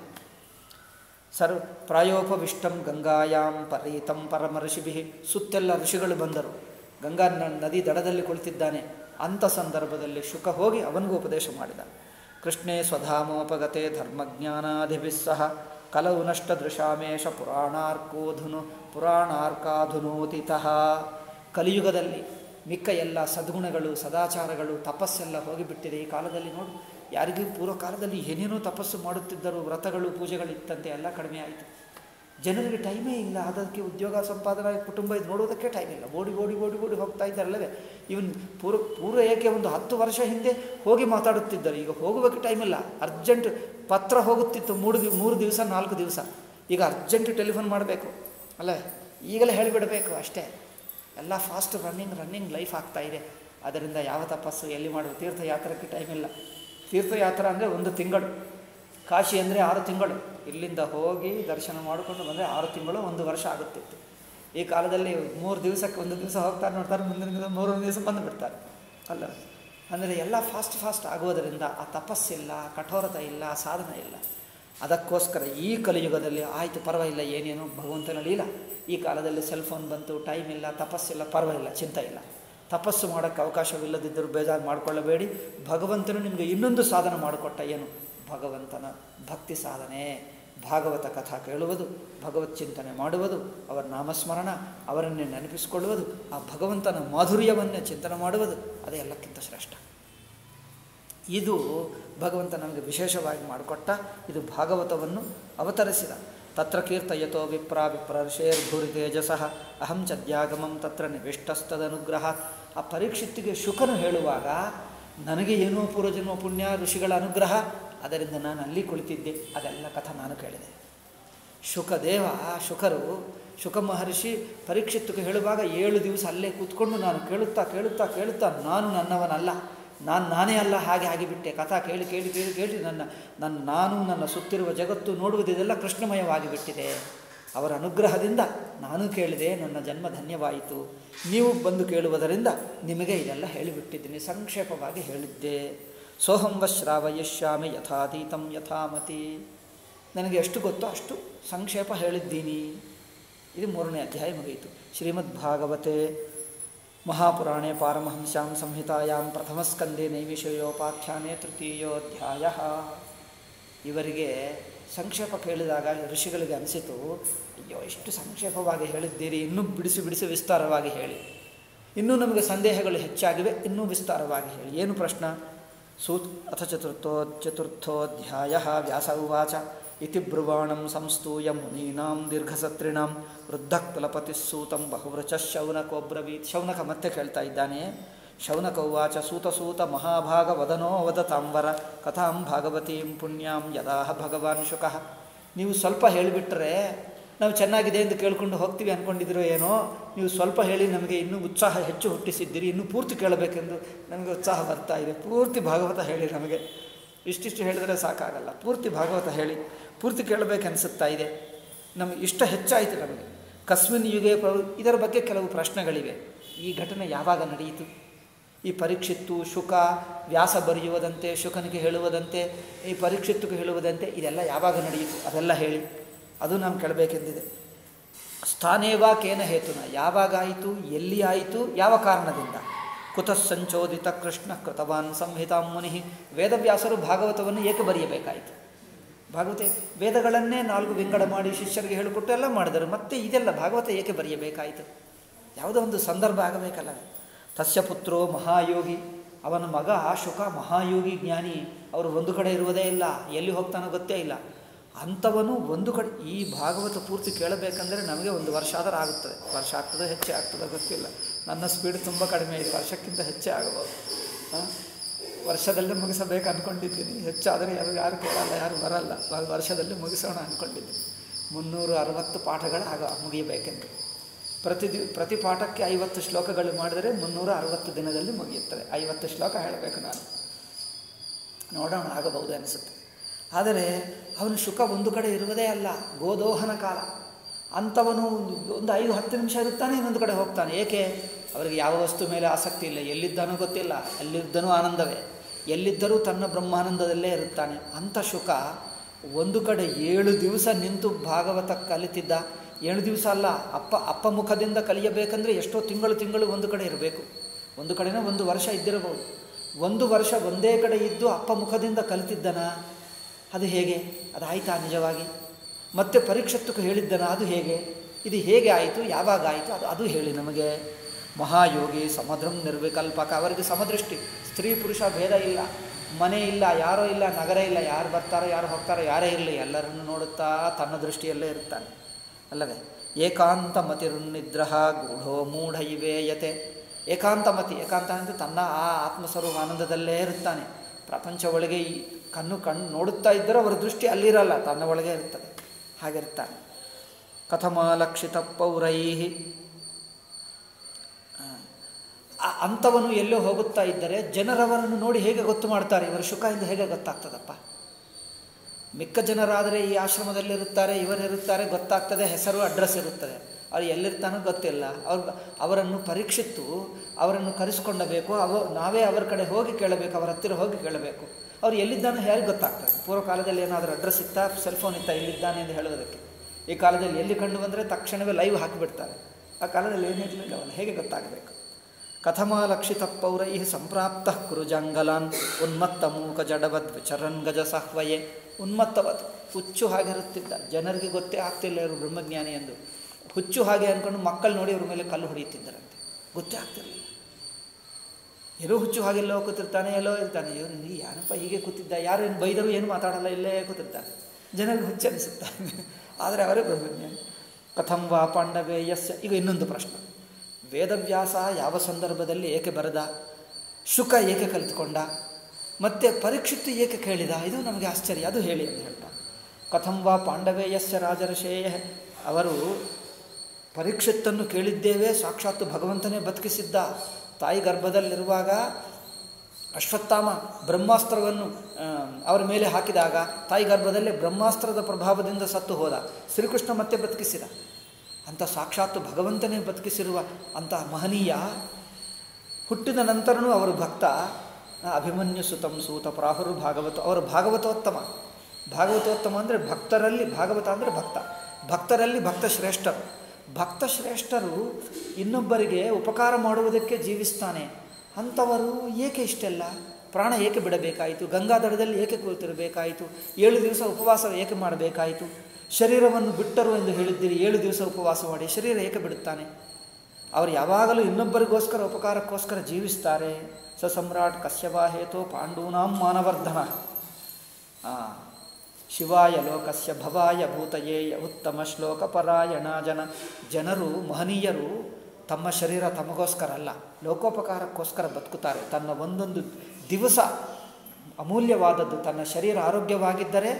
ಸರ್ ಪ್ರಾಯೋಪವಿಷ್ಟಂ ಗಂಗಾಯಾಂ ಪರೀತಂ ಪರಮ ಋಷಿಭಿ ಸುತ್ತೆಲ್ಲ ಋಷಿಗಳು ಬಂದರು ಗಂಗಾ ನ- ನದಿ ದಡದಲ್ಲಿ ಕುಳಿತಿದ್ದಾನೆ ಅಂಥ ಸಂದರ್ಭದಲ್ಲಿ ಶುಕ ಹೋಗಿ ಅವನಿಗೂ ಉಪದೇಶ ಮಾಡಿದ ಕೃಷ್ಣೇ ಸ್ವಧಾಮೋಪಗತೆ ಧರ್ಮಜ್ಞಾನಾಧಿಭಿಸ್ಸಹ ಕಲವು ನಷ್ಟ ದೃಶಾಮೇಶ ಪುರಾಣಾರ್ಕೋಧುನು ಪುರಾಣಾರ್ಕಾಧುನೋತಿತಃ ಕಲಿಯುಗದಲ್ಲಿ ಮಿಕ್ಕ ಎಲ್ಲ ಸದ್ಗುಣಗಳು ಸದಾಚಾರಗಳು ತಪಸ್ಸೆಲ್ಲ ಹೋಗಿಬಿಟ್ಟಿದೆ ಈ ಕಾಲದಲ್ಲಿ ನೋಡು ಯಾರಿಗೂ ಪೂರ್ವ ಕಾಲದಲ್ಲಿ ಏನೇನೋ ತಪಸ್ಸು ಮಾಡುತ್ತಿದ್ದರು ವ್ರತಗಳು ಪೂಜೆಗಳು ಇತ್ತಂತೆ ಎಲ್ಲ ಕಡಿಮೆ ಆಯಿತು ಜನರಿಗೆ ಟೈಮೇ ಇಲ್ಲ ಅದಕ್ಕೆ ಉದ್ಯೋಗ ಸಂಪಾದನೆ ಕುಟುಂಬ ಇದು ನೋಡೋದಕ್ಕೆ ಟೈಮ್ ಇಲ್ಲ ಓಡಿ ಓಡಿ ಓಡಿ ಓಡಿ ಹೋಗ್ತಾ ಇದ್ದಾರಲ್ಲವೇ ಇವನ್ ಪೂರ್ವ ಪೂರ್ವ ಏಕೆ ಒಂದು ಹತ್ತು ವರ್ಷ ಹಿಂದೆ ಹೋಗಿ ಮಾತಾಡುತ್ತಿದ್ದರು ಈಗ ಹೋಗುವಕ್ಕೆ ಟೈಮ್ ಇಲ್ಲ ಅರ್ಜೆಂಟ್ ಪತ್ರ ಹೋಗುತ್ತಿತ್ತು ಮೂರು ದಿವ್ ಮೂರು ದಿವಸ ನಾಲ್ಕು ದಿವಸ ಈಗ ಅರ್ಜೆಂಟ್ ಟೆಲಿಫೋನ್ ಮಾಡಬೇಕು ಅಲ್ಲವೇ ಈಗಲೇ ಹೇಳಿಬಿಡಬೇಕು ಅಷ್ಟೇ ಎಲ್ಲ ಫಾಸ್ಟ್ ರನ್ನಿಂಗ್ ರನ್ನಿಂಗ್ ಲೈಫ್ ಆಗ್ತಾ ಇದೆ ಅದರಿಂದ ಯಾವ ತಪಸ್ಸು ಎಲ್ಲಿ ಮಾಡುವ ತೀರ್ಥಯಾತ್ರಕ್ಕೆ ಟೈಮ್ ಇಲ್ಲ ತೀರ್ಥಯಾತ್ರೆ ಅಂದರೆ ಒಂದು ತಿಂಗಳು ಕಾಶಿ ಅಂದರೆ ಆರು ತಿಂಗಳು ಇಲ್ಲಿಂದ ಹೋಗಿ ದರ್ಶನ ಮಾಡಿಕೊಂಡು ಬಂದರೆ ಆರು ತಿಂಗಳು ಒಂದು ವರ್ಷ ಆಗುತ್ತಿತ್ತು ಈ ಕಾಲದಲ್ಲಿ ಮೂರು ದಿವಸಕ್ಕೆ ಒಂದು ದಿವಸ ಹೋಗ್ತಾರೆ ನೋಡ್ತಾರೆ ಮುಂದಿನ ದಿವಸ ಮೂರೊಂದು ದಿವಸ ಬಂದು ಬಿಡ್ತಾರೆ ಅಲ್ಲ ಅಂದರೆ ಎಲ್ಲ ಫಾಸ್ಟ್ ಫಾಸ್ಟ್ ಆಗುವುದರಿಂದ ಆ ತಪಸ್ಸಿಲ್ಲ ಕಠೋರತೆ ಇಲ್ಲ ಸಾಧನೆ ಇಲ್ಲ ಅದಕ್ಕೋಸ್ಕರ ಈ ಕಲಿಯುಗದಲ್ಲಿ ಆಯಿತು ಪರವಾಗಿಲ್ಲ ಏನೇನು ಭಗವಂತನ ಲೀಲ ಈ ಕಾಲದಲ್ಲಿ ಸೆಲ್ ಫೋನ್ ಬಂತು ಟೈಮ್ ಇಲ್ಲ ತಪಸ್ಸಿಲ್ಲ ಪರವಾಗಿಲ್ಲ ಚಿಂತೆ ಇಲ್ಲ ತಪಸ್ಸು ಮಾಡೋಕ್ಕೆ ಅವಕಾಶವಿಲ್ಲದಿದ್ದರೂ ಬೇಜಾರು ಮಾಡಿಕೊಳ್ಳಬೇಡಿ ಭಗವಂತನು ನಿಮಗೆ ಇನ್ನೊಂದು ಸಾಧನ ಮಾಡಿಕೊಟ್ಟ ಏನು ಭಗವಂತನ ಭಕ್ತಿ ಸಾಧನೆ ಭಾಗವತ ಕಥಾ ಕೇಳುವುದು ಭಗವತ್ ಚಿಂತನೆ ಮಾಡುವುದು ಅವರ ನಾಮಸ್ಮರಣ ಅವರನ್ನೇ ನೆನಪಿಸಿಕೊಳ್ಳುವುದು ಆ ಭಗವಂತನ ಮಾಧುರ್ಯವನ್ನೇ ಚಿಂತನೆ ಮಾಡುವುದು ಅದೇ ಎಲ್ಲಕ್ಕಿಂತ ಶ್ರೇಷ್ಠ ಇದು ಭಗವಂತ ನಮಗೆ ವಿಶೇಷವಾಗಿ ಮಾಡಿಕೊಟ್ಟ ಇದು ಭಾಗವತವನ್ನು ಅವತರಿಸಿದ ತತ್ರ ಕೀರ್ತಯತೋ ವಿಪ್ರ ವಿಪ್ರರ್ಷೇರ್ಭೂರಿ ತೇಜಸಃ ಅಹಂ ಚದ್ಯಾಗಮಂ ತತ್ರ ನಿವಿಷ್ಟಸ್ತದನುಗ್ರಹ ಆ ಪರೀಕ್ಷಿತ್ತಿಗೆ ಶುಕನು ಹೇಳುವಾಗ ನನಗೆ ಏನೋ ಪೂರ್ವಜನ್ಮ ಪುಣ್ಯ ಋಷಿಗಳ ಅನುಗ್ರಹ ಅದರಿಂದ ನಾನು ಅಲ್ಲಿ ಕುಳಿತಿದ್ದೆ ಅದೆಲ್ಲ ಕಥೆ ನಾನು ಕೇಳಿದೆ ಶುಕದೇವ ಶುಕರು ಶುಕ ಮಹರ್ಷಿ ಪರೀಕ್ಷಿತ್ತಕ್ಕೆ ಹೇಳುವಾಗ ಏಳು ದಿವಸ ಅಲ್ಲೇ ಕೂತ್ಕೊಂಡು ನಾನು ಕೇಳುತ್ತಾ ಕೇಳುತ್ತಾ ಕೇಳುತ್ತಾ ನಾನು ನನ್ನವನಲ್ಲ ನಾನು ನಾನೇ ಅಲ್ಲ ಹಾಗೆ ಆಗಿಬಿಟ್ಟೆ ಕಥಾ ಕೇಳಿ ಕೇಳಿ ಕೇಳಿ ಕೇಳಿ ನನ್ನ ನನ್ನ ನಾನು ನನ್ನ ಸುತ್ತಿರುವ ಜಗತ್ತು ನೋಡುವುದಿದೆಲ್ಲ ಕೃಷ್ಣಮಯವಾಗಿ ಬಿಟ್ಟಿದೆ ಅವರ ಅನುಗ್ರಹದಿಂದ ನಾನು ಕೇಳಿದೆ ನನ್ನ ಜನ್ಮ ಧನ್ಯವಾಯಿತು ನೀವು ಬಂದು ಕೇಳುವುದರಿಂದ ನಿಮಗೆ ಇದೆಲ್ಲ ಹೇಳಿಬಿಟ್ಟಿದ್ದೀನಿ ಸಂಕ್ಷೇಪವಾಗಿ ಹೇಳಿದ್ದೆ ಸೋಹಂವ ಶ್ರಾವಯಿಷ್ಯಾಮಿ ಯಥಾತೀತಂ ಯಥಾಮತಿ ನನಗೆ ಎಷ್ಟು ಗೊತ್ತೋ ಅಷ್ಟು ಸಂಕ್ಷೇಪ ಹೇಳಿದ್ದೀನಿ ಇದು ಮೂರನೇ ಅಧ್ಯಾಯ ಮುಗಿಯಿತು ಶ್ರೀಮದ್ ಭಾಗವತೆ ಮಹಾಪುರಾಣೆ ಪಾರಮಹಂಸ್ಯಾಂ ಸಂಹಿತಾಯಾಂ ಪ್ರಥಮಸ್ಕಂದೇ ನೈವಿಷಯೋಪಾಖ್ಯಾನೆ ತೃತೀಯೋಧ್ಯಾಯ ಇವರಿಗೆ ಸಂಕ್ಷೇಪ ಕೇಳಿದಾಗ ಋಷಿಗಳಿಗೆ ಅನಿಸಿತು ಅಯ್ಯೋ ಇಷ್ಟು ಸಂಕ್ಷೇಪವಾಗಿ ಹೇಳಿದ್ದೀರಿ ಇನ್ನೂ ಬಿಡಿಸಿ ಬಿಡಿಸಿ ವಿಸ್ತಾರವಾಗಿ ಹೇಳಿ ಇನ್ನೂ ನಮಗೆ ಸಂದೇಹಗಳು ಹೆಚ್ಚಾಗಿವೆ ಇನ್ನೂ ವಿಸ್ತಾರವಾಗಿ ಹೇಳಿ ಏನು ಪ್ರಶ್ನ ಸೂತ್ ಅಥ ಚತುರ್ಥೋ ಚತುರ್ಥೋಧ್ಯಾಯ ವ್ಯಾಸ ಉವಾಚ ಇತಿ ಬ್ರುವಾಣಂ ಸಂಸ್ತೂಯ ಮುನೀನಾಂ ದೀರ್ಘಸತ್ರಿಣಾಂ ವೃದ್ಧ ಕುಲಪತಿ ಸೂತಂ ಬಹುವೃಚ ಶೌನಕೋಬ್ರವೀತ್ ಶೌನಕ ಮತ್ತೆ ಕೇಳ್ತಾ ಇದ್ದಾನೆ ಶೌನಕ ಉವಾಚ ಸೂತ ಸೂತ ಮಹಾಭಾಗ ವದನೋ ವದತಾಂಬರ ಕಥಾಂ ಭಾಗವತೀಂ ಪುಣ್ಯಾಂ ಯದಾಹ ಭಗವಾನ್ ಶುಕಃ ನೀವು ಸ್ವಲ್ಪ ಹೇಳಿಬಿಟ್ರೆ ನಾವು ಚೆನ್ನಾಗಿದೆ ಎಂದು ಕೇಳ್ಕೊಂಡು ಹೋಗ್ತೀವಿ ಅಂದ್ಕೊಂಡಿದ್ರು ಏನೋ ನೀವು ಸ್ವಲ್ಪ ಹೇಳಿ ನಮಗೆ ಇನ್ನೂ ಉತ್ಸಾಹ ಹೆಚ್ಚು ಹುಟ್ಟಿಸಿದ್ದೀರಿ ಇನ್ನೂ ಪೂರ್ತಿ ಕೇಳಬೇಕೆಂದು ನಮಗೆ ಉತ್ಸಾಹ ಬರ್ತಾ ಇದೆ ಪೂರ್ತಿ ಭಾಗವತ ಹೇಳಿ ನಮಗೆ ಇಷ್ಟಿಷ್ಟು ಹೇಳಿದರೆ ಸಾಕಾಗಲ್ಲ ಪೂರ್ತಿ ಭಾಗವತ ಹೇಳಿ ಪೂರ್ತಿ ಕೇಳಬೇಕನ್ನಿಸುತ್ತಾ ಇದೆ ನಮಗೆ ಇಷ್ಟ ಹೆಚ್ಚಾಯಿತು ನಮಗೆ ಕಸ್ಮಿನ್ ಯುಗೆ ಪ್ರ- ಇದರ ಬಗ್ಗೆ ಕೆಲವು ಪ್ರಶ್ನೆಗಳಿವೆ ಈ ಘಟನೆ ಯಾವಾಗ ನಡೆಯಿತು ಈ ಪರೀಕ್ಷಿತ್ತು ಶುಕ ವ್ಯಾಸ ಬರೆಯುವುದಂತೆ ಶುಕನಿಗೆ ಹೇಳುವುದಂತೆ ಈ ಪರೀಕ್ಷಿತ್ತಿಗೆ ಹೇಳುವುದಂತೆ ಇದೆಲ್ಲ ಯಾವಾಗ ನಡೆಯಿತು ಅದೆಲ್ಲ ಹೇಳಿ ಅದು ನಾನು ಕೇಳಬೇಕೆಂದಿದೆ ಸ್ಥಾನೇವಾ ಕೇನ ಹೇತುನ ಯಾವಾಗ ಆಯಿತು ಎಲ್ಲಿ ಆಯಿತು ಯಾವ ಕಾರಣದಿಂದ ಕುತಃ ಸಂಚೋದಿತ ಕೃಷ್ಣ ಕೃತವಾನ್ ಸಂಹಿತಾಂ ಮುನಿ ವೇದವ್ಯಾಸರು ಭಾಗವತವನ್ನು ಏಕೆ ಬರೆಯಬೇಕಾಯಿತು ಭಾಗವತ ವೇದಗಳನ್ನೇ ನಾಲ್ಕು ವಿಂಗಡ ಮಾಡಿ ಶಿಷ್ಯರಿಗೆ ಹೇಳಿಕೊಟ್ಟು ಎಲ್ಲ ಮಾಡಿದರು ಮತ್ತೆ ಇದೆಲ್ಲ ಭಾಗವತ ಏಕೆ ಬರೆಯಬೇಕಾಯಿತು ಯಾವುದೋ ಒಂದು ಸಂದರ್ಭ ಆಗಬೇಕಲ್ಲ ತಸ್ಯ ಪುತ್ರೋ ಮಹಾಯೋಗಿ ಅವನ ಮಗ ಶುಕ ಮಹಾಯೋಗಿ ಜ್ಞಾನಿ ಅವರು ಒಂದು ಕಡೆ ಇರುವುದೇ ಇಲ್ಲ ಎಲ್ಲಿ ಹೋಗ್ತಾನೋ ಗೊತ್ತೇ ಇಲ್ಲ ಅಂಥವನು ಒಂದು ಕಡೆ ಈ ಭಾಗವತ ಪೂರ್ತಿ ಕೇಳಬೇಕಂದ್ರೆ ನಮಗೆ ಒಂದು ವರ್ಷ ಆದರೂ ಆಗುತ್ತದೆ ವರ್ಷ ಆಗ್ತದೆ ಹೆಚ್ಚೇ ಆಗ್ತದೆ ಗೊತ್ತಿಲ್ಲ ನನ್ನ ಸ್ಪೀಡ್ ತುಂಬ ಕಡಿಮೆ ಇದೆ ವರ್ಷಕ್ಕಿಂತ ಹೆಚ್ಚೇ ಆಗಬಹುದು ಆ? ವರ್ಷದಲ್ಲೇ ಮುಗಿಸಬೇಕು ಅಂದ್ಕೊಂಡಿದ್ದೀನಿ ಹೆಚ್ಚಾದರೆ ಯಾರು ಯಾರು ಕೇಳಲ್ಲ ಯಾರು ಬರಲ್ಲ ವ- ವರ್ಷದಲ್ಲಿ ಮುಗಿಸೋಣ ಅಂದ್ಕೊಂಡಿದ್ದೀನಿ ಮುನ್ನೂರು ಅರವತ್ತು ಪಾಠಗಳು ಆಗ ಮುಗಿಯಬೇಕೆಂದು ಪ್ರತಿ ದಿ ಪ್ರತಿ ಪಾಠಕ್ಕೆ ಐವತ್ತು ಶ್ಲೋಕಗಳು ಮಾಡಿದರೆ ಮುನ್ನೂರ ಅರವತ್ತು ದಿನದಲ್ಲಿ ಮುಗಿಯುತ್ತದೆ ಐವತ್ತು ಶ್ಲೋಕ ಹೇಳಬೇಕು ನಾನು ನೋಡೋಣ ಆಗಬಹುದು ಅನಿಸುತ್ತೆ ಆದರೆ ಅವನು ಶುಕ ಒಂದು ಕಡೆ ಇರುವುದೇ ಅಲ್ಲ ಗೋದೋಹನ ಕಾಲ ಅಂಥವನು ಒಂದು ಐದು ಹತ್ತು ನಿಮಿಷ ಇರುತ್ತಾನೆ ಇನ್ನೊಂದು ಕಡೆ ಹೋಗ್ತಾನೆ ಏಕೆ ಅವರಿಗೆ ಯಾವ ವಸ್ತು ಮೇಲೆ ಆಸಕ್ತಿ ಇಲ್ಲ ಎಲ್ಲಿದ್ದಾನೋ ಗೊತ್ತಿಲ್ಲ ಎಲ್ಲಿದ್ದನೂ ಆನಂದವೇ ಎಲ್ಲಿದ್ದರೂ ತನ್ನ ಬ್ರಹ್ಮಾನಂದದಲ್ಲೇ ಇರುತ್ತಾನೆ ಅಂಥ ಶುಕ ಒಂದು ಕಡೆ ಏಳು ದಿವಸ ನಿಂತು ಭಾಗವತ ಕಲಿತಿದ್ದ ಏಳು ದಿವಸ ಅಲ್ಲ ಅಪ್ಪ ಅಪ್ಪ ಮುಖದಿಂದ ಕಲಿಯಬೇಕಂದ್ರೆ ಎಷ್ಟೋ ತಿಂಗಳು ತಿಂಗಳು ಒಂದು ಕಡೆ ಇರಬೇಕು ಒಂದು ಕಡೆನೇ ಒಂದು ವರ್ಷ ಇದ್ದಿರಬಹುದು ಒಂದು ವರ್ಷ ಒಂದೇ ಕಡೆ ಇದ್ದು ಅಪ್ಪ ಮುಖದಿಂದ ಕಲಿತಿದ್ದನ ಅದು ಹೇಗೆ ಅದು ಆಯಿತಾ ನಿಜವಾಗಿ ಮತ್ತೆ ಪರೀಕ್ಷತ್ತಕ್ಕೆ ಹೇಳಿದ್ದನ ಅದು ಹೇಗೆ ಇದು ಹೇಗೆ ಆಯಿತು ಯಾವಾಗ ಆಯಿತು ಅದು ಅದು ಹೇಳಿ ನಮಗೆ ಮಹಾಯೋಗಿ ಸಮದ್ರಂ ನಿರ್ವಿಕಲ್ಪಕ ಅವರಿಗೆ ಸಮದೃಷ್ಟಿ ಸ್ತ್ರೀ ಪುರುಷ ಭೇದ ಇಲ್ಲ ಮನೆ ಇಲ್ಲ ಯಾರೋ ಇಲ್ಲ ನಗರ ಇಲ್ಲ ಯಾರು ಬರ್ತಾರೋ ಯಾರು ಹೋಗ್ತಾರೋ ಯಾರೇ ಇರಲಿ ಎಲ್ಲರನ್ನು ನೋಡುತ್ತಾ ತನ್ನ ದೃಷ್ಟಿಯಲ್ಲೇ ಇರ್ತಾನೆ ಅಲ್ಲವೇ ಏಕಾಂತ ಮತಿರುನ್ನಿದ್ರಹ ಗೂಢೋ ಮೂಢ ಇವೇಯತೆ ಏಕಾಂತ ಮತಿ ಏಕಾಂತ ಅಂದರೆ ತನ್ನ ಆ ಆತ್ಮಸ್ವರೂಪ ಆನಂದದಲ್ಲೇ ಇರುತ್ತಾನೆ ಪ್ರಪಂಚ ಒಳಗೆ ಈ ಕಣ್ಣು ಕಣ್ಣು ನೋಡುತ್ತಾ ಇದ್ದರೆ ಅವರ ದೃಷ್ಟಿ ಅಲ್ಲಿರಲ್ಲ ತನ್ನ ಒಳಗೆ ಇರ್ತದೆ ಹಾಗಿರ್ತಾನೆ ಕಥಮಾಲಕ್ಷಿತ ಪೌರೈ ಅಂಥವನು ಎಲ್ಲೋ ಹೋಗುತ್ತಾ ಇದ್ದರೆ ಜನರವರನ್ನು ನೋಡಿ ಹೇಗೆ ಗೊತ್ತು ಮಾಡ್ತಾರೆ ಇವರ ಶುಕ ಎಂದು ಹೇಗೆ ಗೊತ್ತಾಗ್ತದಪ್ಪ ಮಿಕ್ಕ ಜನರಾದರೆ ಈ ಆಶ್ರಮದಲ್ಲಿರುತ್ತಾರೆ ಇವರಿರುತ್ತಾರೆ ಗೊತ್ತಾಗ್ತದೆ ಹೆಸರು ಅಡ್ರೆಸ್ ಇರುತ್ತದೆ ಅವ್ರು ಎಲ್ಲಿರ್ತಾನೋ ಗೊತ್ತಿಲ್ಲ ಅವ್ರು ಅವರನ್ನು ಪರೀಕ್ಷಿತ್ತು ಅವರನ್ನು ಕರೆಸ್ಕೊಂಡಬೇಕು ಅವ ನಾವೇ ಅವರ ಕಡೆ ಹೋಗಿ ಕೇಳಬೇಕು ಅವರ ಹತ್ತಿರ ಹೋಗಿ ಕೇಳಬೇಕು ಅವ್ರು ಎಲ್ಲಿದ್ದಾನೋ ಯಾರಿಗೆ ಗೊತ್ತಾಗ್ತದೆ ಪೂರ್ವ ಕಾಲದಲ್ಲಿ ಏನಾದರೂ ಅಡ್ರೆಸ್ ಇತ್ತಾ ಸೆಲ್ ಫೋನ್ ಇತ್ತಾ ಇಲ್ಲಿದ್ದಾನೆ ಎಂದು ಹೇಳೋದಕ್ಕೆ ಈ ಕಾಲದಲ್ಲಿ ಎಲ್ಲಿ ಕಂಡು ಬಂದರೆ ತಕ್ಷಣವೇ ಲೈವ್ ಹಾಕಿಬಿಡ್ತಾರೆ ಆ ಕಾಲದಲ್ಲಿ ಏನಿರಲಿಲ್ಲ ಅವನು ಹೇಗೆ ಗೊತ್ತಾಗಬೇಕು ಕಥಮಾಲಕ್ಷಿತ ಪೌರೈ ಸಂಪ್ರಾಪ್ತ ಕುರುಜಂಗಲಾನ್ ಉನ್ಮತ್ತ ಮೂಕ ಜಡವದ್ ವಿಚರನ್ ಗಜ ಸಹ್ವಯೇ ಉನ್ಮತ್ತವತ್ ಹುಚ್ಚು ಹಾಗಿರುತ್ತಿದ್ದ ಜನರಿಗೆ ಗೊತ್ತೇ ಆಗ್ತಿಲ್ಲ ಇವರು ಬ್ರಹ್ಮಜ್ಞಾನಿ ಎಂದು ಹುಚ್ಚು ಹಾಗೆ ಅಂದ್ಕೊಂಡು ಮಕ್ಕಳು ನೋಡಿ ಅವ್ರ ಮೇಲೆ ಕಲ್ಲು ಹೊಡೆಯುತ್ತಿದ್ದರಂತೆ ಗೊತ್ತೇ ಆಗ್ತಿರಲಿಲ್ಲ ಎಲ್ಲೋ ಹುಚ್ಚು ಹಾಗೆಲ್ಲೋ ಕೂತಿರ್ತಾನೆ ಎಲ್ಲೋ ಇರ್ತಾನೆ ಇವರು ನೀ ಯಾರಪ್ಪ ಹೀಗೆ ಕೂತಿದ್ದ ಯಾರು ಏನು ಬೈದರು ಏನು ಮಾತಾಡಲ್ಲ ಇಲ್ಲೇ ಕೂತಿರ್ತಾನೆ ಜನರಿಗೆ ಹುಚ್ಚು ಅನಿಸುತ್ತಾನೆ ಆದರೆ ಅವರೇ ಬ್ರಹ್ಮಜ್ಞಾನಿ ಕಥಂ ವಾ ಪಾಂಡವೇಯಸ್ಯ ಈಗ ಇನ್ನೊಂದು ಪ್ರಶ್ನೆ ವೇದವ್ಯಾಸ ಯಾವ ಸಂದರ್ಭದಲ್ಲಿ ಏಕೆ ಬರೆದ ಶುಕ ಏಕೆ ಕಲಿತುಕೊಂಡ ಮತ್ತು ಪರೀಕ್ಷಿತ್ತು ಏಕೆ ಕೇಳಿದ ಇದು ನಮಗೆ ಆಶ್ಚರ್ಯ ಅದು ಹೇಳಿ ಅಂತ ಹೇಳ್ತಾ ಕಥಂ ವಾ ಪಾಂಡವೇಯಸ್ಯ ರಾಜರ್ಷೇಯ ಅವರು ಪರೀಕ್ಷಿತ್ತನ್ನು ಕೇಳಿದ್ದೇವೆ ಸಾಕ್ಷಾತ್ತು ಭಗವಂತನೇ ಬದುಕಿಸಿದ್ದ ತಾಯಿ ಗರ್ಭದಲ್ಲಿರುವಾಗ ಅಶ್ವತ್ಥಾಮ ಬ್ರಹ್ಮಾಸ್ತ್ರವನ್ನು ಆ, ಅವರ ಮೇಲೆ ಹಾಕಿದಾಗ ತಾಯಿ ಗರ್ಭದಲ್ಲೇ ಬ್ರಹ್ಮಾಸ್ತ್ರದ ಪ್ರಭಾವದಿಂದ ಸತ್ತು ಹೋದ ಶ್ರೀಕೃಷ್ಣ ಮತ್ತೆ ಬದುಕಿಸಿದ ಅಂಥ ಸಾಕ್ಷಾತ್ತು ಭಗವಂತನೇ ಬದುಕಿಸಿರುವ ಅಂತಹ ಮಹನೀಯ ಹುಟ್ಟಿದ ನಂತರನೂ ಅವರು ಭಕ್ತ ಆ, ಅಭಿಮನ್ಯು ಸುತಂ ಸೂತ ಪ್ರಾಹುರು ಭಾಗವತ ಅವರು ಭಾಗವತೋತ್ತಮ ಭಾಗವತೋತ್ತಮ ಅಂದರೆ ಭಕ್ತರಲ್ಲಿ ಭಾಗವತ ಅಂದರೆ ಭಕ್ತ ಭಕ್ತರಲ್ಲಿ ಭಕ್ತ ಶ್ರೇಷ್ಠರು ಭಕ್ತ ಶ್ರೇಷ್ಠರು ಇನ್ನೊಬ್ಬರಿಗೆ ಉಪಕಾರ ಮಾಡುವುದಕ್ಕೆ ಜೀವಿಸ್ತಾನೆ ಅಂಥವರು ಏಕೆ ಇಷ್ಟೆಲ್ಲ ಪ್ರಾಣ ಏಕೆ ಬಿಡಬೇಕಾಯಿತು ಗಂಗಾದಡದಲ್ಲಿ ಏಕೆ ಕುಳಿತಿರಬೇಕಾಯಿತು ಏಳು ದಿವಸ ಉಪವಾಸ ಏಕೆ ಮಾಡಬೇಕಾಯಿತು ಶರೀರವನ್ನು ಬಿಟ್ಟರು ಎಂದು ಹೇಳಿದ್ದೀರಿ ಏಳು ದಿವಸ ಉಪವಾಸ ಮಾಡಿ ಶರೀರ ಏಕೆ ಬಿಡುತ್ತಾನೆ ಅವರು ಯಾವಾಗಲೂ ಇನ್ನೊಬ್ಬರಿಗೋಸ್ಕರ ಉಪಕಾರಕ್ಕೋಸ್ಕರ ಜೀವಿಸ್ತಾರೆ ಸ ಸಮ್ರಾಟ್ ಕಶ್ಯಪ ಹೇತೋ ಪಾಂಡೂನಾಂ ಮಾನವರ್ಧನ ಆ, ಶಿವಾಯ ಲೋಕಸ್ಯ ಭವಾಯ ಭೂತಯೇಯ ಉತ್ತಮ ಶ್ಲೋಕ ಪರಾಯಣ ಜನ ಜನರು ಮಹನೀಯರು ತಮ್ಮ ಶರೀರ ತಮಗೋಸ್ಕರ ಅಲ್ಲ ಲೋಕೋಪಕಾರಕ್ಕೋಸ್ಕರ ಬದುಕುತ್ತಾರೆ ತನ್ನ ಒಂದೊಂದು ದಿವಸ ಅಮೂಲ್ಯವಾದದ್ದು ತನ್ನ ಶರೀರ ಆರೋಗ್ಯವಾಗಿದ್ದರೆ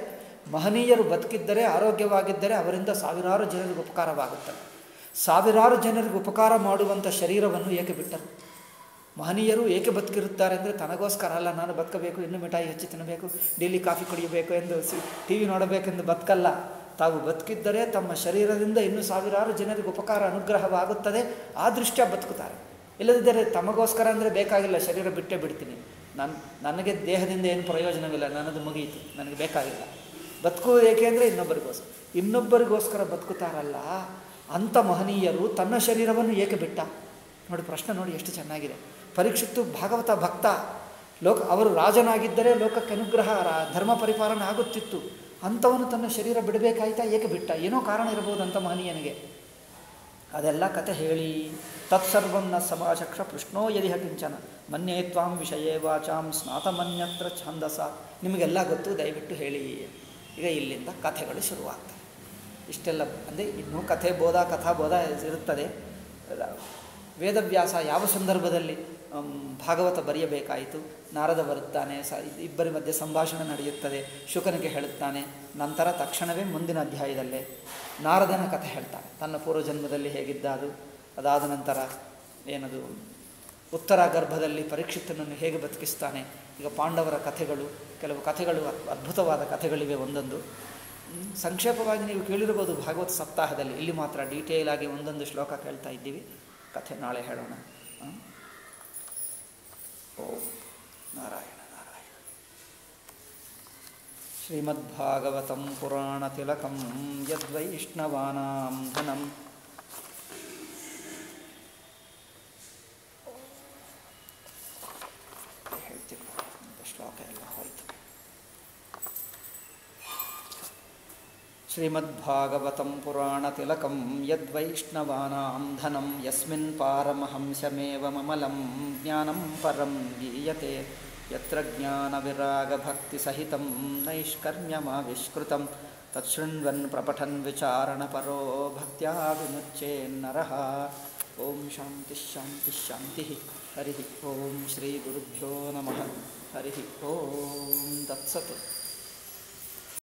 ಮಹನೀಯರು ಬದುಕಿದ್ದರೆ ಆರೋಗ್ಯವಾಗಿದ್ದರೆ ಅವರಿಂದ ಸಾವಿರಾರು ಜನರಿಗೆ ಉಪಕಾರವಾಗುತ್ತದೆ ಸಾವಿರಾರು ಜನರಿಗೆ ಉಪಕಾರ ಮಾಡುವಂಥ ಶರೀರವನ್ನು ಏಕೆ ಬಿಟ್ಟರು ಮಹನೀಯರು ಏಕೆ ಬದುಕಿರುತ್ತಾರೆ ಅಂದರೆ ತನಗೋಸ್ಕರ ಅಲ್ಲ ನಾನು ಬದುಕಬೇಕು ಇನ್ನೂ ಮಿಠಾಯಿ ಹೆಚ್ಚು ತಿನ್ನಬೇಕು ಡೈಲಿ ಕಾಫಿ ಕುಡಿಯಬೇಕು ಎಂದು ಟಿ ವಿ ನೋಡಬೇಕೆಂದು ಬದುಕಲ್ಲ ತಾವು ಬದುಕಿದ್ದರೆ ತಮ್ಮ ಶರೀರದಿಂದ ಇನ್ನೂ ಸಾವಿರಾರು ಜನರಿಗೆ ಉಪಕಾರ ಅನುಗ್ರಹವಾಗುತ್ತದೆ ಆ ದೃಷ್ಟ್ಯ ಬದುಕುತ್ತಾರೆ ಇಲ್ಲದಿದ್ದರೆ ತಮಗೋಸ್ಕರ ಅಂದರೆ ಬೇಕಾಗಿಲ್ಲ ಶರೀರ ಬಿಟ್ಟೇ ಬಿಡ್ತೀನಿ ನಾನು ನನಗೆ ದೇಹದಿಂದ ಏನು ಪ್ರಯೋಜನವಿಲ್ಲ ನನ್ನದು ಮುಗಿಯಿತು ನನಗೆ ಬೇಕಾಗಿಲ್ಲ ಬದುಕು ಏಕೆ ಅಂದರೆ ಇನ್ನೊಬ್ಬರಿಗೋಸ್ಕರ ಇನ್ನೊಬ್ಬರಿಗೋಸ್ಕರ ಬದುಕುತ್ತಾರಲ್ಲ ಅಂಥ ಮಹನೀಯರು ತನ್ನ ಶರೀರವನ್ನು ಏಕೆ ಬಿಟ್ಟ ನೋಡಿ ಪ್ರಶ್ನೆ ನೋಡಿ ಎಷ್ಟು ಚೆನ್ನಾಗಿದೆ ಪರೀಕ್ಷಿತ್ತು ಭಾಗವತ ಭಕ್ತ ಲೋಕ ಅವರು ರಾಜನಾಗಿದ್ದರೆ ಲೋಕಕ್ಕೆ ಅನುಗ್ರಹ ರಾ- ಧರ್ಮ ಪರಿಪಾಲನೆ ಆಗುತ್ತಿತ್ತು ಅಂಥವನು ತನ್ನ ಶರೀರ ಬಿಡಬೇಕಾಯ್ತಾ ಏಕೆ ಬಿಟ್ಟ ಏನೋ ಕಾರಣ ಇರಬಹುದು ಅಂತ ಮಹನೀಯನಿಗೆ ಅದೆಲ್ಲ ಕತೆ ಹೇಳಿ ತತ್ಸರ್ವನ್ನ ಸಮಾಚಕ್ಷ ಪೃಷ್ಣೋ ಯದಿಹ ಕಿಂಚನ ಮನ್ಯೇ ತ್ವಾಂ ವಿಷಯೇ ವಾಚಾಂ ಸ್ನಾತಮನ್ಯತ್ರ ಛಂದಸ ನಿಮಗೆಲ್ಲ ಗೊತ್ತು ದಯವಿಟ್ಟು ಹೇಳಿ ಈಗ ಇಲ್ಲಿಂದ ಕಥೆಗಳು ಶುರುವಾಗ್ತವೆ ಇಷ್ಟೆಲ್ಲ ಅಂದರೆ ಇನ್ನೂ ಕಥೆ ಬೋಧ ಕಥಾಬೋಧ ಇರುತ್ತದೆ ವೇದವ್ಯಾಸ ಯಾವ ಸಂದರ್ಭದಲ್ಲಿ ಅಮ್, ಭಾಗವತ ಬರೆಯಬೇಕಾಯಿತು ನಾರದ ಬರುತ್ತಾನೆ ಸ ಇಬ್ಬರ ಮಧ್ಯೆ ಸಂಭಾಷಣೆ ನಡೆಯುತ್ತದೆ ಶುಕನಿಗೆ ಹೇಳುತ್ತಾನೆ ನಂತರ ತಕ್ಷಣವೇ ಮುಂದಿನ ಅಧ್ಯಾಯದಲ್ಲೇ ನಾರದನ ಕಥೆ ಹೇಳ್ತಾನೆ ತನ್ನ ಪೂರ್ವಜನ್ಮದಲ್ಲಿ ಹೇಗಿದ್ದ ಅದು ಅದಾದ ನಂತರ ಏನದು ಉತ್ತರ ಗರ್ಭದಲ್ಲಿ ಪರೀಕ್ಷಿತನನ್ನು ಹೇಗೆ ಬದುಕಿಸ್ತಾನೆ ಈಗ ಪಾಂಡವರ ಕಥೆಗಳು ಕೆಲವು ಕಥೆಗಳು ಅದ್- ಅದ್ಭುತವಾದ ಕಥೆಗಳಿವೆ ಒಂದೊಂದು ಹ್ಮ್, ಸಂಕ್ಷೇಪವಾಗಿ ನೀವು ಕೇಳಿರ್ಬೋದು ಭಾಗವತ ಸಪ್ತಾಹದಲ್ಲಿ ಇಲ್ಲಿ ಮಾತ್ರ ಡೀಟೇಲ್ ಆಗಿ ಒಂದೊಂದು ಶ್ಲೋಕ ಕೇಳ್ತಾ ಇದ್ದೀವಿ ಕಥೆ ನಾಳೆ ಹೇಳೋಣ ಹ್ಮ್? ಓಂ ನಾರಾಯಣ ನಾರಾಯಣ ಶ್ರೀಮದ್ಭಾಗವತಂ ಪುರಾಣತಿಲಕಂ ಯದ್ವೈಷ್ಣವಾನಾಂ ಧನಂ ಹೇಳ್ತೀನಿ ಒಂದು ಶ್ಲೋಕ ಎಲ್ಲ ಹೋಯಿತು ಶ್ರೀಮದ್ಭಾಗವತಂ ಪುರಾಣತಿಲಕಂ ಯದ್ವೈಷ್ಣವಾನಾಂ ಧನಂ ಯಸ್ಮಿನ್ ಪಾರಮಹಂಸಮೇವ ಮಮಲಂ ಜ್ಞಾನಂ ಪರಂ ಗೀಯತೆ ಯತ್ರ ಜ್ಞಾನವಿರಾಗಭಕ್ತಿಸಹಿತಂ ನೈಷ್ಕರ್ಮ್ಯಮಾವಿಷ್ಕೃತಂ ತತ್ಶೃಣ್ವನ್ ಪ್ರಪಠನ್ ವಿಚಾರಣಪರೋ ಭಕ್ತ್ಯಾ ವಿಮುಚ್ಚೇನ್ನರಃ ಓಂ ಶಾಂತಿ ಶಾಂತಿ ಶಾಂತಿ ಹರಿ ಓಂ ಶ್ರೀ ಗುರುಭ್ಯೋ ನಮಃ ಹರಿ ಓಂ ತತ್ಸತ್